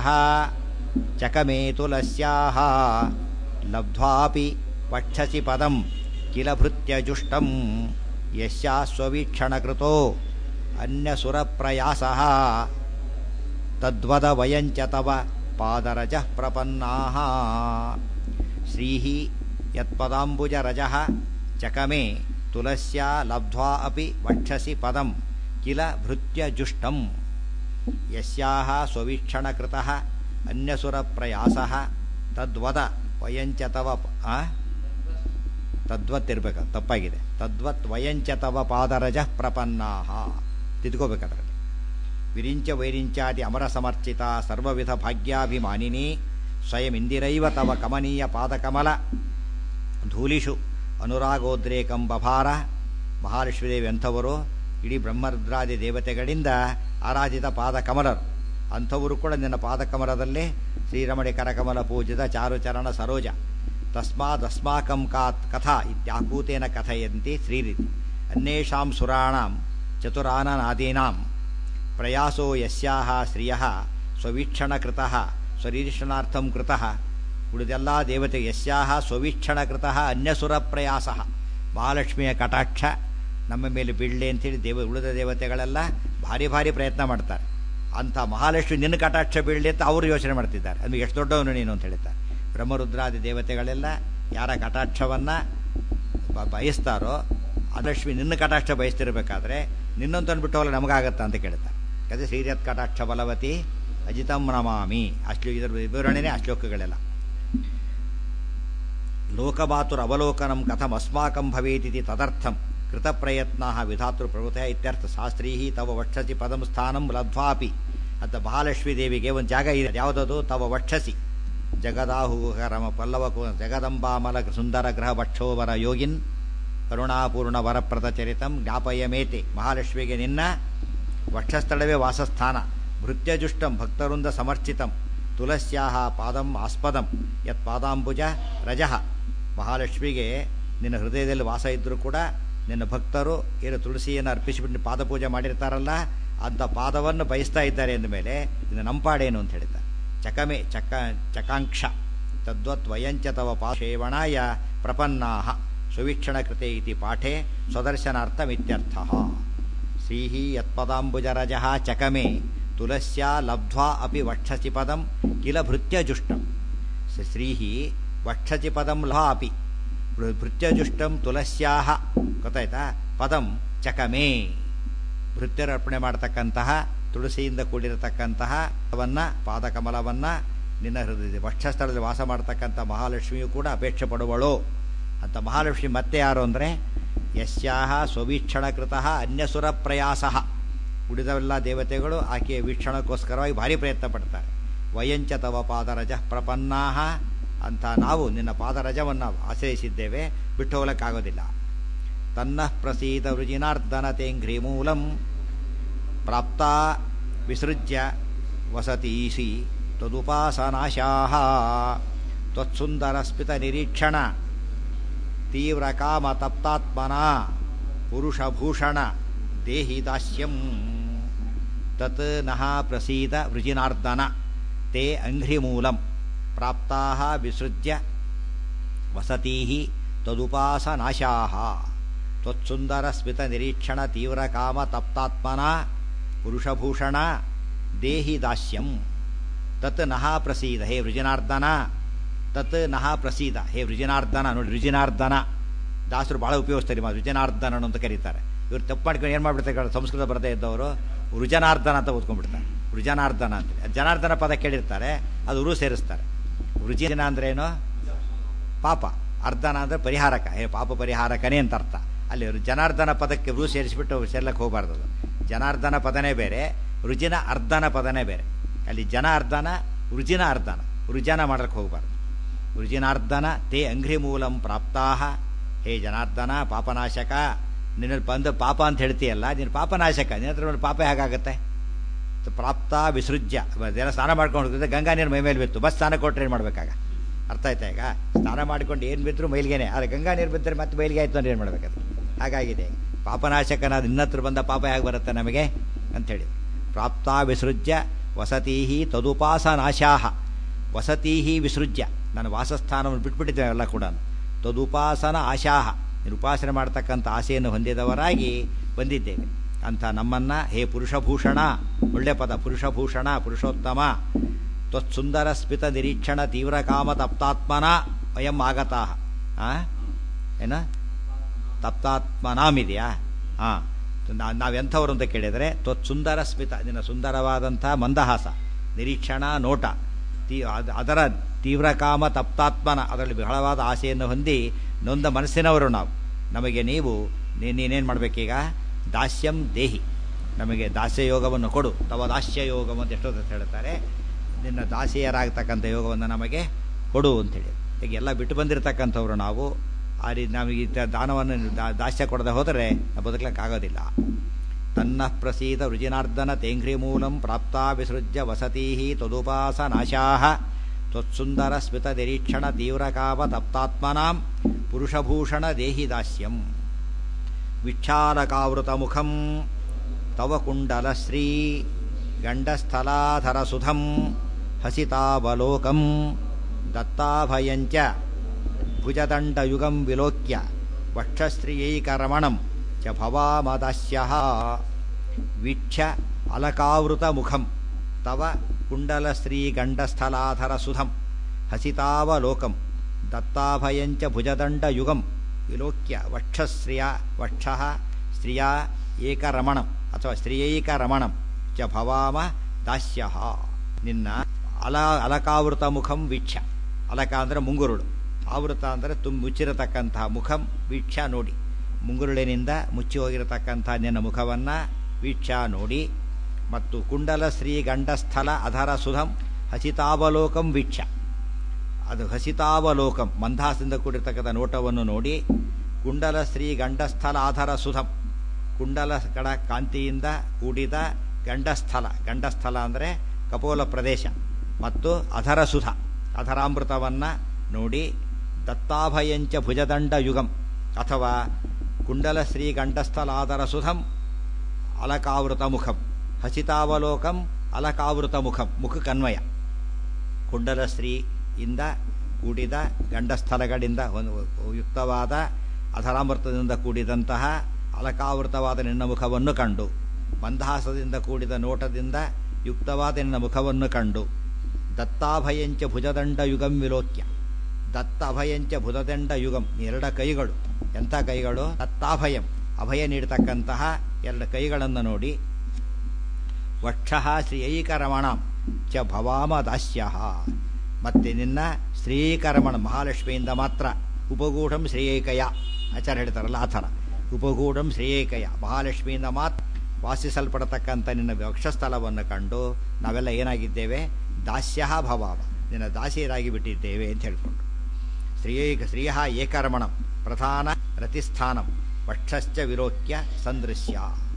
Speaker 1: ಚಕಮೇ ತುಲಸ್ಯಾಹ ಲಬ್ಧ್ವಾಪಿ ವಕ್ಷಸಿ ಪದಂ ಕಿಲ ಭೃತ್ಯಜುಷ್ಟಂ ಯಸ್ಯಾಸ್ವವೀಕ್ಷಣಕೃತೋ ಅನ್ಯಸುರಪ್ರಯಾಸಃ ತದ್ವದ ವಯಂಚ ತವ ಪಾದರಜಃ ಪ್ರಪನ್ನಾಃ ಶ್ರೀಃ ಯತ್ಪದಾಂಬುಜರಜಃ ಚಕಮೆ ತುಲಸ್ಯಾ ಲಬ್ಧ್ವಾ ಅಪಿ ವಕ್ಷಸಿ ಪದಂ ಕಿಲ ಭೃತ್ಯಜುಷ್ಟಂ ಯಸ್ಯಾಹ ಸ್ವವೀಕ್ಷಣಕೃತಃ ಅನ್ಯಸುರಪ್ರಯಾಸಃ ತದ್ವದ ವಯಂಚ ತವ ಪ- ಆ? ತದ್ವತ್ ಇರ್ಬೇಕು ತಪ್ಪಾಗಿದೆ ತದ್ವತ್ ವಯಂಚ ತವ ಪಾದರಜಃ ಪ್ರಪನ್ನಾಹ ತಿದ್ಕೋಬೇಕು ಅದರಲ್ಲಿ ವಿರಿಂಚ ವೈರಿಂಚಾದಿ ಅಮರ ಸಮರ್ಚಿತ ಸರ್ವವಿಧ ಭಾಗ್ಯಾಭಿಮಾನಿನಿ ಸ್ವಯಂ ಇಂದಿರೈವ ತವ ಕಮನೀಯ ಪಾದಕಮಲ ಧೂಲಿಷು ಅನುರಾಗೋದ್ರೇಕಂ ಬಭಾರ ಮಹಾಲಕ್ಷ್ಮೀದೇವಿ ಅಂಥವರು ಇಡೀ ಬ್ರಹ್ಮರುದ್ರಾದಿ ದೇವತೆಗಳಿಂದ ಆರಾಧಿತ ಪಾದಕಮಲರು ಅಂಥವರು ಕೂಡ ನಿನ್ನ ಪಾದಕಮಲದಲ್ಲಿ ಶ್ರೀರಮಣಿ ಕರಕಮಲ ಪೂಜಿತ ಚಾರುಚರಣ ಸರೋಜ ತಸ್ಮಾದಸ್ಮಾಕಂ ಕಾತ್ ಕಥಾ ಇತ್ಯಾಕೂತೇನ ಕಥಯಂತಿ ಶ್ರೀರಿತಿ ಅನ್ಯೇಷಾಂ ಸುರಾಣಾಂ ಚತುರಾನನಾದೀನಾಂ ಪ್ರಯಾಸೋ ಯಸ್ಯಾಹ ಶ್ರಿಯಃ ಸ್ವವೀಕ್ಷಣಕೃತಃ ಸ್ವರೀಕ್ಷಣಾರ್ಥಂ ಕೃತಃ ಉಳಿದೆಲ್ಲ ದೇವತೆ ಯಸ್ಯಾಹ ಸ್ವವೀಕ್ಷಣಕೃತಃ ಅನ್ಯಸುರ ಪ್ರಯಾಸ ಮಹಾಲಕ್ಷ್ಮಿಯ ಕಟಾಕ್ಷ ನಮ್ಮ ಮೇಲೆ ಬೀಳಲಿ ಅಂತೇಳಿ ದೇವ ಉಳಿದ ದೇವತೆಗಳೆಲ್ಲ ಭಾರಿ ಭಾರಿ ಪ್ರಯತ್ನ ಮಾಡ್ತಾರೆ ಅಂಥ ಮಹಾಲಕ್ಷ್ಮಿ ನಿನ್ನ ಕಟಾಕ್ಷ ಬೀಳಲಿ ಅಂತ ಅವರು ಯೋಚನೆ ಮಾಡ್ತಿದ್ದಾರೆ ಅದು ಎಷ್ಟು ದೊಡ್ಡವನು ನೀನು ಅಂತ ಹೇಳ್ತಾರೆ ಬ್ರಹ್ಮರುದ್ರಾದಿ ದೇವತೆಗಳೆಲ್ಲ ಯಾರ ಕಟಾಕ್ಷವನ್ನು ಬ- ಬಯಸ್ತಾರೋ ಆ ಲಕ್ಷ್ಮಿ ನಿನ್ನ ಕಟಾಕ್ಷ ಬಯಸ್ತಿರ್ಬೇಕಾದ್ರೆ ನಿನ್ನೊಂದು ತಂದುಬಿಟ್ಟು ಹೋಗಲ್ಲ ನಮಗಾಗತ್ತಾ ಅಂತ ಕೇಳ್ತಾರೆ ಅದೇ ಶ್ರೀರತ್ ಕಟಾಕ್ಷ ಬಲವತಿ ಅಜಿತಂ ನಮಾಮಿ ಅಶ್ಲೋ ಇದರ ವಿವರಣೆನೇ ಆ ಶ್ಲೋಕಗಳೆಲ್ಲ ಲೋಕಮಾತುರ ಅವಲೋಕನಂ ಕಥಂ ಅಸ್ಮಾಕಂ ಭವೇತಿತಿ ತದರ್ಥಂ ಕೃತಪ್ರಯತ್ನ ವಿಧಾತೃ ಪ್ರವೃತ್ತ ಇತ್ಯರ್ಥ ಶಾಸ್ತ್ರೀ ತವ ವಕ್ಷಸಿ ಪದಂ ಸ್ಥಾನಂ ಲಬ್ಧ್ವಾಪಿ ಅಂತ ಮಹಾಲಕ್ಷ್ಮೀ ದೇವಿಗೆ ಒಂದು ಜಾಗ ಇದೆ ಯಾವುದದು ತವ ವಕ್ಷಸಿ ಜಗದಾಹುಕರಮ ಪಲ್ಲವ ಕು- ಜಗದಂಬಾಮಲ ಸುಂದರ ಗ್ರಹ ವಕ್ಷೋವರ ಯೋಗಿನ್ ಕರುಣಾಪೂರ್ಣ ವರಪ್ರದ ಚರಿತಂ ಜ್ಞಾಪಯಮೇತೆ ಮಹಾಲಕ್ಷ್ಮಿಗೆ ನಿನ್ನ ವಕ್ಷಸ್ಥಳವೇ ವಾಸಸ್ಥಾನ ಭೃತ್ಯಜುಷ್ಟಂ ಭಕ್ತವೃಂದ ಸಮರ್ಚಿತಂ ತುಳಸ್ಯಾಹ ಪಾದಂ ಆಸ್ಪದಂ ಯತ್ ಪಾದಾಂಬುಜ ರಜಃ ಮಹಾಲಕ್ಷ್ಮಿಗೆ ನಿನ್ನ ಹೃದಯದಲ್ಲಿ ವಾಸ ಇದ್ದರೂ ಕೂಡ ನಿನ್ನ ಭಕ್ತರು ಏನು ತುಳಸಿಯನ್ನು ಅರ್ಪಿಸಿಬಿಟ್ಟು ಪಾದಪೂಜೆ ಮಾಡಿರ್ತಾರಲ್ಲ ಅಂಥ ಪಾದವನ್ನು ಬಯಸ್ತಾ ಇದ್ದಾರೆ ಅಂದಮೇಲೆ ಇದು ನಂಪಾಡೇನು ಅಂತ ಹೇಳಿದ್ದಾರೆ ಚಕಮೆ ಚಕ ಚಕಾಂಕ್ಷ ತದ್ವತ್ ವಯಂಚ ತವ ಪಾಶೇವಣಾಯ ಪ್ರಪನ್ನಾಹ ಸುವೀಕ್ಷಣಕೃತೆ ಇತಿ ಪಾಠೆ ಸ್ವದರ್ಶನಾರ್ಥಮಿತ್ಯರ್ಥಃ ಶ್ರೀಃ ಯತ್ಪದಾಂಬುಜರಜಃ ಚಕಮೆ ತುಲಸ್ಯಾ ಲಬ್ಧ್ವಾ ಅಪಿ ವಕ್ಷಸಿ ಪದಂ ಕಿಲ ಭೃತ್ಯಜುಷ್ಟಂ ಸ- ಶ್ರೀಃ ವಕ್ಷಸಿ ಪದಂ ಲಹ ಅಪಿ ಭೃ- ಭೃತ್ಯಜುಷ್ಟಂ ತುಲಸ್ಯಾಹ ಗೊತ್ತಾಯ್ತಾ ಪದಂ ಚಕಮೇ ಭೃತ್ಯರು ಅರ್ಪಣೆ ಮಾಡತಕ್ಕಂತಹ ತುಳಸಿಯಿಂದ ಕೂಡಿರತಕ್ಕಂತಹ ಅವನ್ನ ಪಾದಕಮಲವನ್ನ ನಿನ್ನ ಹೃದಯ ವಕ್ಷಸ್ಥಳದಲ್ಲಿ ವಾಸ ಮಾಡತಕ್ಕಂಥ ಮಹಾಲಕ್ಷ್ಮಿಯು ಕೂಡ ಅಪೇಕ್ಷೆ ಪಡುವಳು ಅಂತ ಮಹಾಲಕ್ಷ್ಮಿ ಮತ್ತೆ ಯಾರು ಅಂದರೆ ಯಸ್ಯಾಹ ಸ್ವವೀಕ್ಷಣಕೃತಃ ಅನ್ಯಸುರ ಪ್ರಯಾಸ ಉಳಿದವೆಲ್ಲ ದೇವತೆಗಳು ಆಕೆಯ ವೀಕ್ಷಣಕ್ಕೋಸ್ಕರವಾಗಿ ಭಾರಿ ಪ್ರಯತ್ನ ಪಡ್ತಾರೆ ವಯಂಚ ತವ ಪಾದರಜ ಪ್ರಪನ್ನಾಹ ಅಂತ ನಾವು ನಿನ್ನ ಪಾದರಜವನ್ನು ಆಶ್ರಯಿಸಿದ್ದೇವೆ ಬಿಟ್ಟು ಹೋಗಲಿಕ್ಕಾಗೋದಿಲ್ಲ ತನ್ನ ಪ್ರಸೀದ ವೃಜಿನಾರ್ದನತೆಂಘ್ರಿಮೂಲಂ ಪ್ರಾಪ್ತ ವಿಸೃಜ್ಯ ವಸತೀಸಿ ತದುಪಾಸನಾಶಾಹ ತ್ವತ್ಸುಂದರಸ್ಮಿತ ನಿರೀಕ್ಷಣ ತೀವ್ರ ಕಾಮ ತಪ್ತಾತ್ಮನ ಪುರುಷಭೂಷಣ ದೇಹಿ ದಾಸ್ಯಂ ತತ್ ನಃ ಪ್ರಸೀದ ವೃಜಿನಾರ್ದನ ತೇ ಅಂಘ್ರಿಮೂಲಂ ಪ್ರಾಪ್ತಾ ವಿಸೃಜ್ಯ ವಸತೀ ತದುಪಾಸನಾಶಾ ತ್ವತ್ಸುಂದರ ಸ್ಮಿತ ನಿರೀಕ್ಷಣ ತೀವ್ರ ಕಾಮ ತಪ್ತಾತ್ಮನ ಪುರುಷಭೂಷಣ ದೇಹಿ ದಾಸ್ಯಂ ತತ್ ನಃ ಪ್ರಸೀದ ಹೇ ವೃಜನಾರ್ದನ ತತ್ ನಃ ಪ್ರಸೀದ ಹೇ ವೃಜನಾರ್ದನ ನೋಡಿ ವೃಜನಾರ್ದನ ದಾಸರು ಭಾಳ ಉಪಯೋಗಿಸ್ತಾರೆ ಮಾ ವೃಜನಾರ್ದನನು ಅಂತ ಕರೀತಾರೆ ಇವ್ರು ತಪ್ಪು ಮಾಡ್ಕೊಂಡು ಏನು ಮಾಡ್ಬಿಡ್ತಾರೆ ಸಂಸ್ಕೃತ ಬರದೇ ಇದ್ದವರು ವೃಜನಾರ್ದನ ಅಂತ ಓದ್ಕೊಂಡ್ಬಿಡ್ತಾರೆ ವೃಜನಾರ್ದನ ಅಂತ ಅದು ಜನಾರ್ದನ ಪದ ಕೇಳಿರ್ತಾರೆ ಅದು ಉರು ಸೇರಿಸ್ತಾರೆ ವೃಜಿನ ಅಂದ್ರೇನು ಪಾಪ ಅರ್ಧನ ಅಂದರೆ ಪರಿಹಾರಕ ಹೇ ಪಾಪ ಪರಿಹಾರಕನೇ ಅಂತ ಅರ್ಥ ಅಲ್ಲಿ ರು- ಜನಾರ್ದನ ಪದಕ್ಕೆ ರು ಸೇರಿಸ್ಬಿಟ್ಟು ಸೇರ್ಲಕ್ಕೆ ಹೋಗಬಾರ್ದು ಅದು ಜನಾರ್ದನ ಪದನೇ ಬೇರೆ ರುಜಿನ ಅರ್ಧನ ಪದನೇ ಬೇರೆ ಅಲ್ಲಿ ಜನ ಅರ್ಧನ ರುಜಿನ ಅರ್ಧನ ರುಜನ ಮಾಡಕ್ಕೆ ಹೋಗಬಾರ್ದು ರುಜಿನಾರ್ದನ ತೇ ಅಂಘ್ರಿ ಮೂಲಂ ಪ್ರಾಪ್ತಾಹ ಹೇ ಜನಾರ್ದನ ಪಾಪನಾಶಕ ನಿನ್ನಲ್ಲಿ ಬಂದ ಪಾಪ ಅಂತ ಹೇಳ್ತೀಯಲ್ಲ ನೀನು ಪಾಪನಾಶಕ ನಿನ್ನ ಹತ್ರ ಒಂದು ಪಾಪ ಹೇಗಾಗತ್ತೆ ತ- ಪ್ರಾಪ್ತ ವಿಸೃಜ್ಯ ಅದೆಲ್ಲ ಸ್ನಾನ ಮಾಡ್ಕೊಂಡು ಹೋಗ್ತಿದ್ದೆ ಗಂಗಾ ನೀರು ಮೈ ಮೇಲೆ ಬಿತ್ತು ಬಸ್ ಸ್ನಾನ ಕೊಟ್ಟರೆ ಏನು ಮಾಡ್ಬೇಕಾಗ ಅರ್ಥ ಆಯ್ತಾ ಈಗ ಸ್ನಾನ ಮಾಡ್ಕೊಂಡು ಏನು ಬಿದ್ದರೂ ಮೈಲ್ಗೆನೆ ಆದರೆ ಗಂಗಾ ನೀರು ಬಿದ್ದರೆ ಮತ್ತೆ ಮೈಲಿಗೆ ಆಯ್ತು ಅಂದ್ರೆ ಏನು ಮಾಡ್ಬೇಕದು ಹಾಗಾಗಿದೆ ಪಾಪನಾಶಕನಾದ ನಿನ್ನ ಹತ್ರ ಬಂದ ಪಾಪ ಹೇಗೆ ಬರುತ್ತೆ ನಮಗೆ ಅಂಥೇಳಿ ಪ್ರಾಪ್ತ ವಿಸೃಜ್ಯ ವಸತೀ ತದುಪಾಸನಾಶಾಹ ವಸತೀ ವಿಸೃಜ್ಯ ನನ್ನ ವಾಸಸ್ಥಾನವನ್ನು ಬಿಟ್ಬಿಟ್ಟಿದ್ದೇವೆ ಎಲ್ಲ ಕೂಡ ತದುಪಾಸನ ಆಶಾಹ ನೀನು ಉಪಾಸನೆ ಮಾಡ್ತಕ್ಕಂಥ ಆಸೆಯನ್ನು ಹೊಂದಿದವರಾಗಿ ಬಂದಿದ್ದೇವೆ ಅಂಥ ನಮ್ಮನ್ನು ಹೇ ಪುರುಷಭೂಷಣ ಒಳ್ಳೆ ಪದ ಪುರುಷಭೂಷಣ ಪುರುಷೋತ್ತಮ ತ್ವತ್ಸುಂದರ ಸ್ಮಿತ ನಿರೀಕ್ಷಣ ತೀವ್ರ ಕಾಮ ತಪ್ತಾತ್ಮನ ವಯಂ ಆಗತಾಹ ಆ? ಏನ ತಪ್ತಾತ್ಮನಾಮಿದೆಯಾ ಹಾಂ ನಾವೆಂಥವ್ರು ಅಂತ ಕೇಳಿದರೆ ತ್ವತ್ಸುಂದರ ಸ್ಮಿತ ನಿನ್ನ ಸುಂದರವಾದಂಥ ಮಂದಹಾಸ ನಿರೀಕ್ಷಣ ನೋಟ ತೀ ಅದ್- ಅದರ ತೀವ್ರ ಕಾಮ ತಪ್ತಾತ್ಮನ ಅದರಲ್ಲಿ ಬಹಳವಾದ ಆಸೆಯನ್ನು ಹೊಂದಿ ನೊಂದ ಮನಸ್ಸಿನವರು ನಾವು ನಮಗೆ ನೀವು ನೀ- ನೀನೇನು ಮಾಡಬೇಕೀಗ ದಾಸ್ಯಂ ದೇಹಿ ನಮಗೆ ದಾಸ್ಯ ಯೋಗವನ್ನು ಕೊಡು ತವ ದಾಸ್ಯ ಯೋಗಂ ಅಂತ ಎಷ್ಟೊತ್ತು ಹೇಳ್ತಾರೆ ನಿನ್ನ ದಾಸಿಯರಾಗತಕ್ಕಂಥ ಯೋಗವನ್ನು ನಮಗೆ ಕೊಡು ಅಂತೇಳಿ ಈಗ ಎಲ್ಲ ಬಿಟ್ಟು ಬಂದಿರತಕ್ಕಂಥವ್ರು ನಾವು ಆ ರೀತಿ ನಮಗೆ ಇಂಥ ದಾನವನ್ನು ದಾ- ದಾಸ್ಯ ಕೊಡದೆ ಹೋದರೆ ನಾವು ಬದುಕಲಿಕ್ಕಾಗೋದಿಲ್ಲ ತನ್ನ ಪ್ರಸೀದ ವೃಜಿನಾರ್ದನ ತೇಂಘ್ರಿ ಮೂಲಂ ಪ್ರಾಪ್ತಾ ವಿಸೃಜ್ಯ ವಸತೀ ತದುಪಾಸನಾಶಾ ತ್ವತ್ಸುಂದರ ಸ್ಮಿತ ನಿರೀಕ್ಷಣ ತೀವ್ರಕಾಮ ತಪ್ತಾತ್ಮನಾಂ ಪುರುಷಭೂಷಣ ದೇಹಿ ದಾಸ್ಯಂ ವಿಕ್ಷಾಲಕಾವೃತ ಮುಖಂ ತವ ಕುಂಡಲಶ್ರೀ ಗಂಡಸ್ಥಲಾಧರಸುಧಂ ಹಸಿತಾವಲೋಕಂ ದತ್ತಾಭಯಂಚ ಭುಜದಂಡಯುಗಂ ವಿಲೋಕ್ಯ ವಕ್ಷಶ್ರಿಯೈಕರಮಣಂ ಚ ಭವಾಮದಾಸ್ಯಃ ವೀಕ್ಷ್ಯ ಅಲಕಾವೃತಮುಖಂ ತವ ಕುಂಡಲಶ್ರೀಗಂಡಸ್ಥಲಾಧರಸುಧಂ ಹಸಿತಾವಲೋಕಂ ದತ್ತಾಭಯಂಚ ಭುಜದಂಡಯುಗಂ ವಿಲೋಕ್ಯ ವಕ್ಷಶ್ರಿಯ ವಕ್ಷಃ ಸ್ತ್ರಿಯ ಏಕರಮಣಂ ಅಥವಾ ಸ್ತ್ರೀಯೈಕರಮಣಂ ಚ ಭವಾಮ ದಾಸ್ಯಃ ನಿನ್ನ ಅಲ ಅಲಕಾವೃತ ಮುಖಂ ವೀಕ್ಷ ಅಲಕ ಅಂದರೆ ಮುಂಗುರುಳು ಆವೃತ ಅಂದರೆ ತುಂಬ ಮುಚ್ಚಿರತಕ್ಕಂತಹ ಮುಖಂ ವೀಕ್ಷ ನೋಡಿ ಮುಂಗುರುಳಿನಿಂದ ಮುಚ್ಚಿ ಹೋಗಿರತಕ್ಕಂಥ ನಿನ್ನ ಮುಖವನ್ನು ವೀಕ್ಷ ನೋಡಿ ಮತ್ತು ಕುಂಡಲ ಶ್ರೀ ಗಂಡಸ್ಥಲ ಅಧರ ಸುಧಂ ಹಸಿತಾವಲೋಕಂ ವೀಕ್ಷ ಅದು ಹಸಿತಾವಲೋಕಂ ಮಂದಹಾಸದಿಂದ ಕೂಡಿರ್ತಕ್ಕಂಥ ನೋಟವನ್ನು ನೋಡಿ ಕುಂಡಲ ಶ್ರೀ ಗಂಡಸ್ಥಲ ಆಧಾರ ಸುಧಂ ಕುಂಡಲಗಳ ಕಾಂತಿಯಿಂದ ಕೂಡಿದ ಗಂಡಸ್ಥಲ ಗಂಡಸ್ಥಲ ಅಂದರೆ ಕಪೋಲ ಪ್ರದೇಶ ಮತ್ತು ಅಧರ ಸುಧ ಅಧರಾಮೃತವನ್ನು ನೋಡಿ ದತ್ತಾಭಯಂಚ ಭುಜದಂಡ ಯುಗಂ ಅಥವಾ ಕುಂಡಲ ಶ್ರೀ ಗಂಡಸ್ಥಲಾಧರ ಸುಧಂ ಅಲಕಾವೃತ ಮುಖಂ ಹಸಿತಾವಲೋಕಂ ಅಲಕಾವೃತ ಮುಖಂ ಮುಖಕನ್ವಯ ಕುಂಡಲ ಶ್ರೀಯಿಂದ ಕೂಡಿದ ಗಂಡಸ್ಥಲಗಳಿಂದ ಒಂದು ಯುಕ್ತವಾದ ಅಧರಾಮೃತದಿಂದ ಕೂಡಿದಂತಹ ಅಲಕಾವೃತವಾದ ನಿನ್ನ ಮುಖವನ್ನು ಕಂಡು ಮಂದಹಾಸದಿಂದ ಕೂಡಿದ ನೋಟದಿಂದ ಯುಕ್ತವಾದ ನಿನ್ನ ಮುಖವನ್ನು ಕಂಡು ದತ್ತಾಭಯಂಚ ಭುಜದಂಡ ಯುಗಂ ವಿಲೋಕ್ಯ ದತ್ತ ಅಭಯಂಚ ಭುಜದಂಡ ಯುಗಂ ಎರಡ ಕೈಗಳು ಎಂಥ ಕೈಗಳು ದತ್ತಾಭಯಂ ಅಭಯ ನೀಡತಕ್ಕಂತಹ ಎರಡು ಕೈಗಳನ್ನು ನೋಡಿ ವಕ್ಷಃ ಶ್ರೀಯೈಕರಮಣ ಚ ಭವಾಮ ದಾಸ್ಯ ಮತ್ತೆ ನಿನ್ನ ಶ್ರೀಕರಮಣ ಮಹಾಲಕ್ಷ್ಮಿಯಿಂದ ಮಾತ್ರ ಉಪಗೂಢಂ ಶ್ರೀಯೈಕಯ ಆಚಾರ್ಯ ಹೇಳ್ತಾರಲ್ಲ ಆ ಥರ ಉಪಗೂಢಂ ಶ್ರೀಯೈಕಯ ಮಹಾಲಕ್ಷ್ಮಿಯಿಂದ ಮಾತ್ರ ವಾಸಿಸಲ್ಪಡತಕ್ಕಂಥ ನಿನ್ನ ವಕ್ಷಸ್ಥಲವನ್ನು ಕಂಡು ನಾವೆಲ್ಲ ಏನಾಗಿದ್ದೇವೆ ದಾಸ್ಯ ಭವಾಮ ನಿನ್ನ ದಾಸಿಯರಾಗಿ ಬಿಟ್ಟಿದ್ದೇವೆ ಅಂತ ಹೇಳ್ಕೊಂಡು ಶ್ರೀಯೈಕ ಶ್ರೀಯ ಏಕರಮಣಂ ಪ್ರಧಾನ ರತಿಸ್ಥಾನಂ ವಕ್ಷಶ್ಚ ವಿಲೋಕ್ಯ ಸಂದೃಶ್ಯ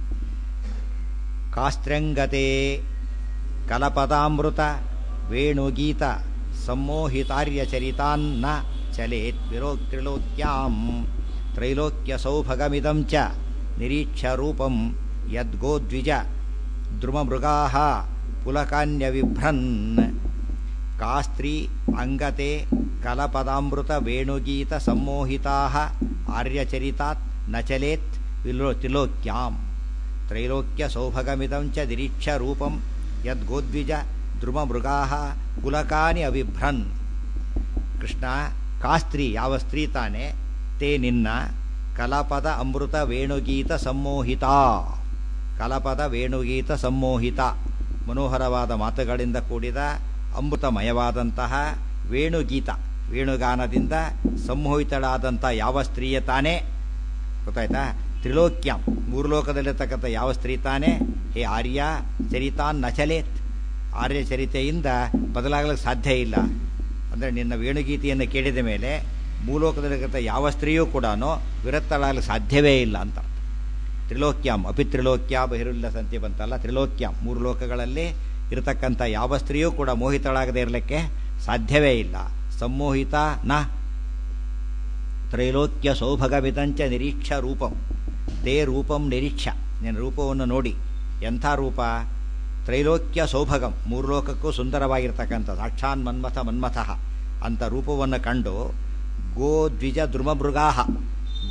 Speaker 1: ಕಾಸ್ತ್ರ್ಯಂಗತೆ ಕಲಪದಾಮೃತ ವೇಣುಗೀತ ಸಮ್ಮೋಹಿತಾರ್ಯಚರಿತಾನ್ನ ಚಲೇತ್ ವಿಲೋ ತ್ರಿಲೋಕ್ಯಾಂ ತ್ರೈಲೋಕ್ಯ ಸೌಭಗಮಿದಂ ಚ ನಿರೀಕ್ಷ್ಯ ರೂಪಂ ಯದ್ಗೋದ್ವಿಜ ದ್ರುಮಮೃಗಾ ಪುಲಕಾನ್ಯವಿಭ್ರನ್ ಕಾಸ್ತ್ರೀ ಅಂಗತೆ ಕಲಪದಾಮೃತ ವೇಣುಗೀತ ಸಮ್ಮೋಹಿತಾ ಆರ್ಯಚರಿತಾತ್ ನ ಚಲೇತ್ ವಿಲೋ ತ್ರಿಲೋಕ್ಯಾಂ ತ್ರೈಲೋಕ್ಯ ಸೌಭಗಮಿದಂ ಚ ನಿರೀಕ್ಷ್ಯ ರೂಪಂ ಯದ್ಗೋದ್ವಿಜ ದ್ರುಮಮೃಗಾ ಪುಲಕಾನಿ ಅವಿಭ್ರನ್ ಕೃಷ್ಣ ಕಾ ಸ್ತ್ರೀ ಯಾವ ಸ್ತ್ರೀ ತಾನೆ ತೇ ನಿನ್ನ ಕಲಪದ ಅಮೃತ ವೇಣುಗೀತ ಸಮ್ಮೋಹಿತ ಕಲಪದ ವೇಣುಗೀತ ಸಮ್ಮೋಹಿತ ಮನೋಹರವಾದ ಮಾತುಗಳಿಂದ ಕೂಡಿದ ಅಮೃತಮಯವಾದಂತಹ ವೇಣುಗೀತ ವೇಣುಗಾನದಿಂದ ಸಂಮೋಹಿತಳಾದಂಥ ಯಾವ ಸ್ತ್ರೀಯ ತಾನೇ ಗೊತ್ತಾಯ್ತಾ ತ್ರಿಲೋಕ್ಯಂ ಮೂರು ಲೋಕದಲ್ಲಿರ್ತಕ್ಕಂಥ ಯಾವ ಸ್ತ್ರೀ ತಾನೇ ಹೇ ಆರ್ಯ ಚರಿತಾನ್ ನಚಲೇತ್ ಆರ್ಯ ಚರಿತೆಯಿಂದ ಬದಲಾಗಲಿಕ್ಕೆ ಸಾಧ್ಯ ಇಲ್ಲ ಅಂದರೆ ನಿನ್ನ ವೇಣುಗೀತೆಯನ್ನು ಕೇಳಿದ ಮೇಲೆ ಭೂಲೋಕದಲ್ಲಿರ್ತಕ್ಕಂಥ ಯಾವ ಸ್ತ್ರೀಯೂ ಕೂಡ ವಿರಕ್ತಳಾಗಲಿಕ್ಕೆ ಸಾಧ್ಯವೇ ಇಲ್ಲ ಅಂತ ತ್ರಿಲೋಕ್ಯಾಂ ಅಪಿ ತ್ರಿಲೋಕ್ಯ ಬಹಿರುಲ್ಲ ಸಂತೆ ಬಂತಲ್ಲ ತ್ರಿಲೋಕ್ಯಾಂ ಮೂರು ಲೋಕಗಳಲ್ಲಿ ಇರತಕ್ಕಂಥ ಯಾವ ಸ್ತ್ರೀಯೂ ಕೂಡ ಮೋಹಿತಳಾಗದೇ ಇರಲಿಕ್ಕೆ ಸಾಧ್ಯವೇ ಇಲ್ಲ ಸಮ್ಮೋಹಿತ ನ ತ್ರೈಲೋಕ್ಯ ಸೌಭಗವಿದಂಚ ನಿರೀಕ್ಷ ರೂಪಂ ತೇ ರೂಪಂ ನಿರೀಕ್ಷ ನಿನ್ನ ರೂಪವನ್ನು ನೋಡಿ ಎಂಥ ರೂಪ ತ್ರೈಲೋಕ್ಯ ಸೌಭಗಂ ಮೂರು ಲೋಕಕ್ಕೂ ಸುಂದರವಾಗಿರ್ತಕ್ಕಂಥ ಸಾಕ್ಷಾನ್ ಮನ್ಮಥ ಮನ್ಮಥ ಅಂತ ರೂಪವನ್ನು ಕಂಡು ಗೋ ದ್ವಿಜ ದ್ರುಮಮೃಗಾ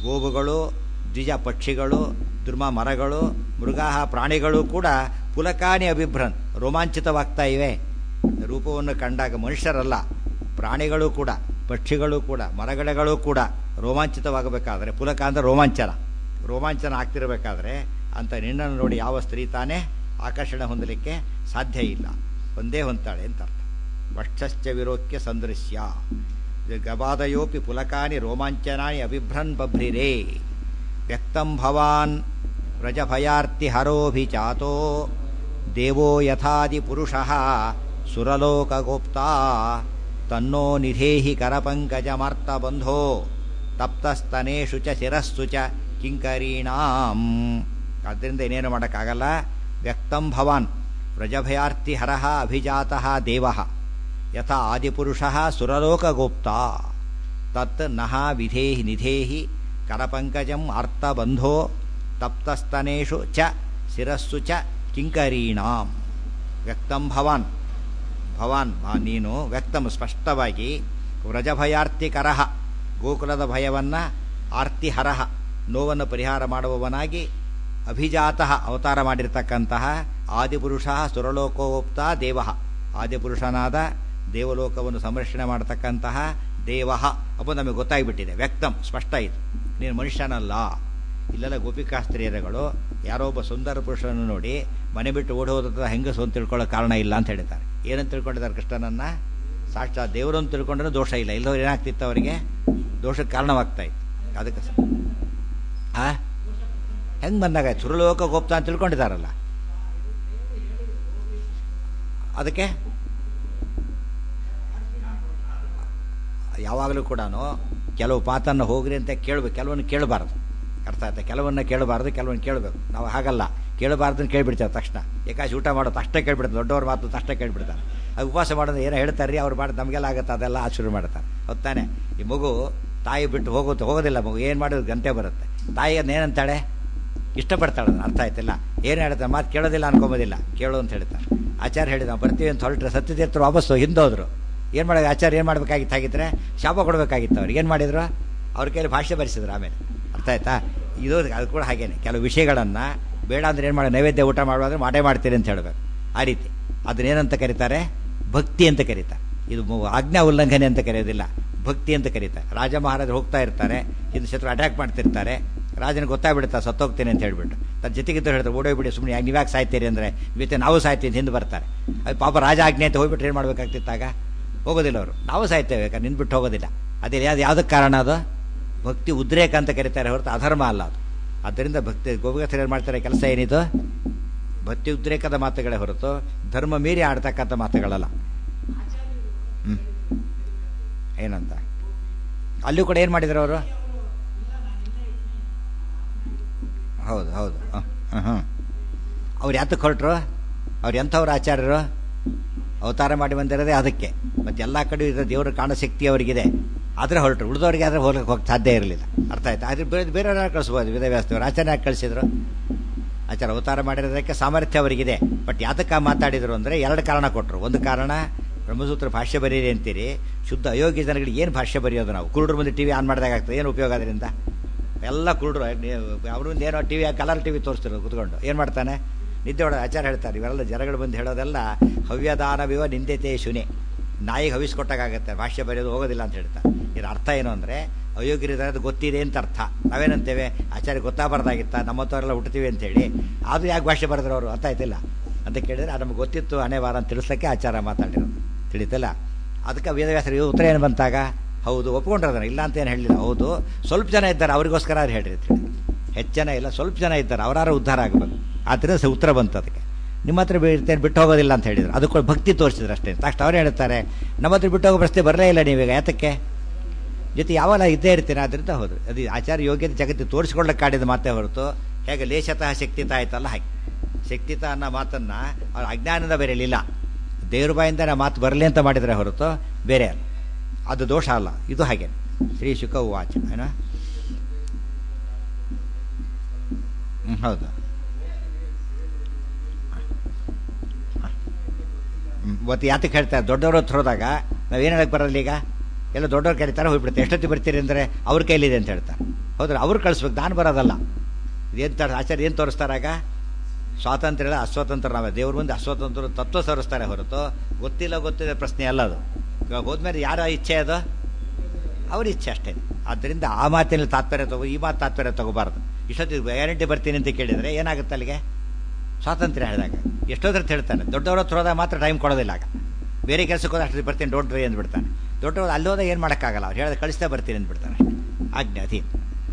Speaker 1: ಗೋವುಗಳು ದ್ವಿಜ ಪಕ್ಷಿಗಳು ದುರ್ಮ ಮರಗಳು ಮೃಗಾಹ ಪ್ರಾಣಿಗಳು ಕೂಡ ಪುಲಕಾನಿ ಅಭಿಭ್ರನ್ ರೋಮಾಂಚಿತವಾಗ್ತಾ ಇವೆ ರೂಪವನ್ನು ಕಂಡಾಗ ಮನುಷ್ಯರಲ್ಲ ಪ್ರಾಣಿಗಳು ಕೂಡ ಪಕ್ಷಿಗಳು ಕೂಡ ಮರಗಿಡಗಳು ಕೂಡ ರೋಮಾಂಚಿತವಾಗಬೇಕಾದ್ರೆ ಪುಲಕ ಅಂದರೆ ರೋಮಾಂಚನ ರೋಮಾಂಚನ ಆಗ್ತಿರಬೇಕಾದ್ರೆ ಅಂತ ನಿನ್ನನ್ನು ನೋಡಿ ಯಾವ ಸ್ತ್ರೀ ತಾನೇ ಆಕರ್ಷಣೆ ಹೊಂದಲಿಕ್ಕೆ ಸಾಧ್ಯ ಇಲ್ಲ ಒಂದೇ ಹೊಂತಾಳೆ ಅಂತ ಅರ್ಥ ವಕ್ಷಶ್ಚ ವಿರೋಕ್ಯ ಸಂದೃಶ್ಯ ಗಬಾದಯೋಪಿ ಪುಲಕಾನಿ ರೋಮಾಂಚನಾನಿ ಅಭಿಭ್ರನ್ ಬಭ್ರಿರೇ ವ್ಯಕ್ತಂ ಭವಾನ್ ವ್ರಜಭಯಾರ್ತಿ ಹರೋಭಿಚಾತೋ ದೇವೋ ಯಥಾದಿ ಪುರುಷಃ ಸುರಲೋಕಗೋಪ್ತಾ ತನ್ನೋ ನಿಧೇಹಿ ಕರಪಂಕಜಮಾರ್ತಬಂಧೋ ತಪ್ತಸ್ತನೇಷು ಚ ಶಿರಸ್ಸು ಚ ಕಿಂಕರೀಣಾಂ ಆದ್ದರಿಂದ ಏನೇನು ಮಾಡೋಕ್ಕಾಗಲ್ಲ ವ್ಯಕ್ತಂ ಭವಾನ್ ವ್ರಜಭಯಾರ್ತಿ ಹರಃ ಅಭಿಜಾತಃ ದೇವಃ ಯಥಾ ಆದಿಪುರುಷಃ ಸುರಲೋಕಗೋಪ್ತಾ ತತ್ ನಃ ವಿಧೇಹಿ ನಿಧೇಹಿ ಕರಪಂಕಜಂ ಅರ್ಥಬಂಧೋ ತಪ್ತಸ್ತನೇಷು ಚ ಶಿರಸ್ಸು ಚ ಕಿಂಕರೀಣಾಂ ವ್ಯಕ್ತಂ ಭವಾನ್ ಭವಾನ್ ಭಾ ನೀನು ವ್ಯಕ್ತಂ ಸ್ಪಷ್ಟವಾಗಿ ವ್ರಜಭಯಾರ್ತಿಕರಃ ಗೋಕುಲದ ಭಯವನ್ನು ಆರ್ತಿಹರಃ ನೋವನ್ನು ಪರಿಹಾರ ಮಾಡುವವನಾಗಿ ಅಭಿಜಾತಃ ಅವತಾರ ಮಾಡಿರ್ತಕ್ಕಂತಹ ಆದಿಪುರುಷ ಸುರಲೋಕೋಕ್ತ ದೇವ ಆದಿಪುರುಷನಾದ ದೇವಲೋಕವನ್ನು ಸಂರಕ್ಷಣೆ ಮಾಡತಕ್ಕಂತಹ ದೇವ ಅಪ್ಪ ನಮಗೆ ಗೊತ್ತಾಗಿಬಿಟ್ಟಿದೆ ವ್ಯಕ್ತಂ ಸ್ಪಷ್ಟ ಇದು ನೀನು ಮನುಷ್ಯನಲ್ಲ ಇಲ್ಲೆಲ್ಲ ಗೋಪಿಕಾಸ್ತ್ರೀಯರುಗಳು ಯಾರೋ ಒಬ್ಬ ಸುಂದರ ಪುರುಷನನ್ನು ನೋಡಿ ಮನೆ ಬಿಟ್ಟು ಓಡಿ ಹೋದ ಹೆಂಗಸು ಅಂತ ತಿಳ್ಕೊಳ್ಳೋ ಕಾರಣ ಇಲ್ಲ ಅಂತ ಹೇಳಿದ್ದಾರೆ ಏನಂತ ತಿಳ್ಕೊಂಡಿದ್ದಾರೆ ಕೃಷ್ಣನನ್ನ ಸಾಕ್ಷಾತ್ ದೇವರು ಅಂತ ತಿಳ್ಕೊಂಡ್ರೆ ದೋಷ ಇಲ್ಲ ಇಲ್ಲವ್ರು ಏನಾಗ್ತಿತ್ತು ಅವರಿಗೆ ದೋಷಕ್ಕೆ ಕಾರಣವಾಗ್ತಾ ಇತ್ತು ಅದಕ್ಕೆ ಸ ಆ ಹೆಂಗೆ ಬಂದಾಗ ಸುರಲೋಕ ಗೋಪ್ತ ಅಂತ ತಿಳ್ಕೊಂಡಿದ್ದಾರಲ್ಲ ಅದಕ್ಕೆ ಯಾವಾಗಲೂ ಕೂಡ ಕೆಲವು ಮಾತನ್ನು ಹೋಗ್ರಿ ಅಂತ ಕೇಳಬೇಕು ಕೆಲವೊಂದು ಕೇಳಬಾರ್ದು ಅರ್ಥ ಆಯ್ತಾ ಕೆಲವನ್ನ ಕೇಳಬಾರ್ದು ಕೆಲವೊಂದು ಕೇಳಬೇಕು ನಾವು ಹಾಗಲ್ಲ ಕೇಳಬಾರ್ದು ಕೇಳಿಬಿಡ್ತಾರೆ ತಕ್ಷಣ ಏಕಾಶಿ ಊಟ ಮಾಡೋದು ಅಷ್ಟೇ ಕೇಳ್ಬಿಡ್ತಾರೆ ದೊಡ್ಡವ್ರ ಮಾತು ತಕ್ಷಣ ಕೇಳ್ಬಿಡ್ತಾರೆ ಅದು ಉಪವಾಸ ಮಾಡೋದು ಏನೋ ಹೇಳ್ತಾರೆ ರೀ ಅವ್ರು ಮಾಡಿ ನಮಗೆಲ್ಲ ಆಗುತ್ತೆ ಅದೆಲ್ಲ ಶುರು ಮಾಡ್ತಾರೆ ಹೊತ್ತಾನೆ ಈ ಮಗು ತಾಯಿ ಬಿಟ್ಟು ಹೋಗುತ್ತೆ ಹೋಗೋದಿಲ್ಲ ಮಗು ಏನು ಮಾಡೋದು ಗಂಟೆ ಬರುತ್ತೆ ತಾಯಿ ಅದನ್ನ ಏನಂತಾಳೆ ಇಷ್ಟಪಡ್ತಾಳೆ ಅದನ್ನ ಅರ್ಥ ಆಯ್ತಿಲ್ಲ ಏನು ಹೇಳ್ತಾರೆ ಮಾತು ಕೇಳೋದಿಲ್ಲ ಅನ್ಕೊಂಬೋದಿಲ್ಲ ಕೇಳು ಅಂತ ಹೇಳ್ತಾರೆ ಆಚಾರ್ಯ ಹೇಳಿದ ನಾವು ಬರ್ತೀವಿ ಅಂತ ಹೊರಟ್ರೆ ಸತ್ಯತೀರ್ಥರು ವಾಪಸ್ಸು ಹಿಂದೋದ್ರು ಏನು ಮಾಡೋದು ಆಚಾರ್ಯ ಏನು ಮಾಡಬೇಕಾಗಿತ್ತು ಹಾಗಿದ್ರೆ ಶಾಪ ಕೊಡಬೇಕಾಗಿತ್ತು ಅವ್ರಿಗೆ ಏನು ಮಾಡಿದ್ರು ಅವ್ರ ಕೈಲಿ ಭಾಷೆ ಬರೆಸಿದ್ರು ಆಮೇಲೆ ಅರ್ಥ ಆಯ್ತಾ ಇದು ಅದು ಕೂಡ ಹಾಗೇನೆ ಕೆಲವು ವಿಷಯಗಳನ್ನು ಬೇಡ ಅಂದ್ರೆ ಏನು ಮಾಡಿ ನೈವೇದ್ಯ ಊಟ ಮಾಡುವಾದ್ರೆ ಮಾಡೇ ಮಾಡ್ತೀರಿ ಅಂತ ಹೇಳಬೇಕು ಆ ರೀತಿ ಅದನ್ನೇನಂತ ಕರೀತಾರೆ ಭಕ್ತಿ ಅಂತ ಕರೀತಾರೆ ಇದು ಆಜ್ಞಾ ಉಲ್ಲಂಘನೆ ಅಂತ ಕರೆಯೋದಿಲ್ಲ ಭಕ್ತಿ ಅಂತ ಕರೀತಾರೆ ರಾಜ ಮಹಾರಾಜರು ಹೋಗ್ತಾ ಇರ್ತಾರೆ ಇದು ಶತ್ರು ಅಟ್ಯಾಕ್ ಮಾಡ್ತಿರ್ತಾರೆ ರಾಜನಿಗೆ ಗೊತ್ತಾಗ್ಬಿಡುತ್ತಾ ಸತ್ತೋಗ್ತೇನೆ ಅಂತ ಹೇಳ್ಬಿಟ್ಟು ತನ್ನ ಜೊತೆಗಿದ್ದು ಹೇಳ್ತಾರೆ ಓಡೋಗ್ಬಿಡಿ ಸುಮ್ಮನೆ ಯಾಕೆ ನೀವ್ಯಾಕೆ ಸಾಯ್ತೀರಿ ಅಂದರೆ ಜೊತೆ ನಾವು ಸಾಯ್ತೀವಿ ಹಿಂದೆ ಬರ್ತಾರೆ ಅದು ಪಾಪ ರಾಜ ಆಜ್ಞೆ ಅಂತ ಹೋಗ್ಬಿಟ್ರೆ ಏನು ಮಾಡ್ಬೇಕಾಗ್ತಿತ್ತಾಗ ಹೋಗೋದಿಲ್ಲ ಅವರು ನಾವು ಸಾಯ್ತೇವೆ ಯಾಕಂದ್ರೆ ನಿಂದ್ಬಿಟ್ಟು ಹೋಗೋದಿಲ್ಲ ಅದೇ ಯಾವ್ದು ಯಾವುದಕ್ಕೆ ಕಾರಣ ಅದು ಭಕ್ತಿ ಉದ್ರೇಕ ಅಂತ ಕರೀತಾರೆ ಹೊರತು ಅಧರ್ಮ ಅಲ್ಲ ಅದು ಆದ್ದರಿಂದ ಭಕ್ತಿ ಗೋಪಿಕಾಸ್ತ್ರೀಯರು ಮಾಡ್ತಾರೆ ಕೆಲಸ ಏನಿದು ಭಕ್ತಿ ಉದ್ರೇಕದ ಮಾತುಗಳೇ ಹೊರತು ಧರ್ಮ ಮೀರಿ ಆಡ್ತಕ್ಕಂಥ ಮಾತುಗಳಲ್ಲ ಹ್ಞೂ ಏನಂತ ಅಲ್ಲೂ ಕೂಡ ಏನು ಮಾಡಿದ್ರು ಅವರು ಹೌದು ಹೌದು ಹಾಂ ಹಾಂ ಅವ್ರು ಯಾತಕ್ಕೆ ಹೊರಟ್ರು ಅವ್ರು ಎಂಥವ್ರು ಆಚಾರ್ಯರು ಅವತಾರ ಮಾಡಿ ಬಂದಿರೋದೇ ಅದಕ್ಕೆ ಮತ್ತೆ ಎಲ್ಲ ಕಡೆ ಇರೋ ದೇವರ ಕಾಣೋ ಶಕ್ತಿ ಅವರಿಗಿದೆ ಆದರೆ ಹೊರಟರು ಉಳಿದವರಿಗೆ ಆದರೆ ಹೋಗ್ಲಿಕ್ಕೆ ಹೋಗಕ್ಕೆ ಸಾಧ್ಯ ಇರಲಿಲ್ಲ ಅರ್ಥ ಆಯ್ತು ಆದರೆ ಬೇರೆ ಬೇರೆಯವ್ರ ಕಳಿಸ್ಬೋದು ವೇದವ್ಯಾಸದವರು ಆಚಾರ್ಯ ಕಳಿಸಿದ್ರು ಆಚಾರ ಅವತಾರ ಮಾಡಿರೋದಕ್ಕೆ ಸಾಮರ್ಥ್ಯ ಅವರಿಗಿದೆ ಬಟ್ ಯಾತಕ್ಕೆ ಮಾತಾಡಿದ್ರು ಅಂದರೆ ಎರಡು ಕಾರಣ ಕೊಟ್ಟರು ಒಂದು ಕಾರಣ ಬ್ರಹ್ಮಸೂತ್ರ ಭಾಷ್ಯ ಬರೀರಿ ಅಂತೀರಿ ಶುದ್ಧ ಅಯೋಗ್ಯ ಜನಗಳಿಗೆ ಏನು ಭಾಷ್ಯ ಬರೆಯೋದು ನಾವು ಕುರುಡ್ರ ಮುಂದೆ ಟಿ ವಿ ಆನ್ ಮಾಡಿದಾಗ ಆಗ್ತದೆ ಏನು ಉಪಯೋಗ ಅದರಿಂದ ಎಲ್ಲ ಕುರುಡ್ರು ಅವ್ರಿಂದ ಏನೋ T V colour T V ತೋರಿಸ್ತಿರೋದು ಕುತ್ಕೊಂಡು ಏನು ಮಾಡ್ತಾನೆ ನಿದ್ದೆ ಹೊಡ ಆಚಾರ ಹೇಳ್ತಾರೆ ಇವೆಲ್ಲ ಜನಗಳು ಬಂದು ಹೇಳೋದೆಲ್ಲ ಹವ್ಯದಾನವಿವ ನಿಂದೆತೆ ಶುನೆ ನಾಯಿಗೆ ಹವಿಸ್ಕೊಟ್ಟಾಗತ್ತೆ ಭಾಷ್ಯ ಬರೆಯೋದು ಹೋಗೋದಿಲ್ಲ ಅಂತ ಹೇಳ್ತಾರೆ ಇದರ ಅರ್ಥ ಏನು ಅಂದರೆ ಅಯೋಗ್ಯರಿದ್ದಾರೆ ಗೊತ್ತಿದೆ ಅಂತ ಅರ್ಥ ನಾವೇನಂತೇವೆ ಆಚಾರ್ಯ ಗೊತ್ತಾಗಬಾರ್ದಾಗಿತ್ತ ನಮ್ಮತ್ತವರೆಲ್ಲ ಹುಟ್ಟುತ್ತೀವಿ ಅಂತೇಳಿ ಆದರೂ ಯಾಕೆ ಭಾಷೆ ಬರೆದ್ರು ಅವರು ಅರ್ಥ ಆಯ್ತಿಲ್ಲ ಅಂತ ಕೇಳಿದ್ರೆ ನಮಗೆ ಗೊತ್ತಿತ್ತು ಹಣೆ ವಾರ ಅಂತ ತಿಳಿಸೋಕ್ಕೆ ಆಚಾರ ಮಾತಾಡಿರೋದು ತಿಳಿತಲ್ಲ ಅದಕ್ಕೆ ವೇದವ್ಯಾಸರಿಗೆ ಉತ್ತರ ಏನು ಬಂತಾಗ ಹೌದು ಒಪ್ಕೊಂಡ್ರದನ್ನ ಇಲ್ಲ ಅಂತ ಏನು ಹೇಳಲಿಲ್ಲ ಹೌದು ಸ್ವಲ್ಪ ಜನ ಇದ್ದಾರೆ ಅವರಿಗೋಸ್ಕರ ಅವ್ರು ಹೇಳ್ರಿ ಅಂತ ಹೇಳಿ ಹೆಚ್ಚು ಜನ ಇಲ್ಲ ಸ್ವಲ್ಪ ಜನ ಇದ್ದಾರೆ ಅವರಾರು ಉದ್ಧಾರ ಆಗಬೇಕು ಆದ್ದರಿಂದ ಉತ್ತರ ಬಂತು ಅದಕ್ಕೆ ನಿಮ್ಮ ಹತ್ರ ಇರ್ತೇನೆ ಬಿಟ್ಟು ಹೋಗೋದಿಲ್ಲ ಅಂತ ಹೇಳಿದ್ರು ಅದಕ್ಕೆ ಭಕ್ತಿ ತೋರಿಸಿದ್ರು ಅಷ್ಟೇ ತಕ್ಷಣ ಅವ್ರು ಹೇಳ್ತಾರೆ ನಮ್ಮ ಹತ್ರ ಬಿಟ್ಟು ಹೋಗೋ ಪ್ರಶ್ನೆ ಬರಲೇ ಇಲ್ಲ ನೀವೀಗ ಯಾತಕ್ಕೆ ಜೊತೆ ಯಾವಾಗ ಇದ್ದೇ ಇರ್ತೀರಾ ಅದರಿಂದ ಹೋದ್ರು ಅದು ಆಚಾರ್ಯ ಯೋಗ್ಯತೆ ಜಗತ್ತಿಗೆ ತೋರಿಸ್ಕೊಳ್ಳಕ್ಕೆ ಆಡಿದ ಮಾತೇ ಹೊರತು ಹೇಗೆ ಲೇಷತಃ ಶಕ್ತಿತ ಆಯ್ತಲ್ಲ ಹಾಗೆ ಶಕ್ತಿತ ಅನ್ನೋ ಮಾತನ್ನು ಅವ್ರ ಅಜ್ಞಾನದಿಂದ ಬರೆಯಲಿಲ್ಲ ದೇವ್ರ ಬಾಯಿಂದ ಆ ಮಾತು ಬರಲಿ ಅಂತ ಮಾಡಿದರೆ ಹೊರತು ಬೇರೆ ಅಲ್ಲ ಅದು ದೋಷ ಅಲ್ಲ ಇದು ಹಾಗೆ ಶ್ರೀ ಶುಕ ವಾಚ ಏನ ಹೌದು ಇವತ್ತು ಯಾತಕ್ಕೆ ಹೇಳ್ತಾರೆ ದೊಡ್ಡವ್ರ ಹತ್ರ ಹೋದಾಗ ನಾವೇನು ಹೇಳಕ್ಕೆ ಬರಲ್ಲ ಈಗ ಎಲ್ಲ ದೊಡ್ಡವ್ರು ಕರೀತಾರೆ ಹೋಗ್ಬಿಡುತ್ತೆ ಎಷ್ಟೊತ್ತಿ ಬರ್ತೀರಿ ಅಂದರೆ ಅವ್ರ ಕೈಲಿದೆ ಅಂತ ಹೇಳ್ತಾರೆ ಹೌದ್ರ ಅವ್ರು ಕಳಿಸ್ಬೇಕು ನಾನು ಬರೋದಲ್ಲ ಏನು ತ ಆಚಾರ್ಯ ಏನು ತೋರಿಸ್ತಾರಾಗ ಸ್ವಾತಂತ್ರ್ಯ ಇಲ್ಲ ಅಸ್ವತಂತ್ರ ನಾವೇ ದೇವ್ರ ಮುಂದೆ ಅಸ್ವತಂತ್ರ ತತ್ವ ತೋರಿಸ್ತಾರೆ ಹೊರತು ಗೊತ್ತಿಲ್ಲ ಗೊತ್ತಿದೆ ಪ್ರಶ್ನೆ ಅಲ್ಲ ಅದು ಇವಾಗ ಹೋದ್ಮೇಲೆ ಯಾರ ಇಚ್ಛೆ ಅದು ಅವ್ರ ಇಚ್ಛೆ ಅಷ್ಟೇ ಆದ್ದರಿಂದ ಆ ಮಾತಿನಲ್ಲಿ ತಾತ್ಪರ್ಯ ತಗೋ ಈ ಮಾತು ತಾತ್ಪರ್ಯ ತಗೋಬಾರ್ದು ಇಷ್ಟೊತ್ತಿಗೆ ಗ್ಯಾರಂಟಿ ಬರ್ತೀನಿ ಅಂತ ಕೇಳಿದರೆ ಏನಾಗುತ್ತೆ ಅಲ್ಲಿಗೆ ಸ್ವಾತಂತ್ರ್ಯ ಹೇಳಿದಾಗ ಎಷ್ಟೋದ್ರ ಹೇಳ್ತಾನೆ ದೊಡ್ಡವ್ರ ಹತ್ರ ಹೋದಾಗ ಮಾತ್ರ ಟೈಮ್ ಕೊಡೋದಿಲ್ಲ ಆಗ ಬೇರೆ ಕೆಲಸಕ್ಕೆ ಹೋದ ಅಷ್ಟು ಬರ್ತೀನಿ ಡೋಂಟ್ ಅಂದ್ಬಿಡ್ತಾನೆ ದೊಡ್ಡವ್ರು ಅಲ್ಲಿ ಹೋದಾಗ ಏನು ಮಾಡೋಕ್ಕಾಗಲ್ಲ ಅವ್ರು ಹೇಳಿದ್ರೆ ಕಳಿಸ್ತಾ ಬರ್ತೀನಿ ಅಂದ್ಬಿಡ್ತಾನೆ ಅಷ್ಟೇ ಆಜ್ಞೆ ಅಧೀನ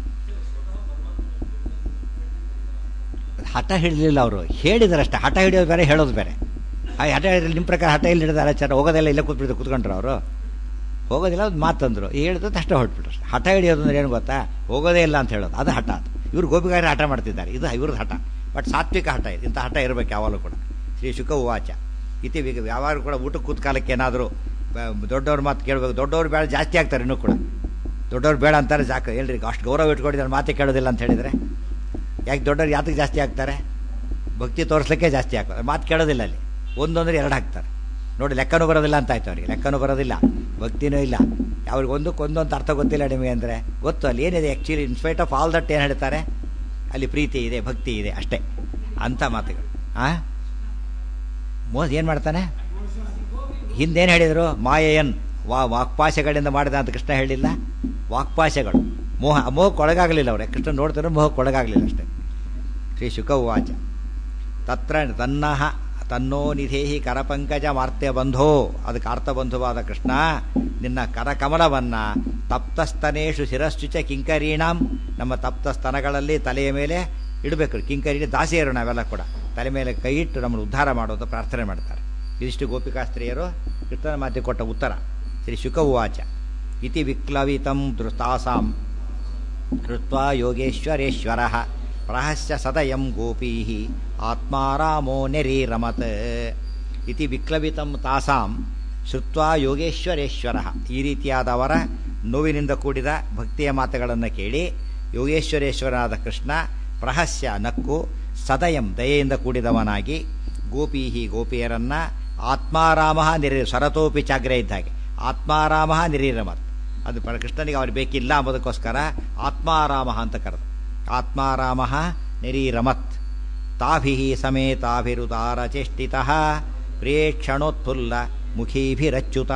Speaker 1: ಹಠ ಹಿಡಲಿಲ್ಲ ಅವರು ಹೇಳಿದಾರಷ್ಟೇ ಹಠ ಹಿಡಿಯೋದು ಬೇರೆ ಹೇಳೋದು ಬೇರೆ ಆ ಹಠ ಹಿಡಿದ್ರೆ ನಿಮ್ಮ ಪ್ರಕಾರ ಹಠ ಇಲ್ಲಿ ಹಿಡಿದಾರೆ ಆಚಾರ ಹೋಗೋದೆಲ್ಲ ಇಲ್ಲೇ ಕೂತ್ಬಿಟ್ಟು ಕೂತ್ಕೊಂಡ್ರು ಅವರು ಹೋಗೋದಿಲ್ಲ ಅದು ಮಾತಂದ್ರು ಹೇಳಿದ್ರು ಅಷ್ಟೇ ಹೊರಟ್ಬಿಟ್ರು ಅಷ್ಟೇ ಹಠ ಹಿಡಿಯೋದು ಅಂದ್ರೆ ಏನು ಗೊತ್ತಾ ಹೋಗೋದೇ ಇಲ್ಲ ಅಂತ ಹೇಳೋದು ಅದು ಹಠ ಅದು ಇವರು ಗೋಪಿಗಾರಿ ಹಠ ಮಾಡ್ತಿದ್ದಾರೆ ಇದು ಇವ್ರದ್ದು ಹಠ ಬಟ್ ಸಾತ್ವಿಕ ಹಠ ಇದು ಇಂಥ ಹಠ ಇರಬೇಕು ಯಾವಾಗಲೂ ಕೂಡ ಶ್ರೀ ಶುಕ ಉವಾಚ ಇತಿ ಈಗ ಯಾವಾಗ ಕೂಡ ಊಟಕ್ಕೆ ಕೂತ್ ಕಾಲಕ್ಕೆ ಏನಾದರೂ ದೊಡ್ಡವ್ರ ಮಾತು ಕೇಳಬೇಕು ದೊಡ್ಡವ್ರು ಬೇಡ ಜಾಸ್ತಿ ಆಗ್ತಾರೆ ಇನ್ನೂ ಕೂಡ ದೊಡ್ಡವ್ರು ಬೇಡ ಅಂತಾರೆ ಜಾಕ ಹೇಳ್ರಿ ಅಷ್ಟು ಗೌರವ ಇಟ್ಕೊಂಡಿದ್ದಾರೆ ಮಾತೇ ಕೇಳೋದಿಲ್ಲ ಅಂತ ಹೇಳಿದರೆ ಯಾಕೆ ದೊಡ್ಡವ್ರು ಯಾತಕ್ಕೆ ಜಾಸ್ತಿ ಆಗ್ತಾರೆ ಭಕ್ತಿ ತೋರಿಸ್ಲಿಕ್ಕೆ ಜಾಸ್ತಿ ಆಗ್ತಾರೆ ಮಾತು ಕೇಳೋದಿಲ್ಲ ಅಲ್ಲಿ ಒಂದೊಂದ್ರೆ ಎರಡು ಹಾಕ್ತಾರೆ ನೋಡಿ ಲೆಕ್ಕನೂ ಬರೋದಿಲ್ಲ ಅಂತ ಆಯ್ತು ಅವರಿಗೆ ಲೆಕ್ಕನೂ ಬರೋದಿಲ್ಲ ಭಕ್ತಿನೂ ಇಲ್ಲ ಅವ್ರಿಗೆ ಒಂದಕ್ಕೆ ಒಂದೊಂದು ಅರ್ಥ ಗೊತ್ತಿಲ್ಲ ನಿಮಗೆ ಅಂದರೆ ಗೊತ್ತು ಅಲ್ಲಿ ಏನಿದೆ actually in spite of all that ಏನು ಹೇಳ್ತಾರೆ ಅಲ್ಲಿ ಪ್ರೀತಿ ಇದೆ ಭಕ್ತಿ ಇದೆ ಅಷ್ಟೇ ಅಂಥ ಮಾತುಗಳು ಆ ಮೋಸ ಏನು ಮಾಡ್ತಾನೆ ಹಿಂದೇನು ಹೇಳಿದರು ಮಾಯೆಯನ್ ವಾ ವಾಕ್ಪಾಶಗಳಿಂದ ಮಾಡಿದ ಅಂತ ಕೃಷ್ಣ ಹೇಳಿಲ್ಲ ವಾಕ್ಪಾಶಗಳು ಮೋಹ ಮೋಹಕ್ಕೆ ಒಳಗಾಗಲಿಲ್ಲ ಅವರೇ ಕೃಷ್ಣ ನೋಡ್ತಾರೆ ಮೋಹಕ್ಕೆ ಒಳಗಾಗಲಿಲ್ಲ ಅಷ್ಟೇ ಶ್ರೀ ಶುಕ ಉವಾಚ ತತ್ರ ತನ್ನಹ ತನ್ನೋ ನಿಧೇಹಿ ಕರಪಂಕಜ ಮಾರ್ತ್ಯ ಬಂಧೋ ಅದಕ್ಕೆ ಅರ್ಥಬಂಧುವಾದ ಕೃಷ್ಣ ನಿನ್ನ ಕರಕಮಲವನ್ನ ತಪ್ತಸ್ತನೇಶು ಶಿರಶ್ಚುಚ ಕಿಂಕರೀಣಾಂ ನಮ್ಮ ತಪ್ತ ಸ್ತನಗಳಲ್ಲಿ ತಲೆಯ ಮೇಲೆ ಇಡಬೇಕು ಕಿಂಕರಿ ದಾಸಿಯರು ನಾವೆಲ್ಲ ಕೂಡ ತಲೆ ಮೇಲೆ ಕೈ ಇಟ್ಟು ನಮ್ಮನ್ನು ಉದ್ಧಾರ ಮಾಡೋದು ಪ್ರಾರ್ಥನೆ ಮಾಡ್ತಾರೆ ಇದಿಷ್ಟು ಗೋಪಿಕಾಸ್ತ್ರೀಯರು ಕೃಷ್ಣನ ಮಾತೆ ಕೊಟ್ಟ ಉತ್ತರ ಶ್ರೀ ಶುಕ ಉವಾಚ ಇತಿ ವಿಕ್ಲವಿತಂ ಧೃತಾಸಾಂ ಕೃತ್ವಾ ಯೋಗೇಶ್ವರೇಶ್ವರ ಪ್ರಹಸ್ಯ ಸದಯಂ ಗೋಪೀ ಆತ್ಮಾರಾಮೋ ನೆರೀರಮತ್ ಇತಿ ವಿಕ್ಲವಿತಂ ತಾಸಾಂ ಶ್ರುತ್ವಾ ಯೋಗೇಶ್ವರೇಶ್ವರ ಈ ರೀತಿಯಾದವರ ನೋವಿನಿಂದ ಕೂಡಿದ ಭಕ್ತಿಯ ಮಾತುಗಳನ್ನು ಕೇಳಿ ಯೋಗೇಶ್ವರೇಶ್ವರನಾದ ಕೃಷ್ಣ ಪ್ರಹಸ್ಯ ನಕ್ಕು ಸದಯಂ ದಯೆಯಿಂದ ಕೂಡಿದವನಾಗಿ ಗೋಪೀಹಿ ಗೋಪಿಯರನ್ನ ಆತ್ಮಾರಾಮ ನಿರೀ ಸರತೋಪಿ ಚಾಗ್ರೆ ಇದ್ದಾಗೆ ಆತ್ಮಾರಾಮ ನಿರೀರಮತ್ ಅದು ಪರ ಕೃಷ್ಣನಿಗೆ ಅವ್ರು ಬೇಕಿಲ್ಲ ಅಂಬೋದಕ್ಕೋಸ್ಕರ ಆತ್ಮಾರಾಮ ಅಂತ ಕರೆದು ಆತ್ಮಾರಾಮ ನಿರೀರಮತ್ ತಾಭಿ ಸಮೇತಾಭಿರುದಾರಚೇಷ್ಟಿತ ಪ್ರೇಕ್ಷಣೋತ್ಫುಲ್ಲ ಮುಖೀಭಿರಚ್ಯುತ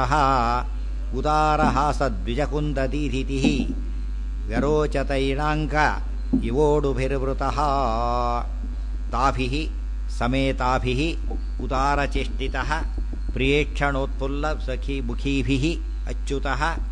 Speaker 1: ಉದಾರಹಾಸದ್ವಿಜಕುಂದದೀಧಿತಿ ವ್ಯರೋಚತೈಣಾಂಕ ಇವೋಡುಭಿರ್ವೃತ ತಾಭಿ ಸಮೇತಾಭಿ ಉದಾರಚೇಷ್ಟಿತ ಪ್ರಿಯೇಕ್ಷಣೋತ್ಫುಲ್ಲ ಸಖಿ ಮುಖೀಭಿ ಅಚ್ಯುತ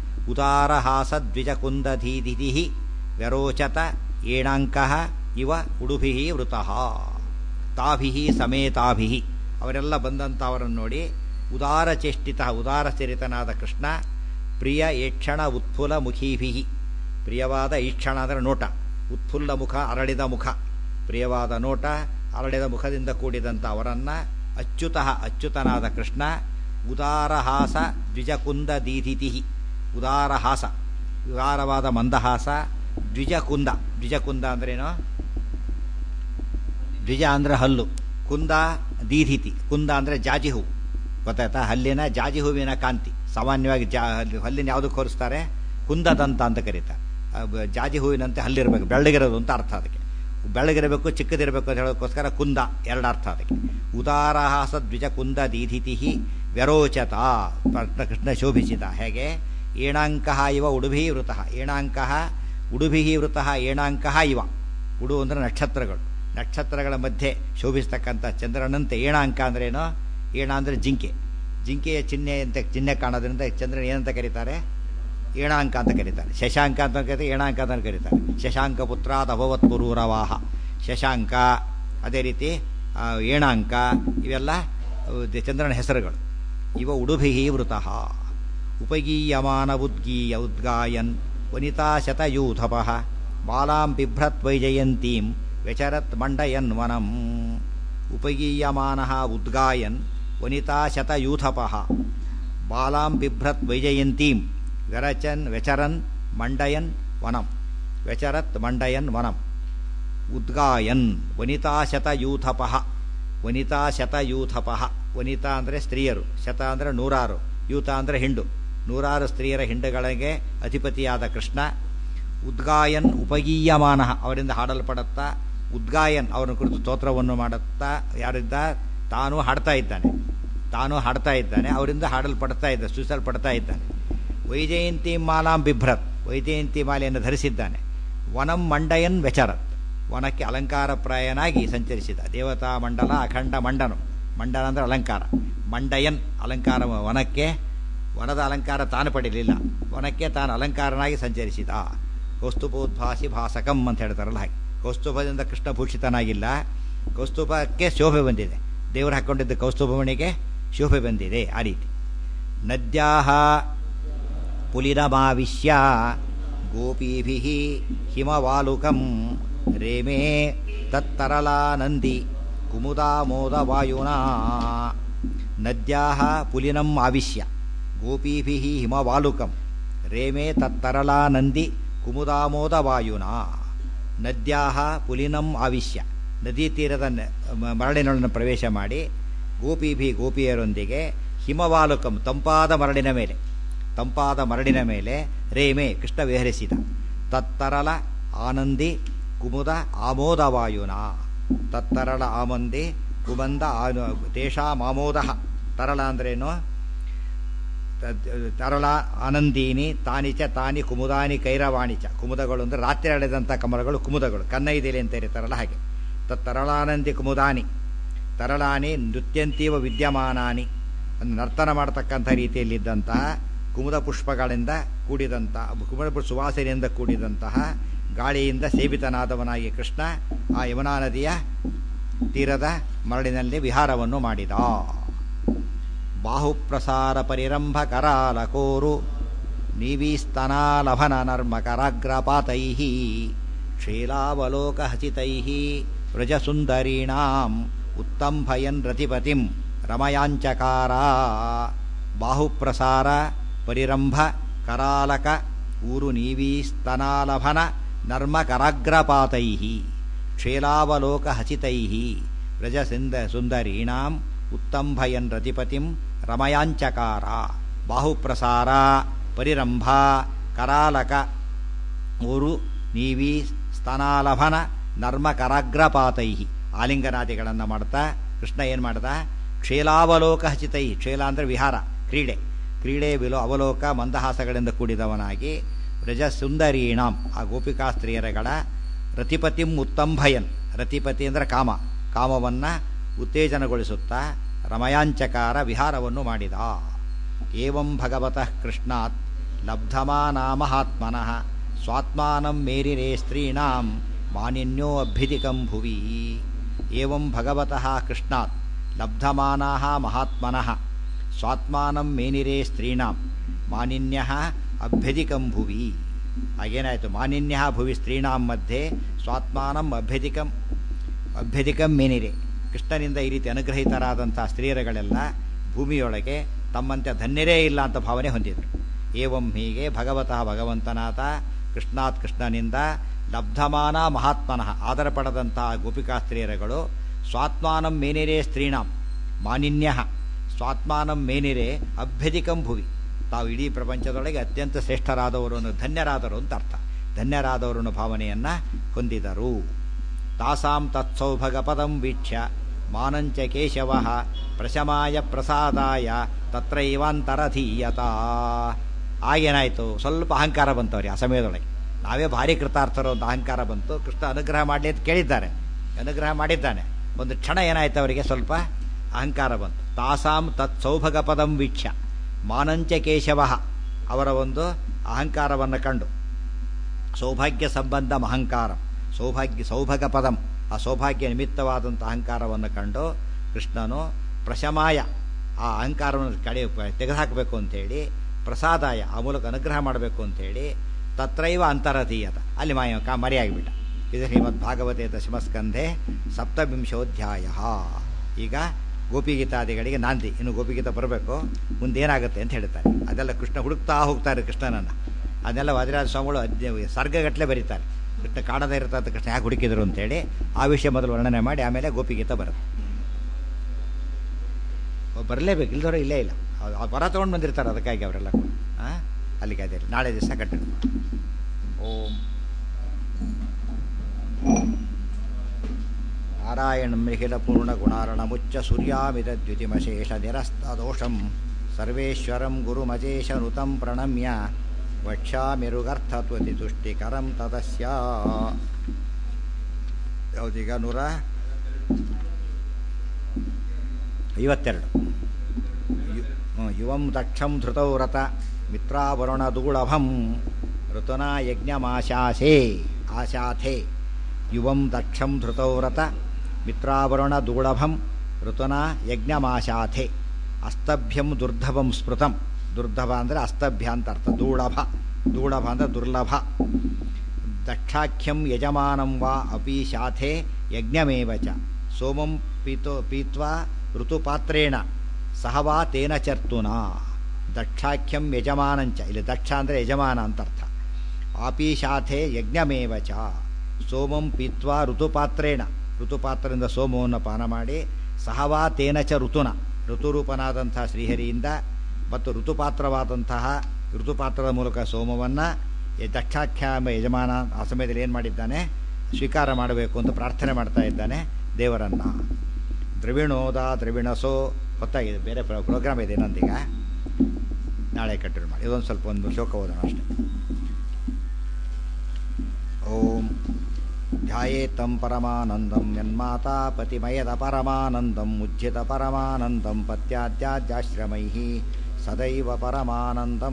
Speaker 1: ಉದಾರಹಾಸದ್ವಿಜಕುಂದಧೀಧಿತಿ ವ್ಯರೋಚತ ಏಣಾಂಕ ಇವ ಉಡುಭಿ ವೃತ ತಾಭಿ ಸಮೇತಾಭಿ ಅವರೆಲ್ಲ ಬಂದಂಥವರನ್ನು ನೋಡಿ ಉದಾರಚೇಷ್ಟಿತ ಉದಾರಚರಿತನಾದ ಕೃಷ್ಣ ಪ್ರಿಯ ಏಕ್ಷಣ ಉತ್ಫುಲ ಮುಖೀಭಿ ಪ್ರಿಯವಾದ ಈಕ್ಷಣ ಅಂದರೆ ನೋಟ ಉತ್ಫುಲ್ಲ ಮುಖ ಅರಳಿದ ಮುಖ ಪ್ರಿಯವಾದ ನೋಟ ಅರಳಿದ ಮುಖದಿಂದ ಕೂಡಿದಂಥ ಅವರನ್ನ ಅಚ್ಯುತ ಅಚ್ಯುತನಾದ ಕೃಷ್ಣ ಉದಾರಹಾಸ ದ್ವಿಜಕುಂದ ದೀಧಿತಿ ಉದಾರಹಾಸ ಉದಾರವಾದ ಮಂದಹಾಸ ದ್ವಿಜಕುಂದ ದ್ವಿಜಕುಂದ ಅಂದ್ರೇನು ದ್ವಿಜ ಅಂದ್ರೆ ಹಲ್ಲು ಕುಂದ ದೀಧಿತಿ ಕುಂದ ಅಂದರೆ ಜಾಜಿ ಹೂ ಗೊತ್ತಾಯ್ತಾ ಹಲ್ಲಿನ ಜಾಜಿ ಹೂವಿನ ಕಾಂತಿ ಸಾಮಾನ್ಯವಾಗಿ ಜಾ ಹಲ್ಲಿನ ಯಾವುದಕ್ಕೆ ಹೋಲಿಸ್ತಾರೆ ಕುಂದದಂತ ಅಂತ ಕರೀತಾರೆ ಜಾಜಿ ಹೂವಿನಂತೆ ಹಲ್ಲಿರಬೇಕು ಬೆಳ್ಳಗಿರೋದು ಅಂತ ಅರ್ಥ ಅದಕ್ಕೆ ಬೆಳಗಿರಬೇಕು ಚಿಕ್ಕದಿರಬೇಕು ಅಂತ ಹೇಳೋದಕ್ಕೋಸ್ಕರ ಕುಂದ ಎರಡು ಅರ್ಥ ಅದಕ್ಕೆ ಉದಾರಹಾಸ ದ್ವಿಜ ಕುಂದ ದೀಧಿತಿ ವ್ಯರೋಚತ ಕೃಷ್ಣ ಶೋಭಿಸಿದ ಹೇಗೆ ಏಣಾಂಕ ಇವ ಉಡುಭಿ ವೃತ ಏಣಾಂಕ ಉಡುಭಿ ವೃತ ಏಣಾಂಕ ಇವ ಉಡು ಅಂದರೆ ನಕ್ಷತ್ರಗಳು ನಕ್ಷತ್ರಗಳ ಮಧ್ಯೆ ಶೋಭಿಸ್ತಕ್ಕಂಥ ಚಂದ್ರನಂತೆ ಏಣಾಂಕ ಅಂದ್ರೇನು ಏಣ ಅಂದರೆ ಜಿಂಕೆ ಜಿಂಕೆಯ ಚಿಹ್ನೆ ಅಂತ ಚಿಹ್ನೆ ಕಾಣೋದ್ರಿಂದ ಚಂದ್ರನ ಏನಂತ ಕರೀತಾರೆ ಏಣಾಂಕ ಅಂತ ಕರೀತಾರೆ ಶಶಾಂಕ ಅಂತ ಕರೀತಾರೆ ಏಣಾಂಕ ಅಂತ ಕರೀತಾರೆ ಶಶಾಂಕ ಪುತ್ರಾತ್ ಅಭವತ್ ಪುರೂರವಾಹ ಶಶಾಂಕ ಅದೇ ರೀತಿ ಏಣಾಂಕ ಇವೆಲ್ಲ ಚಂದ್ರನ ಹೆಸರುಗಳು ಇವ ಉಡುಭಿ ವೃತಃ ಉಪಗೀಯಮಾನ ಉದ್ಗೀಯ ಉದ್ಗಾಯನ್ ವನಿತಾ ಶತಯೂಥಪ ಬಾಲಾಂ ಬಿಭ್ರತ್ ವೈಜಯಂತೀಂ ವ್ಯಚರತ್ ಮಂಡಯನ್ ವನಂ ಉಪಗೀಯಮಾನ ಉದ್ಗಾಯನ್ ವನಿತಾ ಶತಯೂಥಪ ಬಾಲಾಂ ಬಿಭ್ರತ್ ವೈಜಯಂತೀಂ ವ್ಯರಚನ್ ವ್ಯಚರನ್ ಮಂಡಯನ್ ವನಂ ವ್ಯಚರತ್ ಮಂಡಯನ್ ವನಂ ಉದ್ಗಾಯನ್ ವನಿತಾ ಶತಯೂಥಪ ವನಿತಾ ಶತಯೂಥಪ ವನಿತಾ ಅಂದರೆ ಸ್ತ್ರೀಯರು ಶತ ಅಂದರೆ ನೂರಾರು ಯೂತ ಅಂದರೆ ಹಿಂಡು ನೂರಾರು ಸ್ತ್ರೀಯರ ಹಿಂಡುಗಳಿಗೆ ಅಧಿಪತಿಯಾದ ಕೃಷ್ಣ ಉದ್ಗಾಯನ್ ಉಪಗೀಯಮಾನ ಅವರಿಂದ ಹಾಡಲ್ಪಡುತ್ತಾ ಉದ್ಗಾಯನ್ ಅವನ ಕುರಿತು ಸ್ತೋತ್ರವನ್ನು ಮಾಡುತ್ತಾ ಯಾರಿಂದ ತಾನು ಹಾಡ್ತಾ ಇದ್ದಾನೆ ತಾನು ಹಾಡ್ತಾ ಇದ್ದಾನೆ ಅವರಿಂದ ಹಾಡಲ್ಪಡ್ತಾ ಇದ್ದ ಸ್ತುತಿಸಲ್ಪಡ್ತಾ ಇದ್ದಾನೆ ವೈಜಯಂತಿ ಮಾಲಾಂ ಬಿಭ್ರತ್ ವೈಜಯಂತಿ ಮಾಲೆಯನ್ನು ಧರಿಸಿದ್ದಾನೆ ವನಂ ಮಂಡಯನ್ ವೆಚರತ್ ವನಕ್ಕೆ ಅಲಂಕಾರಪ್ರಾಯನಾಗಿ ಸಂಚರಿಸಿದ ದೇವತಾ ಮಂಡಲ ಅಖಂಡ ಮಂಡನು ಮಂಡನ ಅಂದರೆ ಅಲಂಕಾರ ಮಂಡಯನ್ ಅಲಂಕಾರ ವನಕ್ಕೆ ವನದ ಅಲಂಕಾರ ತಾನು ಪಡೀಲಿಲ್ಲ ವನಕ್ಕೆ ತಾನು ಅಲಂಕಾರನಾಗಿ ಸಂಚರಿಸಿದ ಕೌಸ್ತುಭೋದ್ಭಾಸಿ ಭಾಸಕಂ ಅಂತ ಹೇಳ್ತಾರಲ್ಲ ಹಾಗೆ ಕೌಸ್ತುಭದಿಂದ ಕೃಷ್ಣ ಭೂಷಿತನಾಗಿಲ್ಲ ಕೌಸ್ತುಭಕ್ಕೆ ಶೋಭೆ ಬಂದಿದೆ ದೇವರು ಹಾಕ್ಕೊಂಡಿದ್ದ ಕೌಸ್ತುಭಮಣಿಗೆ ಶೋಭೆ ಬಂದಿದೆ ಆ ರೀತಿ ನದ್ಯಾಹ ಪುಲಿರಮಾವಿಶ್ಯ ಗೋಪೀಭಿ ಹಿಮವಾಲುಕಂ ರೇಮೇ ತತ್ತರಲಾನಂದಿ ಕುಮುದಾಮೋದವಾಯುನಾ ನದ್ಯಾ ಪುಲಿನಂ ಆವಿಶ್ಯ ಗೋಪೀಭಿ ಹಿಮವಾಲುಕಂ ರೇಮೇ ತತ್ತರಲಾನಂದಿ ಕುಮುದಾಮೋದವಾಯುನಾ ನದ್ಯಾ ಪುಲಿನಂ ಆವಿಶ್ಯ ನದಿ ತೀರದ ಮರಳಿನೊಳನ್ನು ಪ್ರವೇಶ ಮಾಡಿ ಗೋಪೀಭಿ ಗೋಪಿಯರೊಂದಿಗೆ ಹಿಮವಾಲುಕಂ ತಂಪಾದ ಮರಳಿನ ಮೇಲೆ ತಂಪಾದ ಮರಳಿನ ಮೇಲೆ ರೇಮೆ ಕೃಷ್ಣ ವಿಹರಿಸಿದ ತತ್ತರಲ ಆನಂದಿ ಕುಮುದ ಆಮೋದವಾಯುನ ತತ್ತರಳ ಆಮಂದಿ ಕುಮಂದ ಆನು ತೇಷಾಮಾಮೋದ ತರಳ ಅಂದ್ರೇನು ತರಳ ಆನಂದೀನಿ ತಾನಿಚ ತಾನಿ ಕುಮುದಾನಿ ಕೈರವಾಣಿಚ ಕುಮುದಗಳು ಅಂದರೆ ರಾತ್ರಿ ಅಳೆದಂಥ ಕಮಲಗಳು ಕುಮುದಗಳು ಕನ್ನೈದಿಲೆ ಅಂತ ಇರ್ತಾರಲ್ಲ ಹಾಗೆ ತತ್ತರಳಾನಂದಿ ಕುಮುದಾನಿ ತರಳಾನಿ ನೃತ್ಯಂತೀವ ವಿದ್ಯಮಾನಾನಿ ನರ್ತನ ಮಾಡತಕ್ಕಂಥ ರೀತಿಯಲ್ಲಿದ್ದಂತಹ ಕುಮುದ ಪುಷ್ಪಗಳಿಂದ ಕೂಡಿದಂಥ ಕುಮುದ ಸುವಾಸನೆಯಿಂದ ಕೂಡಿದಂತಹ ಗಾಳಿಯಿಂದ ಸೇವಿತನಾದವನಾಗಿ ಕೃಷ್ಣ ಆ ಯಮುನಾ ನದಿಯ ತೀರದ ಮರಳಿನಲ್ಲಿ ವಿಹಾರವನ್ನು ಮಾಡಿದ ಬಾಹುಪ್ರಸಾರ ಪರಿರಂಭ ಕರಾಲಕೋರು ನೀವೀಸ್ತನಾಲಭನ ನರ್ಮ ಕರಾಗ್ರಪಾತೈ ಕ್ಷೀಲಾವಲೋಕ ಹಸಿತೈ ವ್ರಜಸುಂದರೀಣಾಂ ಉತ್ತಂಭಯನ್ ರತಿಪತಿಂ ರಮಯಾಂಚಕಾರ ಬಾಹುಪ್ರಸಾರ ಪರಿರಂಭ ಕರಾಲಕ ಊರು ನೀವೀಸ್ತನಾಲಭನ ನರ್ಮ ಕರಾಗ್ರಪಾತೈ ಕ್ಷೇಲಾವಲೋಕ ಹಸಿತೈ ವ್ರಜಸಿಂದ ಸುಂದರೀಣಾಂ ಉತ್ತಂಭಯನ್ ರತಿಪತಿಂ ರಮಯಾಂಚಕಾರ ಬಾಹುಪ್ರಸಾರ ಪರಿರಂಭ ಕರಾಲಕ ಊರು ನೀವಿ ಸ್ತನಾಲಭನ ನರ್ಮ ಕರಾಗ್ರಪಾತೈ ಆಲಿಂಗನಾದಿಗಳನ್ನು ಮಾಡ್ತಾ ಕೃಷ್ಣ ಏನು ಮಾಡ್ದ ಕ್ಷೇಲಾವಲೋಕ ಹಚಿತೈ ಕ್ಷೇಲ ಅಂದರೆ ವಿಹಾರ ಕ್ರೀಡೆ ಕ್ರೀಡೆ ವಿಲೋ ಅವಲೋಕ ಮಂದಹಾಸಗಳಿಂದ ಕೂಡಿದವನಾಗಿ ವ್ರಜ ಸುಂದರೀಣಾಂ ಆ ಗೋಪಿಕಾ ಸ್ತ್ರೀಯರಗಳ ರತಿಪತಿಂ ಉತ್ತಂಭಯನ್ ರತಿಪತಿ ಅಂದರೆ ಕಾಮ ಕಾಮವನ್ನು ಉತ್ತೇಜನಗೊಳಿಸುತ್ತಾ ರಮಯಾಂಚಕಾರ ವಿಹಾರವನ್ನು ಮಾಡಿದ ಏವಂ ಭಗವತಃ ಕೃಷ್ಣಾತ್ ಲಬ್ಧಮಾನಾ ಮಹಾತ್ಮನಃ ಸ್ವಾತ್ಮಾನಂ ಮೇರಿರೇ ಸ್ತ್ರೀಣಾಂ ಮಾನಿನ್ಯೋ ಅಭ್ಯುದಿಕಂ ಭುವಿ ಏವಂ ಭಗವತಃ ಕೃಷ್ಣಾತ್ ಲಬ್ಧಮಾನಾ ಮಹಾತ್ಮನಃ ಸ್ವಾತ್ಮಾನಂ ಮೇನಿರೇ ಸ್ತ್ರೀಣಾಂ ಮಾನಿನ್ಯ ಅಭ್ಯಧಿಕಂ ಭುವಿ ಹಾಗೇನಾಯಿತು ಮಾನಿನ್ಯ ಭುವಿ ಸ್ತ್ರೀಣಾಂ ಮಧ್ಯೆ ಸ್ವಾತ್ಮಾನಂ ಅಭ್ಯಧಿಕಂ ಅಭ್ಯಧಿಕಂ ಮೇನಿರೆ ಕೃಷ್ಣನಿಂದ ಈ ರೀತಿ ಅನುಗ್ರಹಿತರಾದಂಥ ಸ್ತ್ರೀಯರುಗಳೆಲ್ಲ ಭೂಮಿಯೊಳಗೆ ತಮ್ಮಂತೆ ಧನ್ಯರೇ ಇಲ್ಲ ಅಂತ ಭಾವನೆ ಹೊಂದಿದರು ಏವಂ ಹೀಗೆ ಭಗವತಃ ಭಗವಂತನಾಥ ಕೃಷ್ಣಾತ್ ಕೃಷ್ಣನಿಂದ ಲಬ್ಧಮಾನ ಮಹಾತ್ಮನಃ ಆದರ ಪಡೆದಂತಹ ಗೋಪಿಕಾ ಸ್ತ್ರೀಯರುಗಳು ಸ್ವಾತ್ಮಾನಂ ಮೇನಿರೇ ಸ್ತ್ರೀಣಾಂ ಮಾನಿನ್ಯ ಸ್ವಾತ್ಮಾನಂ ಮೇನಿರೆ ಅಭ್ಯಧಿಕಂ ಭುವಿ ತಾವು ಇಡೀ ಪ್ರಪಂಚದೊಳಗೆ ಅತ್ಯಂತ ಶ್ರೇಷ್ಠರಾದವರು ಧನ್ಯರಾದರು ಅಂತ ಅರ್ಥ ಧನ್ಯರಾದವರನ್ನು ಭಾವನೆಯನ್ನು ಹೊಂದಿದರು ತಾಸಾಂ ತತ್ಸೌಭಗ ಪದಂ ವೀಕ್ಷ್ಯ ಮಾನಂಚ ಕೇಶವ ಪ್ರಶಮಾಯ ಪ್ರಸಾದಾಯ ತತ್ರೈವಾಂತರಧೀಯತ ಆಗೇನಾಯಿತು ಸ್ವಲ್ಪ ಅಹಂಕಾರ ಬಂತು ಅವ್ರಿಗೆ ಆ ಸಮಯದೊಳಗೆ ನಾವೇ ಭಾರಿ ಕೃತಾರ್ಥರು ಅಂತ ಅಹಂಕಾರ ಬಂತು ಕೃಷ್ಣ ಅನುಗ್ರಹ ಮಾಡಲಿ ಅಂತ ಕೇಳಿದ್ದಾರೆ ಅನುಗ್ರಹ ಮಾಡಿದ್ದಾನೆ ಒಂದು ಕ್ಷಣ ಏನಾಯ್ತು ಅವರಿಗೆ ಸ್ವಲ್ಪ ಅಹಂಕಾರ ಬಂತು ತಾಸಾಂ ತತ್ ಸೌಭಗ ಪದಂ ವೀಕ್ಷ್ಯ ಮಾನಂಚ ಕೇಶವ ಅವರ ಒಂದು ಅಹಂಕಾರವನ್ನು ಕಂಡು ಸೌಭಾಗ್ಯ ಸಂಬಂಧ ಅಹಂಕಾರ ಸೌಭಾಗ್ಯ ಸೌಭಗ ಪದಂ ಆ ಸೌಭಾಗ್ಯ ನಿಮಿತ್ತವಾದಂಥ ಅಹಂಕಾರವನ್ನು ಕಂಡು ಕೃಷ್ಣನು ಪ್ರಶಮಾಯ ಆ ಅಹಂಕಾರವನ್ನು ಕಡೆ ತೆಗೆದುಹಾಕಬೇಕು ಅಂಥೇಳಿ ಪ್ರಸಾದಾಯ ಆ ಮೂಲಕ ಅನುಗ್ರಹ ಮಾಡಬೇಕು ಅಂಥೇಳಿ ತತ್ರೈವ ಅಂತರಧೀಯತ ಅಲ್ಲಿ ಮಾಯ ಕಾ ಮರೆಯಾಗಿಬಿಟ್ಟ ಇದು ಶ್ರೀಮದ್ ಭಾಗವತೆ ದಶಮಸ್ಕಂಧೆ ಸಪ್ತವಿಂಶೋಧ್ಯಾಯ ಈಗ ಗೋಪಿಗೀತಾದಿಗಳಿಗೆ ನಾಂದಿ ಇನ್ನು ಗೋಪಿಗೀತ ಬರಬೇಕು ಮುಂದೇನಾಗುತ್ತೆ ಅಂತ ಹೇಳ್ತಾರೆ ಅದೆಲ್ಲ ಕೃಷ್ಣ ಹುಡುಕ್ತಾ ಹೋಗ್ತಾರೆ ಕೃಷ್ಣನನ್ನು ಅದನ್ನೆಲ್ಲ ವಜ್ರಾಜ ಸ್ವಾಮಿಗಳು ಅದ್ಯ ಸರ್ಗಗಟ್ಟಲೆ ಬರೀತಾರೆ ಕೃಷ್ಣ ಕಾಣದೇ ಇರ್ತಂಥ ಕೃಷ್ಣ ಯಾಕೆ ಹುಡುಕಿದ್ರು ಅಂತೇಳಿ ಆ ವಿಷಯ ಮೊದಲು ವರ್ಣನೆ ಮಾಡಿ ಆಮೇಲೆ ಗೋಪಿಗೀತ ಬರುತ್ತೆ ಬರಲೇಬೇಕು ಇಲ್ದವರು ಇಲ್ಲೇ ಇಲ್ಲ ವರ ತೊಗೊಂಡು ಬಂದಿರ್ತಾರೆ ಅದಕ್ಕಾಗಿ ಅವರೆಲ್ಲ ಹಾಂ ಅಲ್ಲಿಗೆ ಅದೇ ನಾಳೆ ದಿವಸ ಕಟ್ಟಿದ್ರು ಓಂ ನಾರಾಯಣಂ ನಿಖಿಲಪೂರ್ಣಗುಣಾರ್ಣಮುಚ್ಚ ಸೂರ್ಯಾಮಿತದ್ಯುತಿಮಶೇಷ ನಿರಸ್ತದೋಷಂ ಸರ್ವೇಶ್ವರಂ ಗುರುಮಜೇಶನುತಂ ಪ್ರಣಮ್ಯ ವಕ್ಷ್ಯಾಮಿರುಗರ್ಥತ್ವತಿ ತುಷ್ಟಿಕರಂ ತದಸ್ಯ ಯಾವುದೀಗ ನೂರ ಐವತ್ತೆರಡು ಯು- ಹ್ಮ್, ಯುವಂ ದಕ್ಷಂ ಧೃತೌ ರಥ ಮಿತ್ರಾವರುಣದೂಳಭಂ ಋತುನಾ ಯಜ್ಞಮಾಶಾಸೆ ಆಶಾಥೆ ಯುವಂ ದಕ್ಷಂ ಧೃತೌ ರಥ ಮಿತ್ರಾವರುಣದೂಳಭಂ ಋತುನಾ ಯಜ್ಞಮಾಶಾಥೆ ಅಸ್ತಭ್ಯಂ ದುರ್ಧವಂ ಸ್ಮೃತಂ ದುರ್ಧವ ಅಂದರೆ ಅಸ್ತಭ್ಯ ಅಂತ ಅರ್ಥ ದೂಳಭ ದೂಳಭ ಅಂದರೆ ದುರ್ಲಭ ದಕ್ಷಾಖ್ಯಂ ಯಜಮಾನಂ ವಾ ಅಪಿ ಶಾಥೆ ಯಜ್ಞಮೇವ ಚ ಸೋಮಂ ಪೀತೋ ಪೀತ್ವಾ ಋತುಪಾತ್ರೇಣ ಸಹ ವಾ ತೇನ ಚರ್ತುನಾ ದಕ್ಷಾಖ್ಯಂ ಯಜಮಾನಂಚ ಇಲ್ಲಿ ದಕ್ಷ ಅಂದರೆ ಯಜಮಾನ ಅಂತ ಅರ್ಥ ಆಪೀಶಾಥೆ ಯಜ್ಞಮೇವ ಚ ಸೋಮಂ ಪೀತ್ವಾ ಋತುಪಾತ್ರೇಣ ಋತುಪಾತ್ರದಿಂದ ಸೋಮವನ್ನು ಪಾನ ಮಾಡಿ ಸಹವಾ ತೇನ ಚ ಋತುನ ಋತುರೂಪನಾದಂಥ ಶ್ರೀಹರಿಯಿಂದ ಮತ್ತು ಋತುಪಾತ್ರವಾದಂತಹ ಋತುಪಾತ್ರದ ಮೂಲಕ ಸೋಮವನ್ನು ದಕ್ಷಾಖ್ಯ ಎಂಬ ಯಜಮಾನ ಆ ಸಮಯದಲ್ಲಿ ಏನು ಮಾಡಿದ್ದಾನೆ ಸ್ವೀಕಾರ ಮಾಡಬೇಕು ಅಂತ ಪ್ರಾರ್ಥನೆ ಮಾಡ್ತಾ ಇದ್ದಾನೆ ದೇವರನ್ನು ದ್ರವಿಣೋದ ದ್ರವಿಣಸೋ ಗೊತ್ತಾಗಿದೆ ಬೇರೆ ಪ್ರ- ಪ್ರೋಗ್ರಾಮ್ ಇದೆ ಇನ್ನೊಂದೀಗ ನಾಳೆ ಕಂಟಿನ್ಯೂ ಮಾಡಿ ಇದೊಂದು ಸ್ವಲ್ಪ ಒಂದು ಶ್ಲೋಕ ಓದೋಣ ಅಷ್ಟೇ ಓಂ ಧ್ಯಾಯೇತ್ತಂ ಪರಮಾನಂದಂ ಯನ್ಮಾತಾ ಪತಿಮಯದ ಪರಮಾನಂದಂ ಉಜ್ಜಿತ ಪರಮಾನಂದಂ ಪತ್ಯಾದ್ಯಾದ್ಯಾಶ್ರಮೈ ಸದೈವ ಪರಮಾನಂದಂ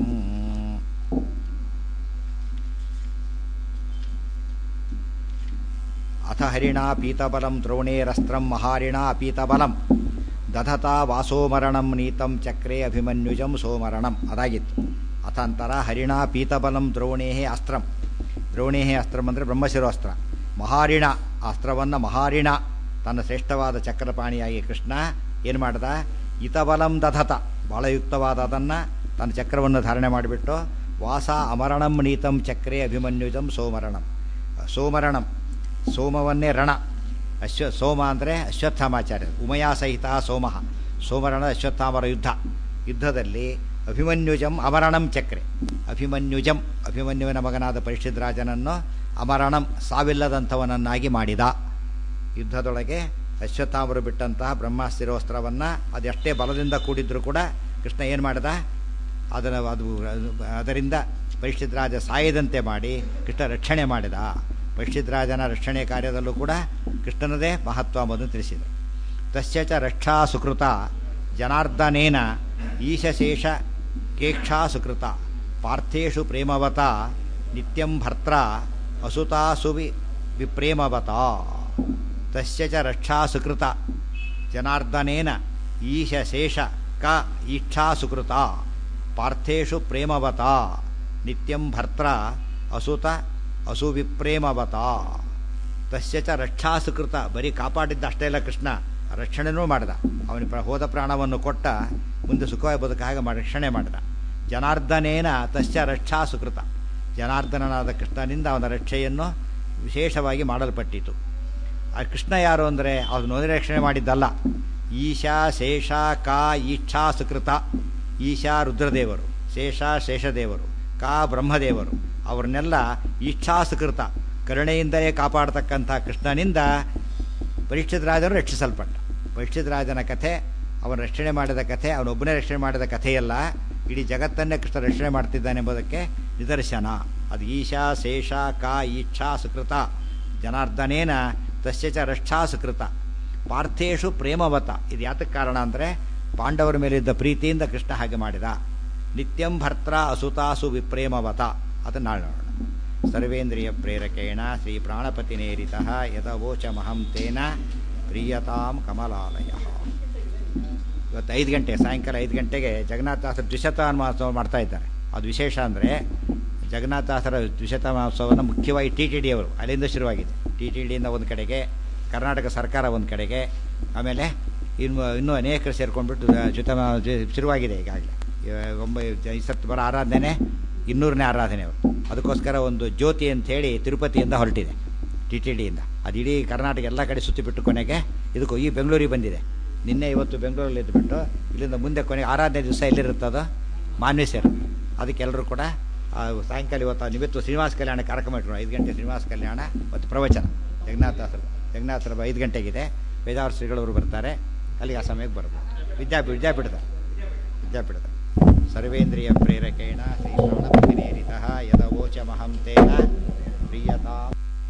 Speaker 1: ಅಥ ಹರಿಣಾ ಪೀತಬಲಂ ದ್ರೋಣೇರಸ್ತ್ರಂ ಮಹಾರಿಣಾ ಪೀತಬಲಂ ದಧತಾ ವಾಸೋಮರಣಂ ನೀತಂ ಚಕ್ರೇ ಅಭಿಮನ್ಯುಜಂ ಸೋಮರಣಂ ಅದಾಗಿತ್ತು ಅಥಂತರ ಹರಿಣಾ ಪೀತಬಲಂ ದ್ರೋಣೇ ಅಸ್ತ್ರಂ ದ್ರೋಣೇ ಅಸ್ತ್ರಂ ಅಂದರೆ ಬ್ರಹ್ಮಶಿರೋಸ್ತ್ರ ಮಹಾರಿಣ ಆ ಅಸ್ತ್ರವನ್ನು ಮಹಾರಿಣ ತನ್ನ ಶ್ರೇಷ್ಠವಾದ ಚಕ್ರಪಾಣಿಯಾಗಿ ಕೃಷ್ಣ ಏನು ಮಾಡ್ದ ಇತಬಲಂ ದಧತ ಬಹಳ ಯುಕ್ತವಾದ ಅದನ್ನು ತನ್ನ ಚಕ್ರವನ್ನು ಧಾರಣೆ ಮಾಡಿಬಿಟ್ಟು ವಾಸ ಅಮರಣಂ ನೀತಂ ಚಕ್ರೇ ಅಭಿಮನ್ಯುಜಂ ಸೋಮರಣಂ ಸೋಮರಣಂ ಸೋಮವನ್ನೇ ರಣ ಅಶ್ವ ಸೋಮ ಅಂದರೆ ಅಶ್ವತ್ಥಾಮಾಚಾರ್ಯ ಉಮಯಾ ಸಹಿತ ಸೋಮಃ ಸೋಮರಣ ಅಶ್ವತ್ಥಾಮರ ಯುದ್ಧ ಯುದ್ಧದಲ್ಲಿ ಅಭಿಮನ್ಯುಜಂ ಅಮರಣಂ ಚಕ್ರೆ ಅಭಿಮನ್ಯುಜಂ ಅಭಿಮನ್ಯುವಿನ ಮಗನಾದ ಪರಿಷಿದ್ ರಾಜನನ್ನು ಅಮರಣಂ ಸಾವಿಲ್ಲದಂಥವನನ್ನಾಗಿ ಮಾಡಿದ ಯುದ್ಧದೊಳಗೆ ಅಶ್ವತ್ಥಾಮರು ಬಿಟ್ಟಂತಹ ಬ್ರಹ್ಮಾಸ್ತಿರೋಸ್ತ್ರವನ್ನು ಅದೆಷ್ಟೇ ಬಲದಿಂದ ಕೂಡಿದ್ರೂ ಕೂಡ ಕೃಷ್ಣ ಏನು ಮಾಡಿದ ಅದನ್ನು ಅದು ಅದರಿಂದ ಪರಿಷಿದ್ ರಾಜ ಸಾಯದಂತೆ ಮಾಡಿ ಕೃಷ್ಣ ರಕ್ಷಣೆ ಮಾಡಿದ ಪರಿಷಿದ್ ರಾಜನ ರಕ್ಷಣೆ ಕಾರ್ಯದಲ್ಲೂ ಕೂಡ ಕೃಷ್ಣನದೇ ಮಹತ್ವ ಎಂಬುದನ್ನು ತಿಳಿಸಿದರು ತಸ್ಯ ಚ ರಕ್ಷಾ ಸುಕೃತ ಜನಾರ್ದನೇನ ಈಶಶೇಷ ಕೇಕ್ಷಾ ಸುಕೃತ ಪಾರ್ಥೇಷು ಪ್ರೇಮವತ ನಿತ್ಯಂ ಭರ್ತ್ರ ಅಸುತಾಸು ವಿ ವಿಪ್ರೇಮವತ ತಸ್ಯ ಚ ರಕ್ಷಾ ಸುಕೃತ ಜನಾರ್ದನೇನ ಈಶಶೇಷ ಕ ಈಕ್ಷಾ ಸುಕೃತ ಪಾರ್ಥೇಷು ಪ್ರೇಮವತ ನಿತ್ಯಂ ಭರ್ತ್ರ ಅಸುತ ಅಸುವಿಪ್ರೇಮವತ ತಸ್ಯ ಚ ರಕ್ಷಾ ಸುಕೃತ ಬರೀ ಕಾಪಾಡಿದ್ದ ಅಷ್ಟೇ ಇಲ್ಲ ಕೃಷ್ಣ ರಕ್ಷಣೆನೂ ಮಾಡಿದ ಅವನಿಗೆ ಪ್ರ- ಹೋದ ಪ್ರಾಣವನ್ನು ಕೊಟ್ಟ ಮುಂದೆ ಸುಖವಾಗಿ ಬದುಕಾಗ ಮಾಡಿ ರಕ್ಷಣೆ ಮಾಡಿದ ಜನಾರ್ದನೇನ ತಸ್ಯ ರಕ್ಷಾ ಸುಕೃತ ಜನಾರ್ದನನಾದ ಕೃಷ್ಣನಿಂದ ಅವನ ರಕ್ಷೆಯನ್ನು ವಿಶೇಷವಾಗಿ ಮಾಡಲ್ಪಟ್ಟಿತು ಆ ಕೃಷ್ಣ ಯಾರು ಅಂದರೆ ಅವನು ರಕ್ಷಣೆ ಮಾಡಿದ್ದಲ್ಲ ಈಶಾ ಶೇಷ ಕಾ ಈಕ್ಷಾ ಸುಕೃತ ಈಶಾ ರುದ್ರದೇವರು ಶೇಷ ಶೇಷದೇವರು ಕಾ ಬ್ರಹ್ಮದೇವರು ಅವ್ರನ್ನೆಲ್ಲ ಈಕ್ಷಾ ಸುಕೃತ ಕರುಣೆಯಿಂದಲೇ ಕಾಪಾಡತಕ್ಕಂಥ ಕೃಷ್ಣನಿಂದ ಪರೀಕ್ಷಿತ ರಾಜನು ರಕ್ಷಿಸಲ್ಪಟ್ಟ ಪರೀಕ್ಷಿತ ರಾಜನ ಕಥೆ ಅವನ ರಕ್ಷಣೆ ಮಾಡಿದ ಕಥೆ ಅವನೊಬ್ಬನೇ ರಕ್ಷಣೆ ಮಾಡಿದ ಕಥೆಯಲ್ಲ ಇಡೀ ಜಗತ್ತನ್ನೇ ಕೃಷ್ಣ ರಕ್ಷಣೆ ಮಾಡ್ತಿದ್ದಾನೆ ಎಂಬುದಕ್ಕೆ ನಿದರ್ಶನ ಅದು ಈಶಾ ಶೇಷ ಕಾ ಈಕ್ಷಾ ಸುಕೃತ ಜನಾರ್ದನೇನ ತಸ್ಯ ಚ ರಕ್ಷಾ ಸುಕೃತ ಪಾರ್ಥೇಶು ಪ್ರೇಮವತ ಇದು ಯಾತಕ್ಕೆ ಕಾರಣ ಅಂದರೆ ಪಾಂಡವರ ಮೇಲಿದ್ದ ಪ್ರೀತಿಯಿಂದ ಕೃಷ್ಣ ಹಾಗೆ ಮಾಡಿದ ನಿತ್ಯಂ ಭರ್ತ್ರ ಅಸುತಾಸು ವಿಪ್ರೇಮವತ ಅದನ್ನು ನಾಳೆ ನೋಡೋಣ ಸರ್ವೇಂದ್ರಿಯ ಪ್ರೇರಕೇಣ ಶ್ರೀ ಪ್ರಾಣಪತಿನೇರಿತ ಯದವೋಚ ಮಹಂ ತೇನ ಪ್ರಿಯತಾಂ ಕಮಲಾಲಯ ಇವತ್ತು ಐದು ಗಂಟೆ ಸಾಯಂಕಾಲ ಐದು ಗಂಟೆಗೆ ಜಗನ್ನಾಥಾಸರ ದ್ವಿಶತ ಮಹೋತ್ಸವ ಮಾಡ್ತಾ ಇದ್ದಾರೆ ಅದು ವಿಶೇಷ ಅಂದರೆ ಜಗನ್ನಾಥಾಸರ ದ್ವಿಶತ ಮಹೋತ್ಸವನ ಮುಖ್ಯವಾಗಿ ಟಿ ಟಿ ಡಿ ಅವರು ಅಲ್ಲಿಂದ ಶುರುವಾಗಿದೆ ಟಿ ಟಿ ಡಿಯಿಂದ ಒಂದು ಕಡೆಗೆ ಕರ್ನಾಟಕ ಸರ್ಕಾರ ಒಂದು ಕಡೆಗೆ ಆಮೇಲೆ ಇನ್ನು ಇನ್ನೂ ಅನೇಕರು ಸೇರ್ಕೊಂಡ್ಬಿಟ್ಟು ಜ್ಯುತ ಶುರುವಾಗಿದೆ ಈಗಾಗಲೇ ಒಂಬೈ ಈ ಸತ್ತು ಬರೋ ಆರಾಧನೆ ಇನ್ನೂರನೇ ಆರಾಧನೆ ಅವರು ಅದಕ್ಕೋಸ್ಕರ ಒಂದು ಜ್ಯೋತಿ ಅಂಥೇಳಿ ತಿರುಪತಿಯಿಂದ ಹೊರಟಿದೆ ಟಿ ಟಿ ಡಿಯಿಂದ ಅದು ಇಡೀ ಕರ್ನಾಟಕ ಎಲ್ಲ ಕಡೆ ಸುತ್ತಿಬಿಟ್ಟು ಕೊನೆಗೆ ಇದಕ್ಕೂ ಈ ಬೆಂಗಳೂರಿಗೆ ಬಂದಿದೆ ನಿನ್ನೆ ಇವತ್ತು ಬೆಂಗಳೂರಲ್ಲಿ ಇದ್ದುಬಿಟ್ಟು ಇಲ್ಲಿಂದ ಮುಂದೆ ಕೊನೆಗೆ ಆರಾಧನೆ ದಿವಸ ಎಲ್ಲಿರುತ್ತದೋ ಮಾನ್ವೇಶ್ವರ ಅದಕ್ಕೆ ಎಲ್ಲರೂ ಕೂಡ ಆ, ಸಾಯಂಕಾಲ ಇವತ್ತು ನಿಮಿತ್ತ ಶ್ರೀನಿವಾಸ ಕಲ್ಯಾಣ ಕಾರ್ಯಕ್ರಮ ಇಟ್ಕೊಂಡು ಐದು ಗಂಟೆ ಶ್ರೀನಿವಾಸ ಕಲ್ಯಾಣ ಮತ್ತು ಪ್ರವಚನ ಜಗನ್ನಾಥಾಶ್ರಮ ಜಗನ್ನಾಥಾಶ್ರಮ ಐದು ಗಂಟೆಗಿದೆ ವೇದಾವರ ಶ್ರೀಗಳವರು ಬರ್ತಾರೆ ಅಲ್ಲಿಗೆ ಆ ಸಮಯಕ್ಕೆ ಬರ್ಬೋದು ವಿದ್ಯಾಪೀಠ ವಿದ್ಯಾಪೀಠದ ವಿದ್ಯಾಪೀಠದ ಸರ್ವೇಂದ್ರಿಯ ಪ್ರೇರಕೇಣ ಶ್ರೀ ಪ್ರಾಣಪತಿನೇರಿತ ಯದವೋಚಮಹಂ ತೇನ ಪ್ರಿಯತಾ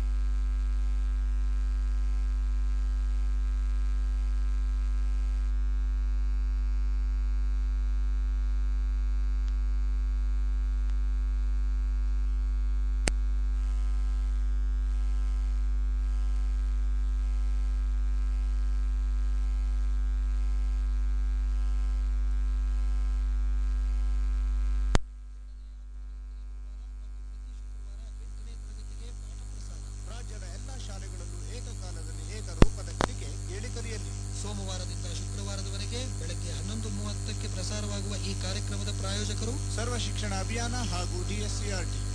Speaker 2: ರಾಜ್ಯದ ಎಲ್ಲಾ ಶಾಲೆಗಳಲ್ಲೂ ಏಕಕಾಲದಲ್ಲಿ ಏಕರೂಪದ ಕಲಿಕೆ ಕೇಳಿ ಕಲಿಯಲಿ
Speaker 3: ಸೋಮವಾರದಿಂದ ಶುಕ್ರವಾರದವರೆಗೆ ಬೆಳಗ್ಗೆ ಹನ್ನೊಂದು ಮೂವತ್ತಕ್ಕೆ ಪ್ರಸಾರವಾಗುವ ಈ ಕಾರ್ಯಕ್ರಮದ ಪ್ರಾಯೋಜಕರು
Speaker 2: ಸರ್ವ ಶಿಕ್ಷಣ ಅಭಿಯಾನ ಹಾಗೂ ಡಿಎಸ್ಸಿಆರ್ಟಿ